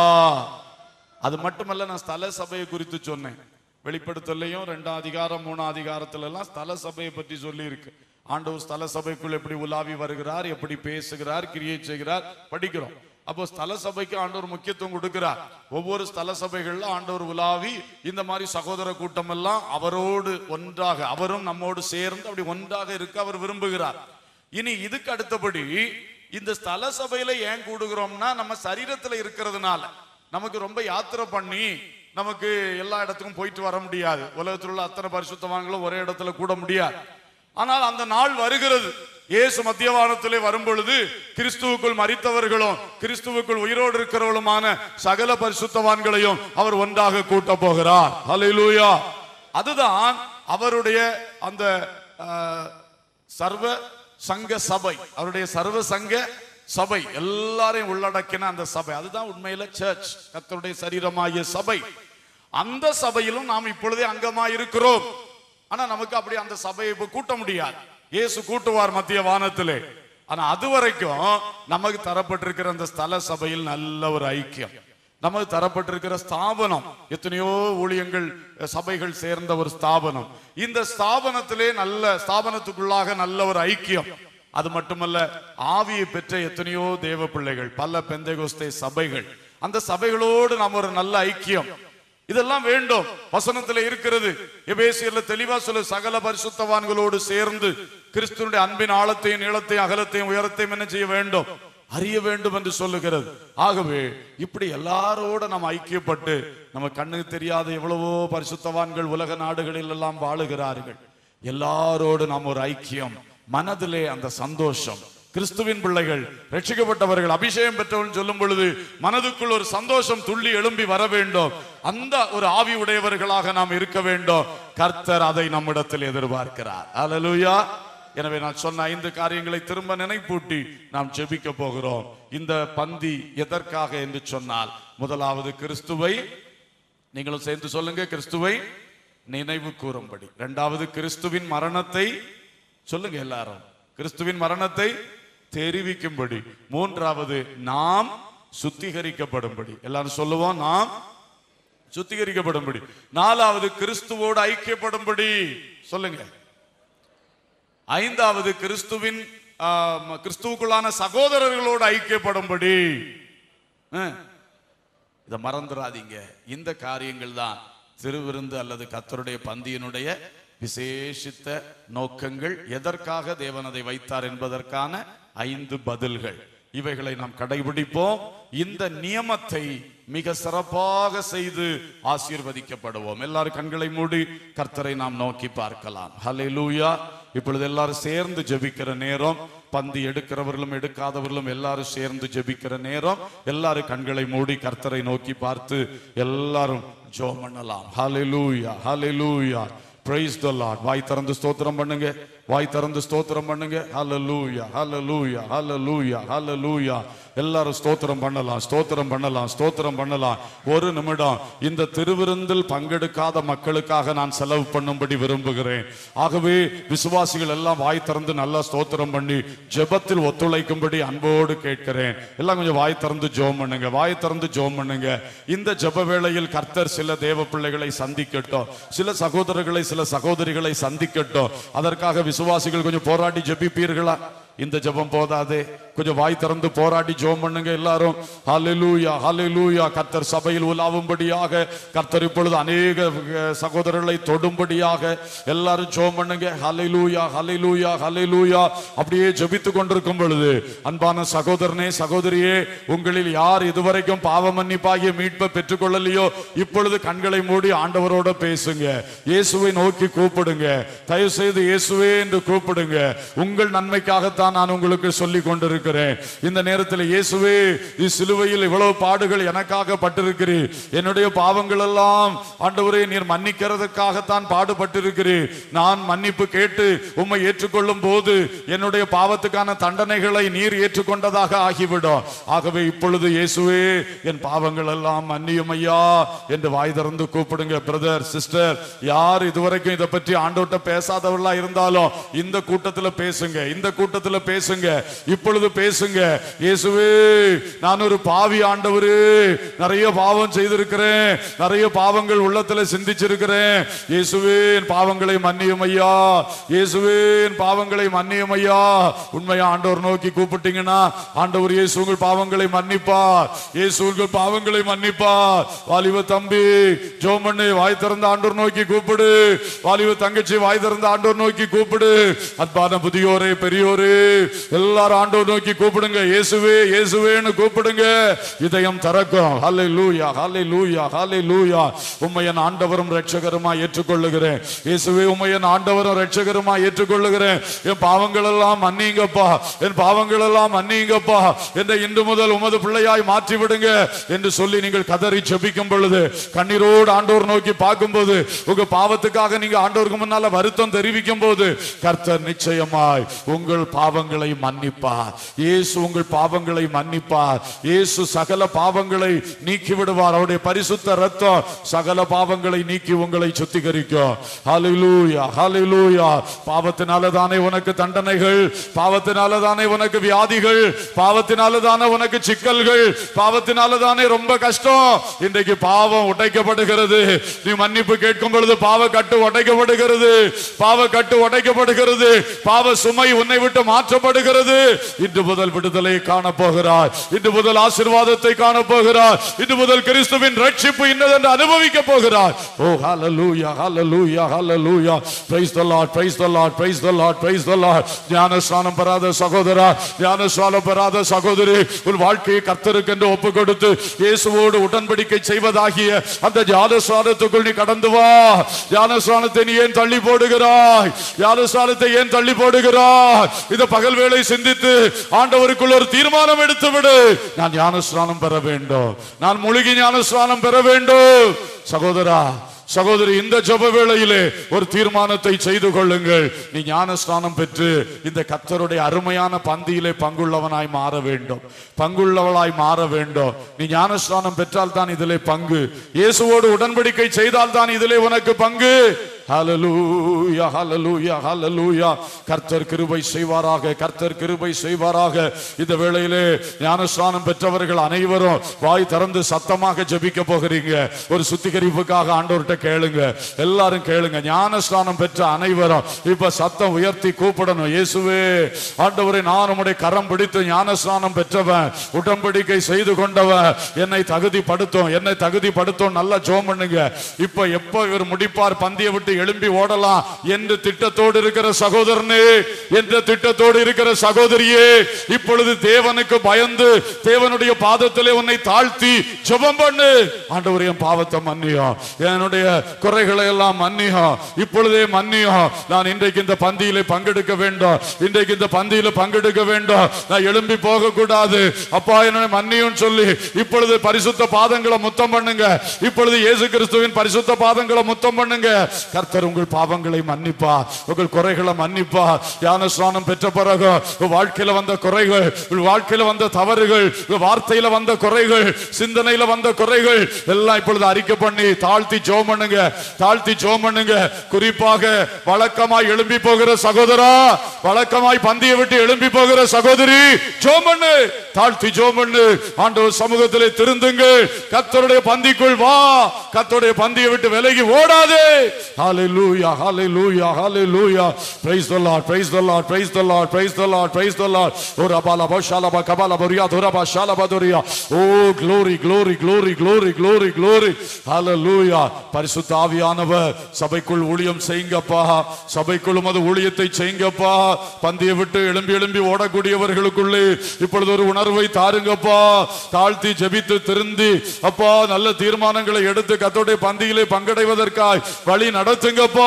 அது மட்டுமல்ல நான் ஸ்தல சபையை குறித்து சொன்னேன் வெளிப்படுத்தலையும் ரெண்டாம் அதிகாரம் மூணாம் அதிகாரத்துல எல்லாம் ஸ்தல சபையை பற்றி சொல்லி இருக்கு ஆண்டவர் ஸ்தல சபைக்குள் எப்படி உலாவி வருகிறார் எப்படி பேசுகிறார் கிரியை செய்கிறார் படிக்கிறோம் அப்போ ஸ்தல சபைக்கு ஆண்டவர் முக்கியத்துவம் கொடுக்கிறார் ஒவ்வொரு ஸ்தல சபைகள்ல ஆண்டவர் உலாவி இந்த மாதிரி சகோதர கூட்டம் எல்லாம் அவரோடு ஒன்றாக அவரும் நம்மோடு சேர்ந்து அப்படி ஒன்றாக இருக்க அவர் விரும்புகிறார் இனி இதுக்கு அடுத்தபடி இந்த ஸ்தல சபையில ஏன் கூடுகிறோம்னா நம்ம சரீரத்துல இருக்கிறதுனால நமக்கு ரொம்ப யாத்திரை பண்ணி நமக்கு எல்லா இடத்துக்கும் போயிட்டு வர முடியாது உலகத்தில் உள்ள அத்தனை பரிசுத்தவான்களும் ஒரே இடத்துல கூட முடியாது ஆனால் அந்த நாள் வருகிறது இயேசு மத்தியவானத்திலே வரும் பொழுது கிறிஸ்துவுக்குள் மரித்தவர்களும் கிறிஸ்துவுக்குள் உயிரோடு இருக்கிறவர்களுமான சகல பரிசுத்தவான்களையும் அவர் ஒன்றாக கூட்ட போகிறார் ஹalleluya அதுதான் அவருடைய அந்த அஹ், சர்வ சங்க சபை அவருடைய சர்வ சங்க சபை எல்லாரையும் உள்ளடக்கின அந்த சபை அதுதான் உண்மையில சர்ச் கர்த்தருடைய சரீரமாகிய சபை அந்த சபையிலும் நாம் இப்பொழுதே அங்கமா இருக்கிறோம் ஆனா நமக்கு அப்படி அந்த சபையை இப்ப கூட்ட முடியாது இயேசு கூட்டுவார் மத்திய வானத்திலே ஆனா அது வரைக்கும் நமக்கு தரப்பட்டிருக்கிற அந்த ஸ்தல சபையில் நல்ல ஒரு ஐக்கியம் நமக்கு தரப்பட்டிருக்கிற ஸ்தாபனம் எத்தனையோ ஊழியங்கள் அஹ், சபைகள் சேர்ந்த ஒரு ஸ்தாபனம் இந்த ஸ்தாபனத்திலே நல்ல ஸ்தாபனத்துக்குள்ளாக நல்ல ஒரு ஐக்கியம் அது மட்டுமல்ல ஆவியை பெற்ற எத்தனையோ தேவ பிள்ளைகள் பல பெந்தைகோஸ்தே சபைகள் அந்த சபைகளோடு நாம் ஒரு நல்ல ஐக்கியம் இதெல்லாம் வேண்டும் வசனத்துல இருக்கிறது எபேசியர்ல தெளிவா சொல்ல சகல பரிசுத்தவான்களோடு சேர்ந்து கிறிஸ்துனுடைய அன்பின் ஆழத்தையும் நீளத்தையும் அகலத்தையும் உயரத்தையும் என்ன செய்ய வேண்டும் அறிய வேண்டும் என்று சொல்லுகிறது ஆகவே இப்படி எல்லாரோட நாம் ஐக்கியப்பட்டு நம்ம கண்ணுக்கு தெரியாத எவ்வளவோ பரிசுத்தவான்கள் உலக நாடுகளில் எல்லாம் வாழுகிறார்கள் எல்லாரோடு நாம் ஒரு ஐக்கியம் மனதிலே அந்த சந்தோஷம் கிறிஸ்துவின் பிள்ளைகள் ரட்சிக்கப்பட்டவர்கள் அபிஷேகம் பெற்றவர்கள் சொல்லும் பொழுது மனதுக்குள் ஒரு சந்தோஷம் துள்ளி எழும்பி வர வேண்டும் அந்த ஒரு ஆவி உடையவர்களாக நாம் இருக்க வேண்டும் கர்த்தர் அதை நம்மிடத்தில் எதிர்பார்க்கிறார் அல்லேலூயா எனவே நான் சொன்ன ஐந்து காரியங்களை திரும்ப நினைப்பூட்டி நாம் ஜெபிக்க போகிறோம் இந்த பந்தி எதற்காக என்று சொன்னால் முதலாவது கிறிஸ்துவை நீங்களும் சேர்ந்து சொல்லுங்க கிறிஸ்துவை நினைவு கூறும்படி இரண்டாவது கிறிஸ்துவின் மரணத்தை சொல்லுங்க எல்லாரும் கிறிஸ்துவின் மரணத்தை தெரிவிக்கும்படி மூன்றாவது நாம் சுத்திகரிக்கப்படும்படி எல்லாரும் சொல்லுவோம் நாம் சுத்திகரிக்கப்படும்படி நாலாவது கிறிஸ்துவோடு ஐக்கியப்படும்படி சொல்லுங்க ஐந்தாவது கிறிஸ்துவின் ஆ, ம- கிறிஸ்துவுக்குள்ளான சகோதரர்களோடு ஐக்கியப்படும்படி ஆ. இதை மறந்துடாதீங்க இந்த காரியங்கள் தான் திருவிருந்து அல்லது கத்தருடைய பந்தியினுடைய விசேஷித்த நோக்கங்கள் எதற்காக தேவன் அதை வைத்தார் என்பதற்கான ஐந்து பதில்கள் இவைகளை நாம் கடைபிடிப்போம் இந்த நியமத்தை மிக சிறப்பாக செய்து ஆசீர்வதிக்கப்படுவோம் எல்லாரும் கண்களை மூடி கர்த்தரை நாம் நோக்கி பார்க்கலாம் ஹalleluya இப்பொழுது எல்லாரும் சேர்ந்து ஜெபிக்கிற நேரம் பந்தி எடுக்கிறவர்களும் எடுக்காதவர்களும் எல்லாரும் சேர்ந்து ஜெபிக்கிற நேரம் எல்லாரும் கண்களை மூடி கர்த்தரை நோக்கி பார்த்து எல்லாரும் ஜெபம் பண்ணலாம் ஹalleluya ஹalleluya praise the lord வாய் திறந்து ஸ்தோத்திரம் பண்ணுங்க வாய் திறந்து ஸ்தோத்திரம் பண்ணுங்க ஹalleluya ஹalleluya ஹalleluya ஹalleluya எல்லாரும் ஸ்தோத்திரம் பண்ணலாம் ஸ்தோத்திரம் பண்ணலாம் ஸ்தோத்திரம் பண்ணலாம் ஒரு நிமிடம் இந்த திருவிருந்தில் பங்கெடுக்காத மக்களுக்காக நான் செலவு பண்ணும்படி விரும்புகிறேன் ஆகவே விசுவாசிகள் எல்லாம் வாய் திறந்து நல்லா ஸ்தோத்திரம் பண்ணி ஜெபத்தில் ஒத்துழைக்கும்படி அன்போடு கேட்கிறேன் எல்லாம் கொஞ்சம் வாய் திறந்து ஜெபம் பண்ணுங்க வாய் திறந்து ஜெபம் பண்ணுங்க இந்த ஜெப வேளையில் கர்த்தர் சில தேவ பிள்ளைகளை சந்திக்கட்டும் சில சகோதரர்களை சில சகோதரிகளை சந்திக்கட்டும் அதற்காக விசுவாசிகள் கொஞ்சம் போராடி ஜெபிப்பீர்களா இந்த ஜெபம் போதாதே கொஞ்சம் வாய் திறந்து போராடி ஜோம் பண்ணுங்க எல்லாரும் ஹalleluya ஹalleluya கர்த்தர் சபையில் உலாவும்படியாக கர்த்தர் இப்பொழுது அநேக அஹ், சகோதரர்களை தொடும்படியாக எல்லாரும் ஜோம் பண்ணுங்க ஹalleluya ஹalleluya ஹalleluya அப்படியே ஜெபித்து கொண்டிருக்கும் பொழுது அன்பான சகோதரனே சகோதரியே உங்களில் யார் இதுவரைக்கும் பாவ மன்னிப்பாகிய மீட்பை பெற்றுக்கொள்ளலையோ இப்பொழுது கண்களை மூடி ஆண்டவரோட பேசுங்க இயேசுவை நோக்கி கூப்பிடுங்க தயவு செய்து இயேசுவே என்று கூப்பிடுங்க உங்கள் நன்மைக்காகத்தான் நான் உங்களுக்கு சொல்லி கொண்டிருக்கிறேன் இந்த நேரத்தில் இயேசுவே இச்சிலுவையில் இவ்வளவு பாடுகள் எனக்காக பட்டிருக்கிறீர் என்னுடைய பாவங்கள் எல்லாம் ஆண்டவரே நீர் மன்னிக்கிறதுக்காகத்தான் பாடுபட்டிருக்கிறீர் நான் மன்னிப்பு கேட்டு உம்மை ஏற்றுக்கொள்ளும் போது என்னுடைய பாவத்துக்கான தண்டனைகளை நீர் ஏற்றுக்கொண்டதாக ஆகிவிடும் ஆகவே இப்பொழுது இயேசுவே என் பாவங்கள் எல்லாம் மன்னியும் ஐயா என்று வாய் திறந்து கூப்பிடுங்க பிரதர் சிஸ்டர் யார் இதுவரைக்கும் இதை பற்றி ஆண்டோட்ட பேசாதவர்களா இருந்தாலும் இந்த கூட்டத்துல பேசுங்க இந்த கூட்டத்துல பேசுங்க இப்பொழுது பேசுங்க இயேசுவே நான் ஒரு பாவி ஆண்டவரு நிறைய பாவம் செய்திருக்கிறேன் நிறைய பாவங்கள் உள்ளத்துல சிந்திச்சிருக்கிறேன் இயேசுவே என் பாவங்களை மன்னியும் ஐயா இயேசுவே என் பாவங்களை மன்னியும் ஐயா உண்மையா ஆண்டவர் நோக்கி கூப்பிட்டீங்கன்னா ஆண்டவர் இயேசு உங்கள் பாவங்களை மன்னிப்பார் இயேசு உங்கள் பாவங்களை மன்னிப்பார் வாலிப தம்பி ஜோமண்ணு வாய் திறந்த ஆண்டவர் நோக்கி கூப்பிடு வாலிப தங்கச்சி வாய் திறந்த ஆண்டவர் நோக்கி கூப்பிடு அன்பான புதியோரே பெரியோரே எல்லாரும் ஆண்டவர் நோக்கி கூப்பிடுங்க இயேசுவே இயேசுவேன்னு கூப்பிடுங்க இதயம் திறக்கும் ஹல்லை லூயா ஹல்லை லூயா ஹல்லை லூயா உம்மை என் ஆண்டவரும் ரட்சகருமா ஏற்றுக்கொள்ளுகிறேன் இயேசுவே உம்மை என் ஆண்டவரும் ரட்சகருமா ஏற்றுக்கொள்ளுகிறேன் என் பாவங்கள் எல்லாம் மன்னிங்கப்பா என் பாவங்கள் எல்லாம் மன்னிங்கப்பா என்னை இன்று முதல் உமது பிள்ளையாய் மாற்றி விடுங்க என்று சொல்லி நீங்கள் கதறி ஜெபிக்கும் பொழுது கண்ணீரோடு ஆண்டவர் நோக்கி பார்க்கும்போது உங்க பாவத்துக்காக நீங்க ஆண்டவருக்கு முன்னால வருத்தம் தெரிவிக்கும் போது கர்த்தர் நிச்சயமாய் உங்கள் பாவங்களை மன்னிப்பார் இயேசு உங்கள் பாவங்களை மன்னிப்பார் இயேசு சகல பாவங்களை நீக்கி விடுவார் அவருடைய பரிசுத்த ரத்தம் சகல பாவங்களை நீக்கி உங்களை சுத்திகரிக்கும் ஹalleluya ஹalleluya பாவத்தினால தானே உனக்கு தண்டனைகள் பாவத்தினால தானே உனக்கு வியாதிகள் பாவத்தினால தானே உனக்கு சிக்கல்கள் பாவத்தினால தானே ரொம்ப கஷ்டம் இன்றைக்கு பாவம் உடைக்கப்படுகிறது நீ மன்னிப்பு கேட்கும் பொழுது பாவ கட்டு உடைக்கப்படுகிறது பாவ கட்டு உடைக்கப்படுகிறது பாவ சுமை உன்னை விட்டு மாற்றப்படுகிறது இன்று முதல் விடுதலை காண போகிறார் இன்று முதல் ஆசீர்வாதத்தை காண போகிறார் இன்று முதல் கிறிஸ்துவின் ரட்சிப்பு இன்னதென்று அனுபவிக்க போகிறார் ஓ ஹalleluya ஹalleluya ஹalleluya praise the lord praise the lord praise the lord praise the lord ஞானஸ்நானம் பெறாத சகோதரா ஞானஸ்நானம் பெறாத சகோதரி உன் வாழ்க்கையை கர்த்தருக்கு என்று ஒப்பு கொடுத்து இயேசுவோடு உடன்படிக்கை செய்வதாகிய அந்த ஞானஸ்நானத்துக்குள் நீ கடந்து வா ஞானஸ்நானத்தை நீ ஏன் தள்ளி போடுகிறாய் ஞானஸ்நானத்தை ஏன் தள்ளி போடுகிறாய் இந்த பகல் வேளை சிந்தித்து ஆண்டவருக்குள்ள ஒரு தீர்மானம் எடுத்து விடு நான் ஞானஸ்நானம் பெற வேண்டும் நான் முழுகி ஞானஸ்நானம் பெற வேண்டும் சகோதரா சகோதரி இந்த ஜெப வேளையிலே ஒரு தீர்மானத்தை செய்து கொள்ளுங்கள் நீ ஞானஸ்நானம் பெற்று இந்த கர்த்தருடைய அருமையான பந்தியிலே பங்குள்ளவனாய் மாற வேண்டும் பங்குள்ளவளாய் மாற வேண்டும் நீ ஞானஸ்நானம் பெற்றால் தான் இதிலே பங்கு இயேசுவோடு உடன்படிக்கை செய்தால் தான் இதிலே உனக்கு பங்கு ஹalleluya ஹalleluya ஹalleluya கர்த்தர் கிருபை செய்வாராக கர்த்தர் கிருபை செய்வாராக இந்த வேளையிலே ஞானஸ்நானம் பெற்றவர்கள் அனைவரும் வாய் திறந்து சத்தமாக ஜெபிக்க போகிறீங்க ஒரு சுத்திகரிப்புக்காக ஆண்டவர்கிட்ட கேளுங்க எல்லாரும் கேளுங்க ஞானஸ்நானம் பெற்ற அனைவரும் இப்ப சத்தம் உயர்த்தி கூப்பிடணும் இயேசுவே ஆண்டவரை நான் உம்முடைய கரம் பிடித்து ஞானஸ்நானம் பெற்றவன் உடன்படிக்கை செய்து கொண்டவன் என்னை தகுதிப்படுத்தும் என்னை தகுதிப்படுத்தும் நல்லா ஜோம் பண்ணுங்க இப்ப எப்ப இவர் முடிப்பார் பந்தியை விட்டு எழும்பி ஓடலாம் என்று திட்டத்தோடு இருக்கிற சகோதரனே என்ற திட்டத்தோடு இருக்கிற சகோதரியே இப்பொழுது தேவனுக்கு பயந்து தேவனுடைய பாதத்திலே உன்னை தாழ்த்தி ஜெபம் பண்ணு ஆண்டவர் என் பாவத்தை மன்னியும் என்னுடைய குறைகளை எல்லாம் மன்னியும் இப்பொழுதே மன்னியும் நான் இன்றைக்கு இந்த பந்தியிலே பங்கெடுக்க வேண்டும் இன்றைக்கு இந்த பந்தியில பங்கெடுக்க வேண்டும் நான் எழும்பி போக கூடாது அப்பா என்னை மன்னியும் சொல்லி இப்பொழுது பரிசுத்த பாதங்களை முத்தம் பண்ணுங்க இப்பொழுது இயேசு கிறிஸ்துவின் பரிசுத்த பாதங்களை முத்தம் பண்ணுங்க கர்த்தர் உங்கள் பாவங்களை மன்னிப்பா உங்கள் குறைகளை மன்னிப்பா ஞான ஸ்நானம் பெற்ற பிறகு உங்கள் வாழ்க்கையில வந்த குறைகள் உங்கள் வாழ்க்கையில வந்த தவறுகள் உங்கள் வார்த்தையில வந்த குறைகள் சிந்தனையில வந்த குறைகள் எல்லாம் இப்பொழுது அறிக்கை பண்ணி தாழ்த்தி ஜோம் பண்ணுங்க தாழ்த்தி ஜோம் பண்ணுங்க குறிப்பாக வழக்கமாய் எழும்பி போகிற சகோதரா வழக்கமாய் பந்தியை விட்டு எழும்பி போகிற சகோதரி ஜோம் பண்ணு தாழ்த்தி ஜோம் பண்ணு ஆண்டவர் சமூகத்திலே திருந்துங்கள் கர்த்தருடைய பந்திக்குள் வா கர்த்தருடைய பந்தியை விட்டு விலகி ஓடாதே Hallelujah, hallelujah, hallelujah. Praise the Lord, praise the Lord, praise the Lord, praise the Lord, praise the Lord. Oh, rabalaba, shalaba, kabalaba, riya, dhuraba, shalaba, dhuriya. Oh, glory, glory, glory, glory, glory, glory. Hallelujah. பரிசுத்த ஆவியானவர் சபைக்குள் ஊழியம் செய்யுங்கப்பா சபைக்குள் உமது ஊழியத்தை செய்யுங்கப்பா பந்தியை விட்டு எழும்பி எழும்பி ஓடக்கூடியவர்களுக்குள்ளே இப்பொழுது ஒரு உணர்வை தாருங்கப்பா தாழ்த்தி ஜெபித்து திருந்தி அப்பா நல்ல தீர்மானங்களை எடுத்து கத்தோடைய பந்தியிலே பங்கடைவதற்காய் வழி நடத்துங்கப்பா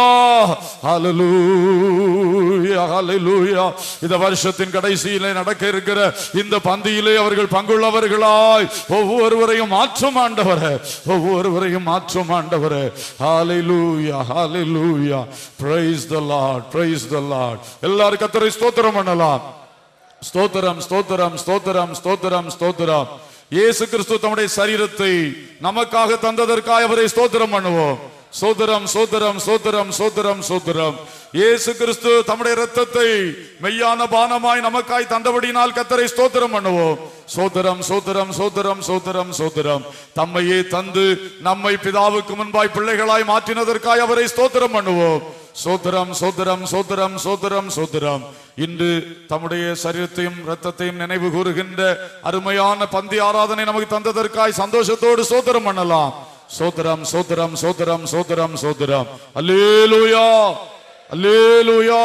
ஹalleluya ஹalleluya இந்த வருஷத்தின் கடைசியிலே நடக்க இருக்கிற இந்த பந்தியிலே அவர்கள் பங்குள்ளவர்களாய் ஒவ்வொருவரையும் மாற்றும் ஆண்டவரே ஒவ்வொருவரையும் மாற்றும் ஆண்டவரே ஹalleluya ஹalleluya praise the lord praise the lord எல்லாரும் கர்த்தரை ஸ்தோத்திரம் பண்ணலாம் ஸ்தோத்திரம் ஸ்தோத்திரம் ஸ்தோத்திரம் ஸ்தோத்திரம் ஸ்தோத்திரம் இயேசு கிறிஸ்து தம்முடைய சரீரத்தை நமக்காக தந்ததற்காக அவரை ஸ்தோத்திரம் பண்ணுவோம் சோதரம் சோதரம் சோதரம் சோதரம் சோதரம் இயேசு கிறிஸ்து தம்முடைய இரத்தத்தை மெய்யான பானமாய் நமக்காய் தந்தபடியினால் கத்தரை ஸ்தோத்திரம் பண்ணுவோம் சோதரம் சோதரம் சோதரம் சோதரம் சோதரம் தம்மையே தந்து நம்மை பிதாவுக்கு முன்பாய் பிள்ளைகளாய் மாற்றினதற்காய் அவரை ஸ்தோத்திரம் பண்ணுவோம் சோதரம் சோதரம் சோதரம் சோதரம் சோதரம் இன்று தம்முடைய சரீரத்தையும் இரத்தத்தையும் நினைவு கூறுகின்ற அருமையான பந்தி ஆராதனை நமக்கு தந்ததற்காய் சந்தோஷத்தோடு சோதரம் பண்ணலாம் சோதரம் சோதரம் சோதரம் சோதரம் சோதரம் அல்லேலூயா அல்லேலூயா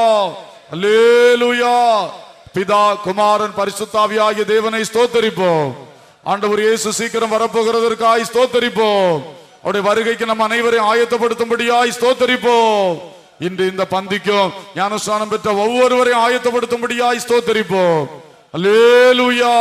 அல்லேலூயா பிதா குமாரன் பரிசுத்தாவியாகிய தேவனை ஸ்தோத்தரிப்போம் ஆண்டவர் இயேசு சீக்கிரம் வரப்போகிறதற்காய் ஸ்தோத்தரிப்போம் அவருடைய வருகைக்கு நம்ம அனைவரையும் ஆயத்தப்படுத்தும்படியாய் ஸ்தோத்தரிப்போம் இன்று இந்த பந்திக்கும் ஞானஸ்நானம் பெற்ற ஒவ்வொருவரையும் ஆயத்தப்படுத்தும்படியாய் ஸ்தோத்தரிப்போம் அல்லேலூயா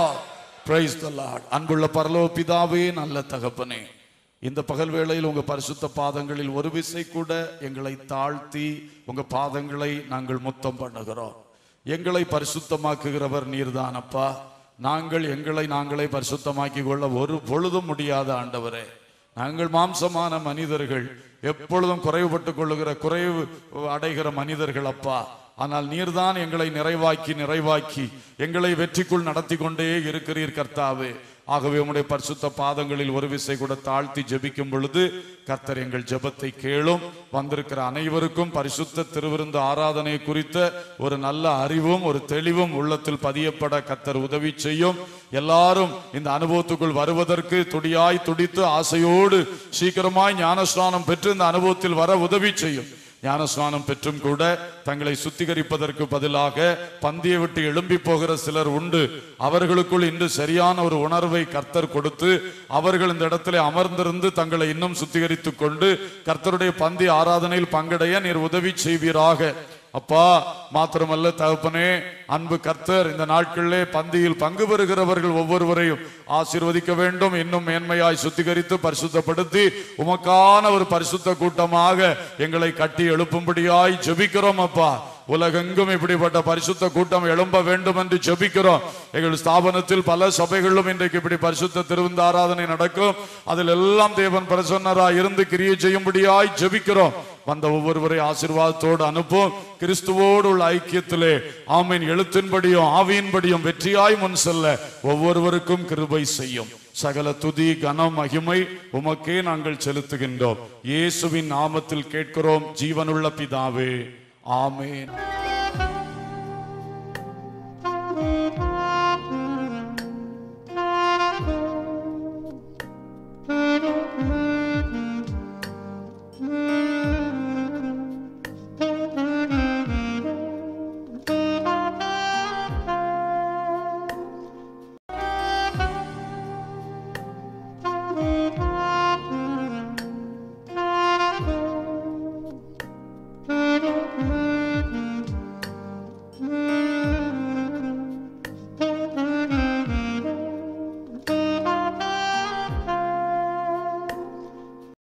பிரைஸ் த லார்ட் அன்புள்ள பரலோக பிதாவே நல்ல தகப்பனே இந்த பகல் வேளையில் உங்க பரிசுத்த பாதங்களில் ஒரு விசை கூட எங்களை தாழ்த்தி உங்க பாதங்களை நாங்கள் முத்தம் பண்ணுகிறோம் எங்களை பரிசுத்தமாக்குகிறவர் நீர்தானப்பா நாங்கள் எங்களை நாங்களே பரிசுத்தமாக்கி கொள்ள ஒரு பொழுதும் முடியாத ஆண்டவரே நாங்கள் மாம்சமான மனிதர்கள் எப்பொழுதும் குறைவுபட்டுக் கொள்ளுகிற குறைவு அடைகிற மனிதர்கள் அப்பா ஆனால் நீர்தான் எங்களை நிறைவாக்கி நிறைவாக்கி எங்களை வெற்றிக்குள் நடத்தி கொண்டே இருக்கிறீர் கர்த்தாவே ஆகவே உம்முடைய பரிசுத்த பாதங்களில் ஒரு விசை கூட தாழ்த்தி ஜெபிக்கும் பொழுது கர்த்தர் எங்கள் ஜெபத்தை கேளும் வந்திருக்கிற அனைவருக்கும் பரிசுத்த திருவிருந்து ஆராதனை குறித்த ஒரு நல்ல அறிவும் ஒரு தெளிவும் உள்ளத்தில் பதியப்பட கர்த்தர் உதவி செய்யும் எல்லாரும் இந்த அனுபவத்துக்குள் வருவதற்கு துடியாய் துடித்து ஆசையோடு சீக்கிரமாய் ஞானஸ்நானம் பெற்று இந்த அனுபவத்தில் வர உதவி செய்யும் ஞானஸ்நானம் பெற்றும் கூட தங்களை சுத்திகரிப்பதற்கு பதிலாக பந்தியை விட்டு எழும்பி போகிற சிலர் உண்டு அவர்களுக்குள் இன்று சரியான ஒரு உணர்வை கர்த்தர் கொடுத்து அவர்கள் இந்த இடத்திலே அமர்ந்திருந்து தங்களை இன்னும் சுத்திகரித்துக் கொண்டு கர்த்தருடைய பந்தி ஆராதனையில் பங்கடைய நீர் உதவி செய்வீராக அப்பா மாத்திரமல்ல தகப்பனே அன்பு கர்த்தர் இந்த நாட்களிலே பந்தியில் பங்கு பெறுகிறவர்கள் ஒவ்வொருவரையும் ஆசீர்வதிக்க வேண்டும் இன்னும் மேன்மையாய் சுத்திகரித்து பரிசுத்தப்படுத்தி உமக்கான ஒரு பரிசுத்த கூட்டமாக எங்களை கட்டி எழுப்பும்படியாய் ஜெபிக்கிறோம் அப்பா உலகெங்கும் இப்படிப்பட்ட பரிசுத்த கூட்டம் எழும்ப வேண்டும் என்று ஜெபிக்கிறோம் எங்கள் ஸ்தாபனத்தில் பல சபைகளிலும் இன்றைக்கு இப்படி பரிசுத்த திருவிந்த ஆராதனை நடக்கும் அதில் எல்லாம் தேவன் பிரசன்னராய் இருந்து கிரியை செய்யும்படியாய் ஜெபிக்கிறோம் வந்த ஒவ்வொருவரை ஆசீர்வாதத்தோடு அனுப்பும் கிறிஸ்துவோடு உள்ள ஐக்கியத்திலே ஆமீன் எழுத்தின்படியும் ஆவியின்படியும் வெற்றியாய் முன் செல்ல ஒவ்வொருவருக்கும் கிருபை செய்யும் சகல துதி கனம் மகிமை உமக்கே நாங்கள் செலுத்துகின்றோம் இயேசுவின் நாமத்தில் கேட்கிறோம் ஜீவனுள்ள பிதாவே ஆமேன்